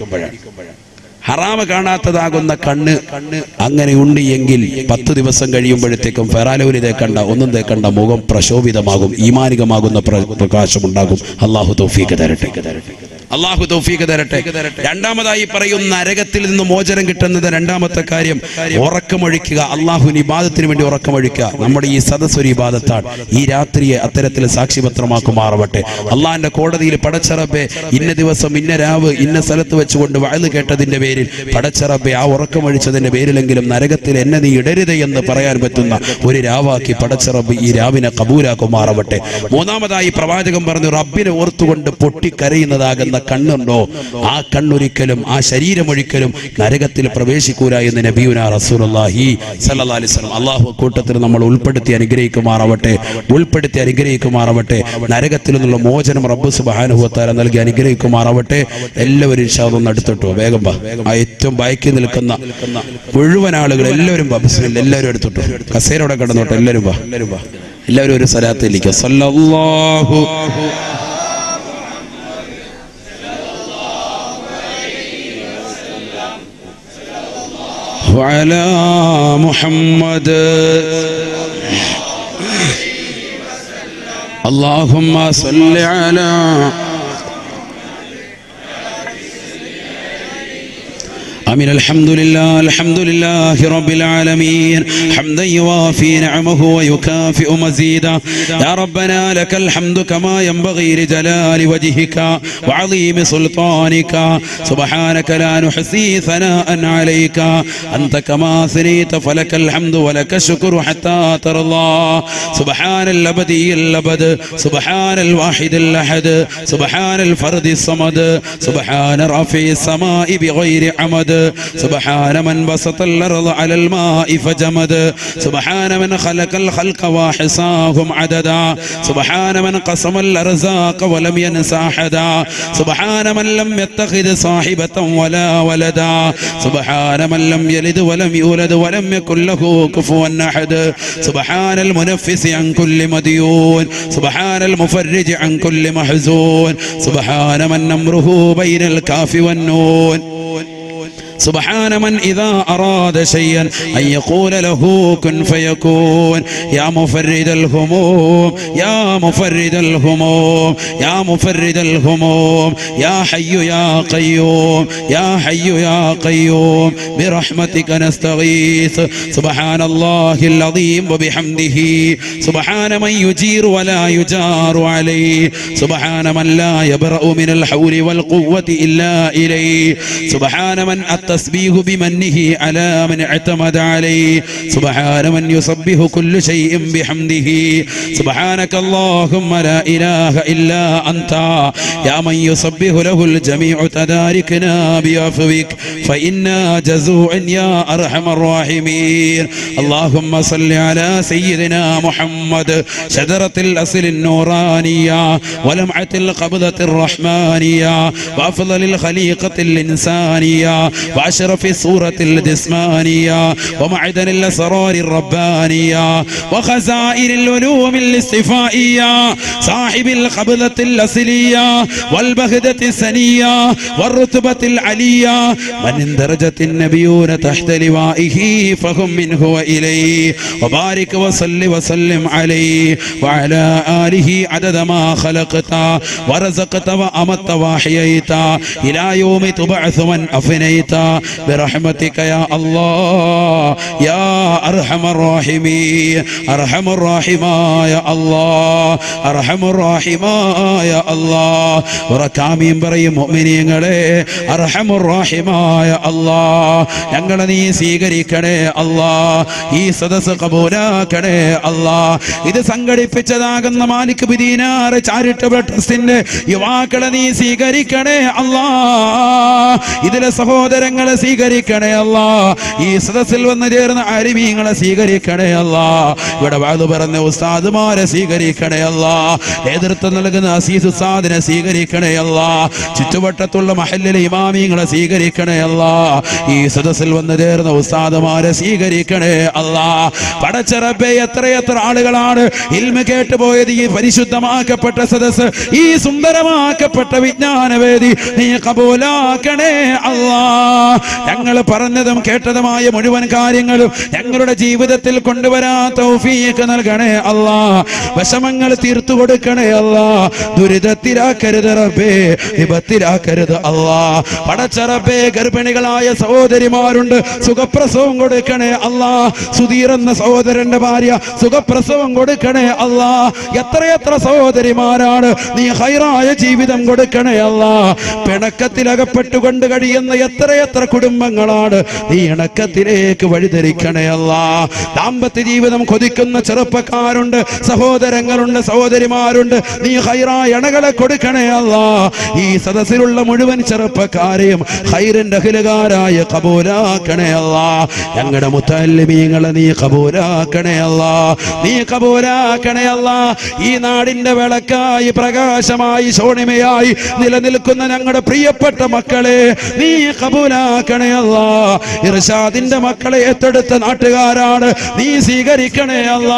ഹറാമ് കാണാത്തതാകുന്ന കണ്ണ് അങ്ങനെ ഉണ്ട് എങ്കിൽ പത്ത് ദിവസം കഴിയുമ്പോഴത്തേക്കും ഫെറാലോലി തേക്കണ്ട ഒന്നും തേക്കണ്ട മുഖം പ്രശോഭിതമാകും ഈമാനികമാകുന്ന പ്ര- പ്രകാശം ഉണ്ടാകും അള്ളാഹു തൗഫീക്ക് തരട്ടെ അള്ളാഹു തൗഫീക്ക് തരട്ടെ രണ്ടാമതായി പറയും നരകത്തിൽ നിന്ന് മോചനം കിട്ടുന്നത് രണ്ടാമത്തെ കാര്യം ഉറക്കമൊഴിക്കുക അള്ളാഹുവിന് ഇബാദത്തിന് വേണ്ടി ഉറക്കമൊഴിക്കുക നമ്മുടെ ഈ സദസ് ഒരു ഇബാദത്താണ് ഈ രാത്രിയെ അത്തരത്തിൽ സാക്ഷിപത്രമാക്കുമാറവട്ടെ അള്ളാഹിന്റെ കോടതിയിൽ പടച്ചറബെ ഇന്ന ദിവസം ഇന്ന രാവ് ഇന്ന സ്ഥലത്ത് വെച്ചുകൊണ്ട് വഴുത് കേട്ടതിന്റെ പേരിൽ പടച്ചറബെ ആ ഉറക്കമൊഴിച്ചതിന്റെ പേരിലെങ്കിലും നരകത്തിൽ എന്നെ നീ ഇടരുത് എന്ന് പറയാൻ പറ്റുന്ന ഒരു രാവാക്കി പടച്ചറബ് ഈ രാവിനെ കബൂലാക്കുമാറവട്ടെ മൂന്നാമതായി പ്രവാചകൻ പറഞ്ഞു റബ്ബിനെ ഓർത്തുകൊണ്ട് പൊട്ടിക്കരയുന്നതാകുന്ന കണ്ണുണ്ടോ ആ കണ്ണൊരിക്കലും ആ ശരീരമൊരിക്കലും നരകത്തിൽ പ്രവേശിക്കൂല എന്ന് നബിയുന റസൂലുള്ളാഹി സല്ലല്ലാഹു അലൈഹി വസല്ലം അള്ളാഹു കൂട്ടത്തിൽ നമ്മൾ ഉൾപ്പെടുത്തി അനുഗ്രഹിക്കുമാറാവട്ടെ ഉൾപ്പെടുത്തി അനുഗ്രഹിക്കുമാറാവട്ടെ നരകത്തിൽ നിന്നുള്ള മോചനം റബ്ബ് സുബ്ഹാനഹു വതആല നൽകി അനുഗ്രഹിക്കുമാറാവട്ടെ എല്ലാവരും ഇൻഷാ അല്ലാഹ് ഒന്ന് അടുത്തോട്ടോ വേഗം വാ ആ ഏറ്റവും ബാക്കി നിൽക്കുന്ന മുഴുവൻ ആളുകൾ എല്ലാവരും വാ ബിസ്മില്ലാ എല്ലാവരും എടുത്തോട്ടോ കസേരയുടെ കിടന്നോട്ടെ എല്ലാവരും വാ എല്ലാവരും വാ എല്ലാവരും ഒരു സ്ഥലത്തിരിക്കുക സല്ലല്ലാഹു على محمد اللهم صل على آمين الحمد لله الحمد لله رب العالمين حمدا يوافي نعمه ويكافئ مزيدا يا ربنا لك الحمد كما ينبغي لجلال وجهك وعظيم سلطانك سبحانك لا نحصي ثناء عليك أنت كما ثنيت فلك الحمد ولك الشكر حتى ترضى سبحان الأبدي الأبد سبحان الواحد الأحد سبحان الفرد الصمد سبحان رافع السماء بغير عمد سبحان من بسط الأرض على الماء فجمد سبحان من خلق الخلق وحصاهم عددا سبحان من قسم الأرزاق ولم ينس أحدا سبحان من لم يتخذ صاحبة ولا ولدا سبحان من لم يلد ولم يولد ولم يكن له كفوا أحد سبحان المنفس عن كل مديون سبحان المفرج عن كل محزون سبحان من أمره بين الكاف والنون سبحان من إذا أراد شيئا أن يقول له كن فيكون يا مفرد الهموم يا مفرد الهموم يا مفرد الهموم يا حي يا قيوم يا حي يا قيوم برحمتك نستغيث سبحان الله العظيم وبحمده سبحان من يجير ولا يجار عليه سبحان من لا يبرأ من الحول والقوة إلا إليه سبحان من التسبيح بمنه على من اعتمد عليه سبحان من يصبه كل شيء بحمده سبحانك اللهم لا إله إلا أنت يا من يصبه له الجميع تداركنا بعفوك فإنا جزوع يا أرحم الراحمين اللهم صل على سيدنا محمد شجرة الأصل النورانية ولمعة القبضة الرحمانية وأفضل الخليقة الإنسانية وأشرف الصورة الجسمانية ومعدن الأسرار الربانية وخزائن العلوم الاستفائية صاحب القبضة الأصلية والبهدة السنية والرتبة العلية من اندرجت النبيون تحت لوائه فهم منه وإليه وبارك وصل وسلم عليه وعلى آله عدد ما خلقت ورزقت وأمت وأحييت إلى يوم تبعث من أفنيت برحمتك يا الله يا أرحم الراحمين أرحم الراحمة يا الله أرحم الراحمة يا الله ഉറക്കാമീൻ പറയും മുഅ്മിനീങ്ങളെ അർഹമുറാഹിമായ അല്ലാ ഞങ്ങളെ നീ സ്വീകരിക്കണേ അല്ലാ ഈ സദസ് കബൂലാക്കണേ അല്ലാ ഇത് സംഘടിപ്പിച്ചതാകുന്ന മാലിക് ബിദീനാർ ചാരിറ്റബിൾ ട്രസ്റ്റിന്റെ യുവാക്കളെ നീ സ്വീകരിക്കണേ അല്ലാ ഇതിലെ സഹോദരങ്ങളെ സ്വീകരിക്കണേ അല്ലാ ഈ സദസ്സിൽ വന്ന് ചേർന്ന അരിമീങ്ങളെ സ്വീകരിക്കണേ അല്ലാ ഇവിടെ വാതു പറഞ്ഞ ഉസ്താദുമാരെ സ്വീകരിക്കണേ അല്ലാ നേതൃത്വം നൽകുന്ന അസീസ് ഉസ്താദിനെ സ്വീകരിക്കണേ അല്ലാ ചുറ്റുവട്ടത്തുള്ള മഹല്ലിലെ ഇമാമിങ്ങളെ സ്വീകരിക്കണേ അല്ലാ ഈ സദസ്സിൽ വന്ന് ചേർന്ന ഉസ്താദുമാരെ സ്വീകരിക്കണേ അല്ലാ പടച്ചറബെ എത്രയെത്ര ആളുകളാണ് ഇൽമ കേട്ടുപോയത് ഈ പരിശുദ്ധമാക്കപ്പെട്ട സദസ്സ് ഈ സുന്ദരമാക്കപ്പെട്ട വിജ്ഞാനവേദി നീ കബൂലാക്കണേ അല്ലാ ഞങ്ങൾ പറഞ്ഞതും കേട്ടതുമായ മുഴുവൻ കാര്യങ്ങളും ഞങ്ങളുടെ ജീവിതത്തിൽ കൊണ്ടുവരാൻ തൗഫീഖ് നൽകണേ അല്ലാ വിഷമങ്ങൾ തീർത്തു കൊടുക്കണേ അല്ലാ ദുരിതത്തിലാക്കരുത് റബ്ബേ വിപത്തിലാക്കരുത് അല്ലാ പടച്ചറബേ ഗർഭിണികളായ സഹോദരിമാരുണ്ട് സുഖപ്രസവം കൊടുക്കണേ അല്ലാ സുധീർ എന്ന സഹോദരന്റെ ഭാര്യ സുഖപ്രസവം കൊടുക്കണേ അല്ലാ എത്രയെത്ര സഹോദരിമാരാണ് നീ ഹൈറായ ജീവിതം കൊടുക്കണേ അല്ലാ പിണക്കത്തിലകപ്പെട്ടുകൊണ്ട് കഴിയുന്ന എത്രയെത്ര കുടുംബങ്ങളാണ് നീ ഇണക്കത്തിലേക്ക് വഴിധരിക്കണേ അല്ലാ ദാമ്പത്യ ജീവിതം കൊതിക്കുന്ന ചെറുപ്പക്കാരുണ്ട് സഹോദരങ്ങളുണ്ട് സഹോദരിമാരുണ്ട് നീ ഹൈറായ ഇണകളെ കൊടുക്കണേ അല്ലാ ഈ സദസ്സിലുള്ള മുഴുവൻ ചെറുപ്പക്കാരെയും ഹൈറിന്റെ അഖിലുകാരായ കബൂലാക്കണേ അല്ലാ ഞങ്ങളുടെ മുത്തല്ലിമീങ്ങളെ നീ കബൂലാക്കണേ അല്ലാ നീ കബൂലാക്കണേ അല്ലാ ഈ നാടിന്റെ വിളക്കായി പ്രകാശമായി ശോണിമയായി നിലനിൽക്കുന്ന ഞങ്ങളുടെ പ്രിയപ്പെട്ട മക്കളെ നീ കബൂലാ കബൂലാക്കണേ അല്ല ഇർഷാദിന്റെ മക്കളെ ഏറ്റെടുത്ത നാട്ടുകാരാണ് നീ സ്വീകരിക്കണേ അല്ല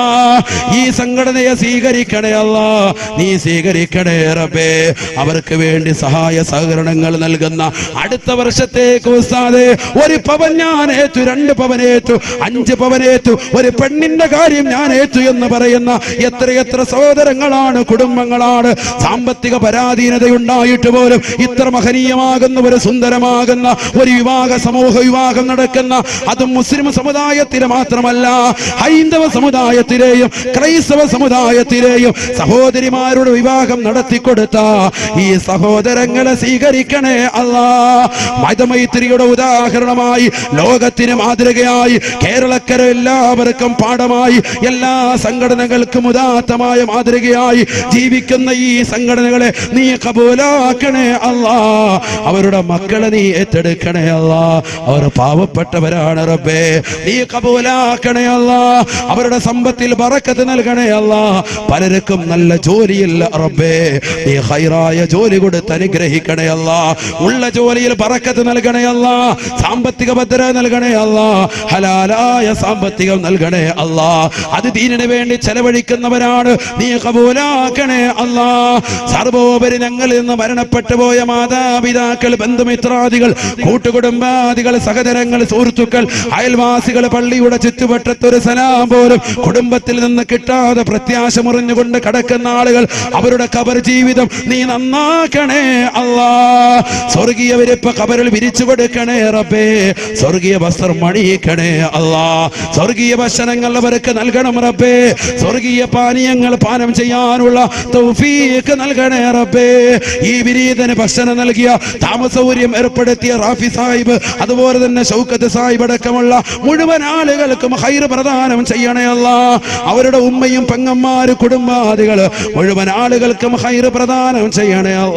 ഈ സംഘടനയെ സ്വീകരിക്കണേ അല്ല നീ സ്വീകരിക്കണേ റബ്ബേ അവർക്ക് വേണ്ടി സഹായ സഹകരണങ്ങൾ നൽകുന്ന അടുത്ത വർഷത്തേക്ക് ഉസ്താദേ ഒരു പവൻ ഞാൻ ഏറ്റു രണ്ട് പവനേറ്റു അഞ്ച് പവനേറ്റു ഒരു പെണ്ണിന്റെ കാര്യം ഞാൻ ഏറ്റു എന്ന് പറയുന്ന എത്രയെത്ര സഹോദരങ്ങളാണ് കുടുംബങ്ങളാണ് സാമ്പത്തിക പരാധീനതയുണ്ടായിട്ട് പോലും ഇത്ര മഹനീയമാകുന്ന ഒരു സുന്ദരമാകുന്ന ഒരു വിവാഹ സമൂഹ വിവാഹം നടക്കുന്ന അതും മുസ്ലിം സമുദായത്തിലെ മാത്രമല്ല ഹൈന്ദവ സമുദായത്തിലെയും ക്രൈസ്തവ സമുദായത്തിലെയും സഹോദരിമാരുടെ വിവാഹം നടത്തിക്കൊടുത്ത ഈ സഹോദരങ്ങളെ സ്വീകരിക്കണേ അല്ലാ മതമൈത്രിയുടെ ഉദാഹരണമായി ലോകത്തിന് മാതൃകയായി കേരളക്കര എല്ലാവർക്കും പാഠമായി എല്ലാ സംഘടനകൾക്കും ഉദാത്തമായ മാതൃകയായി ജീവിക്കുന്ന ഈ സംഘടനകളെ നീ കബൂലാക്കണേ അല്ലാ അവരുടെ മക്കളെ നീ ഏറ്റെടുക്കണേ അല്ലാ അവർ പാവപ്പെട്ടവരാണ് റബ്ബേ നീ കബൂലാക്കണേ അല്ലാ അവരുടെ സമ്പത്തിൽ ബറക്കത്ത് നൽകണേ അല്ലാ പലർക്കും നല്ല ജോലിയില്ല റബ്ബേ നീ ഹൈറായ ജോലി കൊടുത്ത് അനുഗ്രഹിക്കണേ അല്ലാ ഉള്ള ജോലിയിൽ ബറക്കത്ത് നൽകണേ അല്ലാ സാമ്പത്തിക ഭദ്രത നൽകണേ അല്ലാ ഹലാലായ സാമ്പത്തികം നൽകണേ അല്ലാ അത് ദീനിന് വേണ്ടി ചെലവഴിക്കുന്നവരാണ് നീ കബൂലാക്കണേ അല്ലാ സർവോപരി ഞങ്ങളിൽ നിന്ന് മരണപ്പെട്ടു പോയ മാതാപിതാക്കൾ ബന്ധുമിത്രാദികൾ കൂട്ടുകുടുംബാദികൾ സഹോദരങ്ങൾ സുഹൃത്തുക്കൾ അയൽവാസികൾ പള്ളിയുടെ ചുറ്റുവട്ടത്ത് ഒരു സലാം പോലും കുടുംബത്തിൽ നിന്ന് കിട്ടാതെ പ്രത്യാശ മുറിഞ്ഞുകൊണ്ട് കടക്കുന്ന ആളുകൾ അവരുടെ കബർ ജീവിതം നീ നന്നാക്കണേ അല്ലാ സ്വർഗീയ വിരിപ്പ് കബറിൽ വിരിച്ചു കൊടുക്കണേ റബ്ബേ സ്വർഗീയ വസ്ത്രം മണിയിക്കണേ അല്ലാ സ്വർഗീയ ഭക്ഷണങ്ങൾ അവർക്ക് നൽകണം റബ്ബേ സ്വർഗീയ പാനീയങ്ങൾ പാനം ചെയ്യാനുള്ള തൗഫീഖ് നൽകണേ റബ്ബേ ഈ വിരീതന് ഭക്ഷണം നൽകിയ താമസൗകര്യം ഏർപ്പെടുത്തിയ റാഫി സാഹിബ് അതുപോലെ തന്നെ ഷൗക്കത്ത് സാഹിബ് അടക്കമുള്ള മുഴുവൻ ആളുകൾക്കും ഹൈർ പ്രദാനം ചെയ്യണേ അല്ല അവരുടെ ഉമ്മയും പെങ്ങന്മാര് കുടുംബാദികള് മുഴുവൻ ആളുകൾക്കും ഹൈർ പ്രദാനം ചെയ്യണേ അല്ല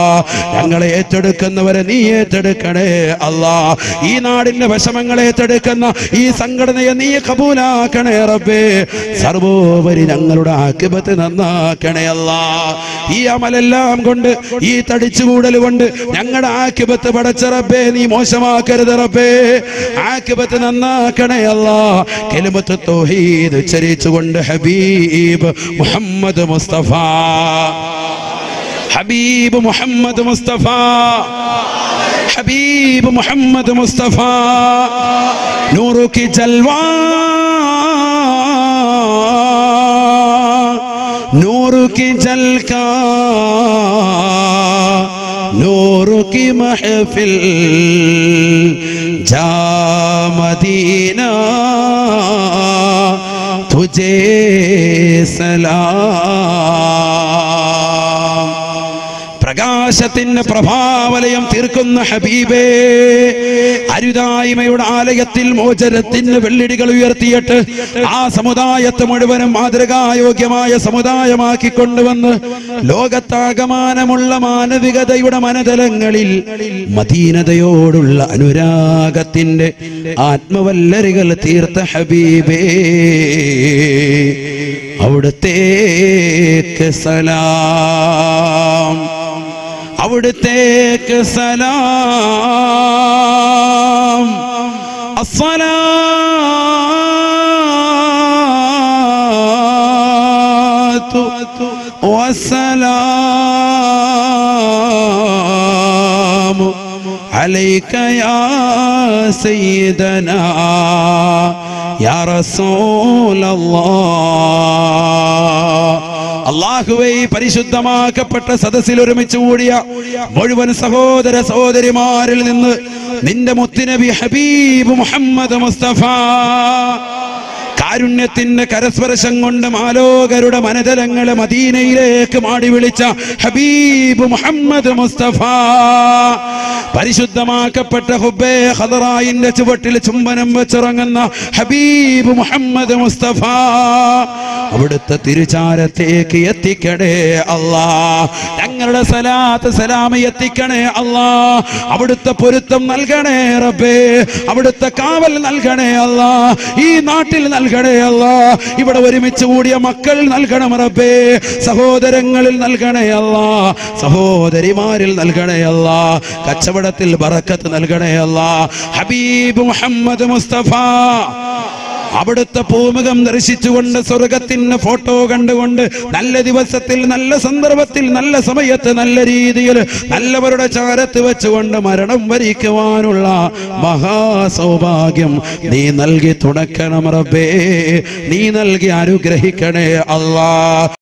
ഞങ്ങളെ ഏറ്റെടുക്കുന്നവരെ നീ ഏറ്റെടുക്കണേ അല്ല ഈ നാടിന്റെ വിഷമങ്ങളെ ഏറ്റെടുക്കുന്ന ഈ സംഘടനയെ നീ കബൂലാക്കണേ റബ്ബേ സർവോപരി ഞങ്ങളുടെ ആക്കിബത്ത് നന്നാക്കണേ അല്ല ഈ അമലെല്ലാം കൊണ്ട് ഈ തടിച്ചുകൂടൽ കൊണ്ട് ഞങ്ങളുടെ ആക്കിബത്ത് പടച്ച റബ്ബേ നീ മോശമാക്കരുത് റബ്ബേ ആക്കിബത്ത് നന്നാക്കണേ അല്ല കെലിമത്ത് തൗഹീദ് ഉച്ചരിച്ചുകൊണ്ട് ഹബീബ് മുഹമ്മദ് മുസ്തഫ ഹബീബ് മുഹമ്മദ് മുസ്തഫ ഹബീബ് മുഹമ്മദ് മുസ്തഫ നൂറു की जलवा नूर की जलका नूर की महफिल जा मदीना तुझे सलाम പ്രകാശത്തിന്റെ പ്രഭാവലയം തീർക്കുന്ന ഹബീബേ അരുതായ്മയുടെ ആലയത്തിൽ മോചനത്തിന് വെള്ളിടികൾ ഉയർത്തിയിട്ട് ആ സമുദായത്തെ മുഴുവനും മാതൃകായോഗ്യമായ സമുദായമാക്കി കൊണ്ടുവന്ന് ലോകത്താകമാനമുള്ള മാനവികതയുടെ മനതലങ്ങളിൽ മദീനതയോടുള്ള അനുരാഗത്തിന്റെ ആത്മവല്ലരികൾ തീർത്ത ഹബീബേ അവിടുത്തേക്ക് സലാം അവിടുത്തേക്ക് സലാം അസ്സലാത്തു വസ്സലാമു عليك يا سيدنا يا رسول الله അള്ളാഹുവെ ഈ പരിശുദ്ധമാക്കപ്പെട്ട സദസ്സിൽ ഒരുമിച്ച് കൂടിയ മുഴുവൻ സഹോദര സഹോദരിമാരിൽ നിന്ന് നിന്റെ മുത്തുനബി ഹബീബ് മുഹമ്മദ് മുസ്തഫ കാരുണ്യത്തിന്റെ കരസ്പർശം കൊണ്ട് മാലോകരുടെ മനതലങ്ങളെ മദീനയിലേക്ക് മാടി വിളിച്ച ഹബീബ് മുഹമ്മദ് മുസ്തഫ പരിശുദ്ധമാക്കപ്പെട്ട ഹുബേ ഹദറായിന്റെ ചുവട്ടിൽ ചുംബനം വെച്ചിറങ്ങുന്ന ഹബീബ് മുഹമ്മദ് മുസ്തഫ അവിടുത്തെ തിരുചാരത്തേക്ക് എത്തിക്കണേ അല്ലാ ഞങ്ങളുടെ സലാത്ത് സലാമ എത്തിക്കണേ അല്ലാ അവിടുത്തെ പൊരുത്തം നൽകണേ റബ്ബേ അവിടുത്തെ കാവൽ നൽകണേ അല്ലാ ഈ നാട്ടിൽ നൽകണേ നൽകണേ അല്ല ഇവിടെ ഒരുമിച്ച് കൂടിയ മക്കൾ നൽകണം റബ്ബേ സഹോദരങ്ങളിൽ നൽകണേ അല്ല സഹോദരിമാരിൽ നൽകണേ അല്ല കച്ചവടത്തിൽ ബറക്കത്ത് നൽകണേ അല്ല ഹബീബ് മുഹമ്മദ് മുസ്തഫ അവിടുത്തെ പൂമുഖം ദർശിച്ചുകൊണ്ട് സ്വർഗത്തിന് ഫോട്ടോ കണ്ടുകൊണ്ട് നല്ല ദിവസത്തിൽ നല്ല സന്ദർഭത്തിൽ നല്ല സമയത്ത് നല്ല രീതിയിൽ നല്ലവരുടെ ചാരത്ത് വെച്ചുകൊണ്ട് മരണം വരിക്കുവാനുള്ള മഹാസൗഭാഗ്യം നീ നൽകി തുടക്കണം റബ്ബേ നീ നൽകി അനുഗ്രഹിക്കണേ അല്ലാ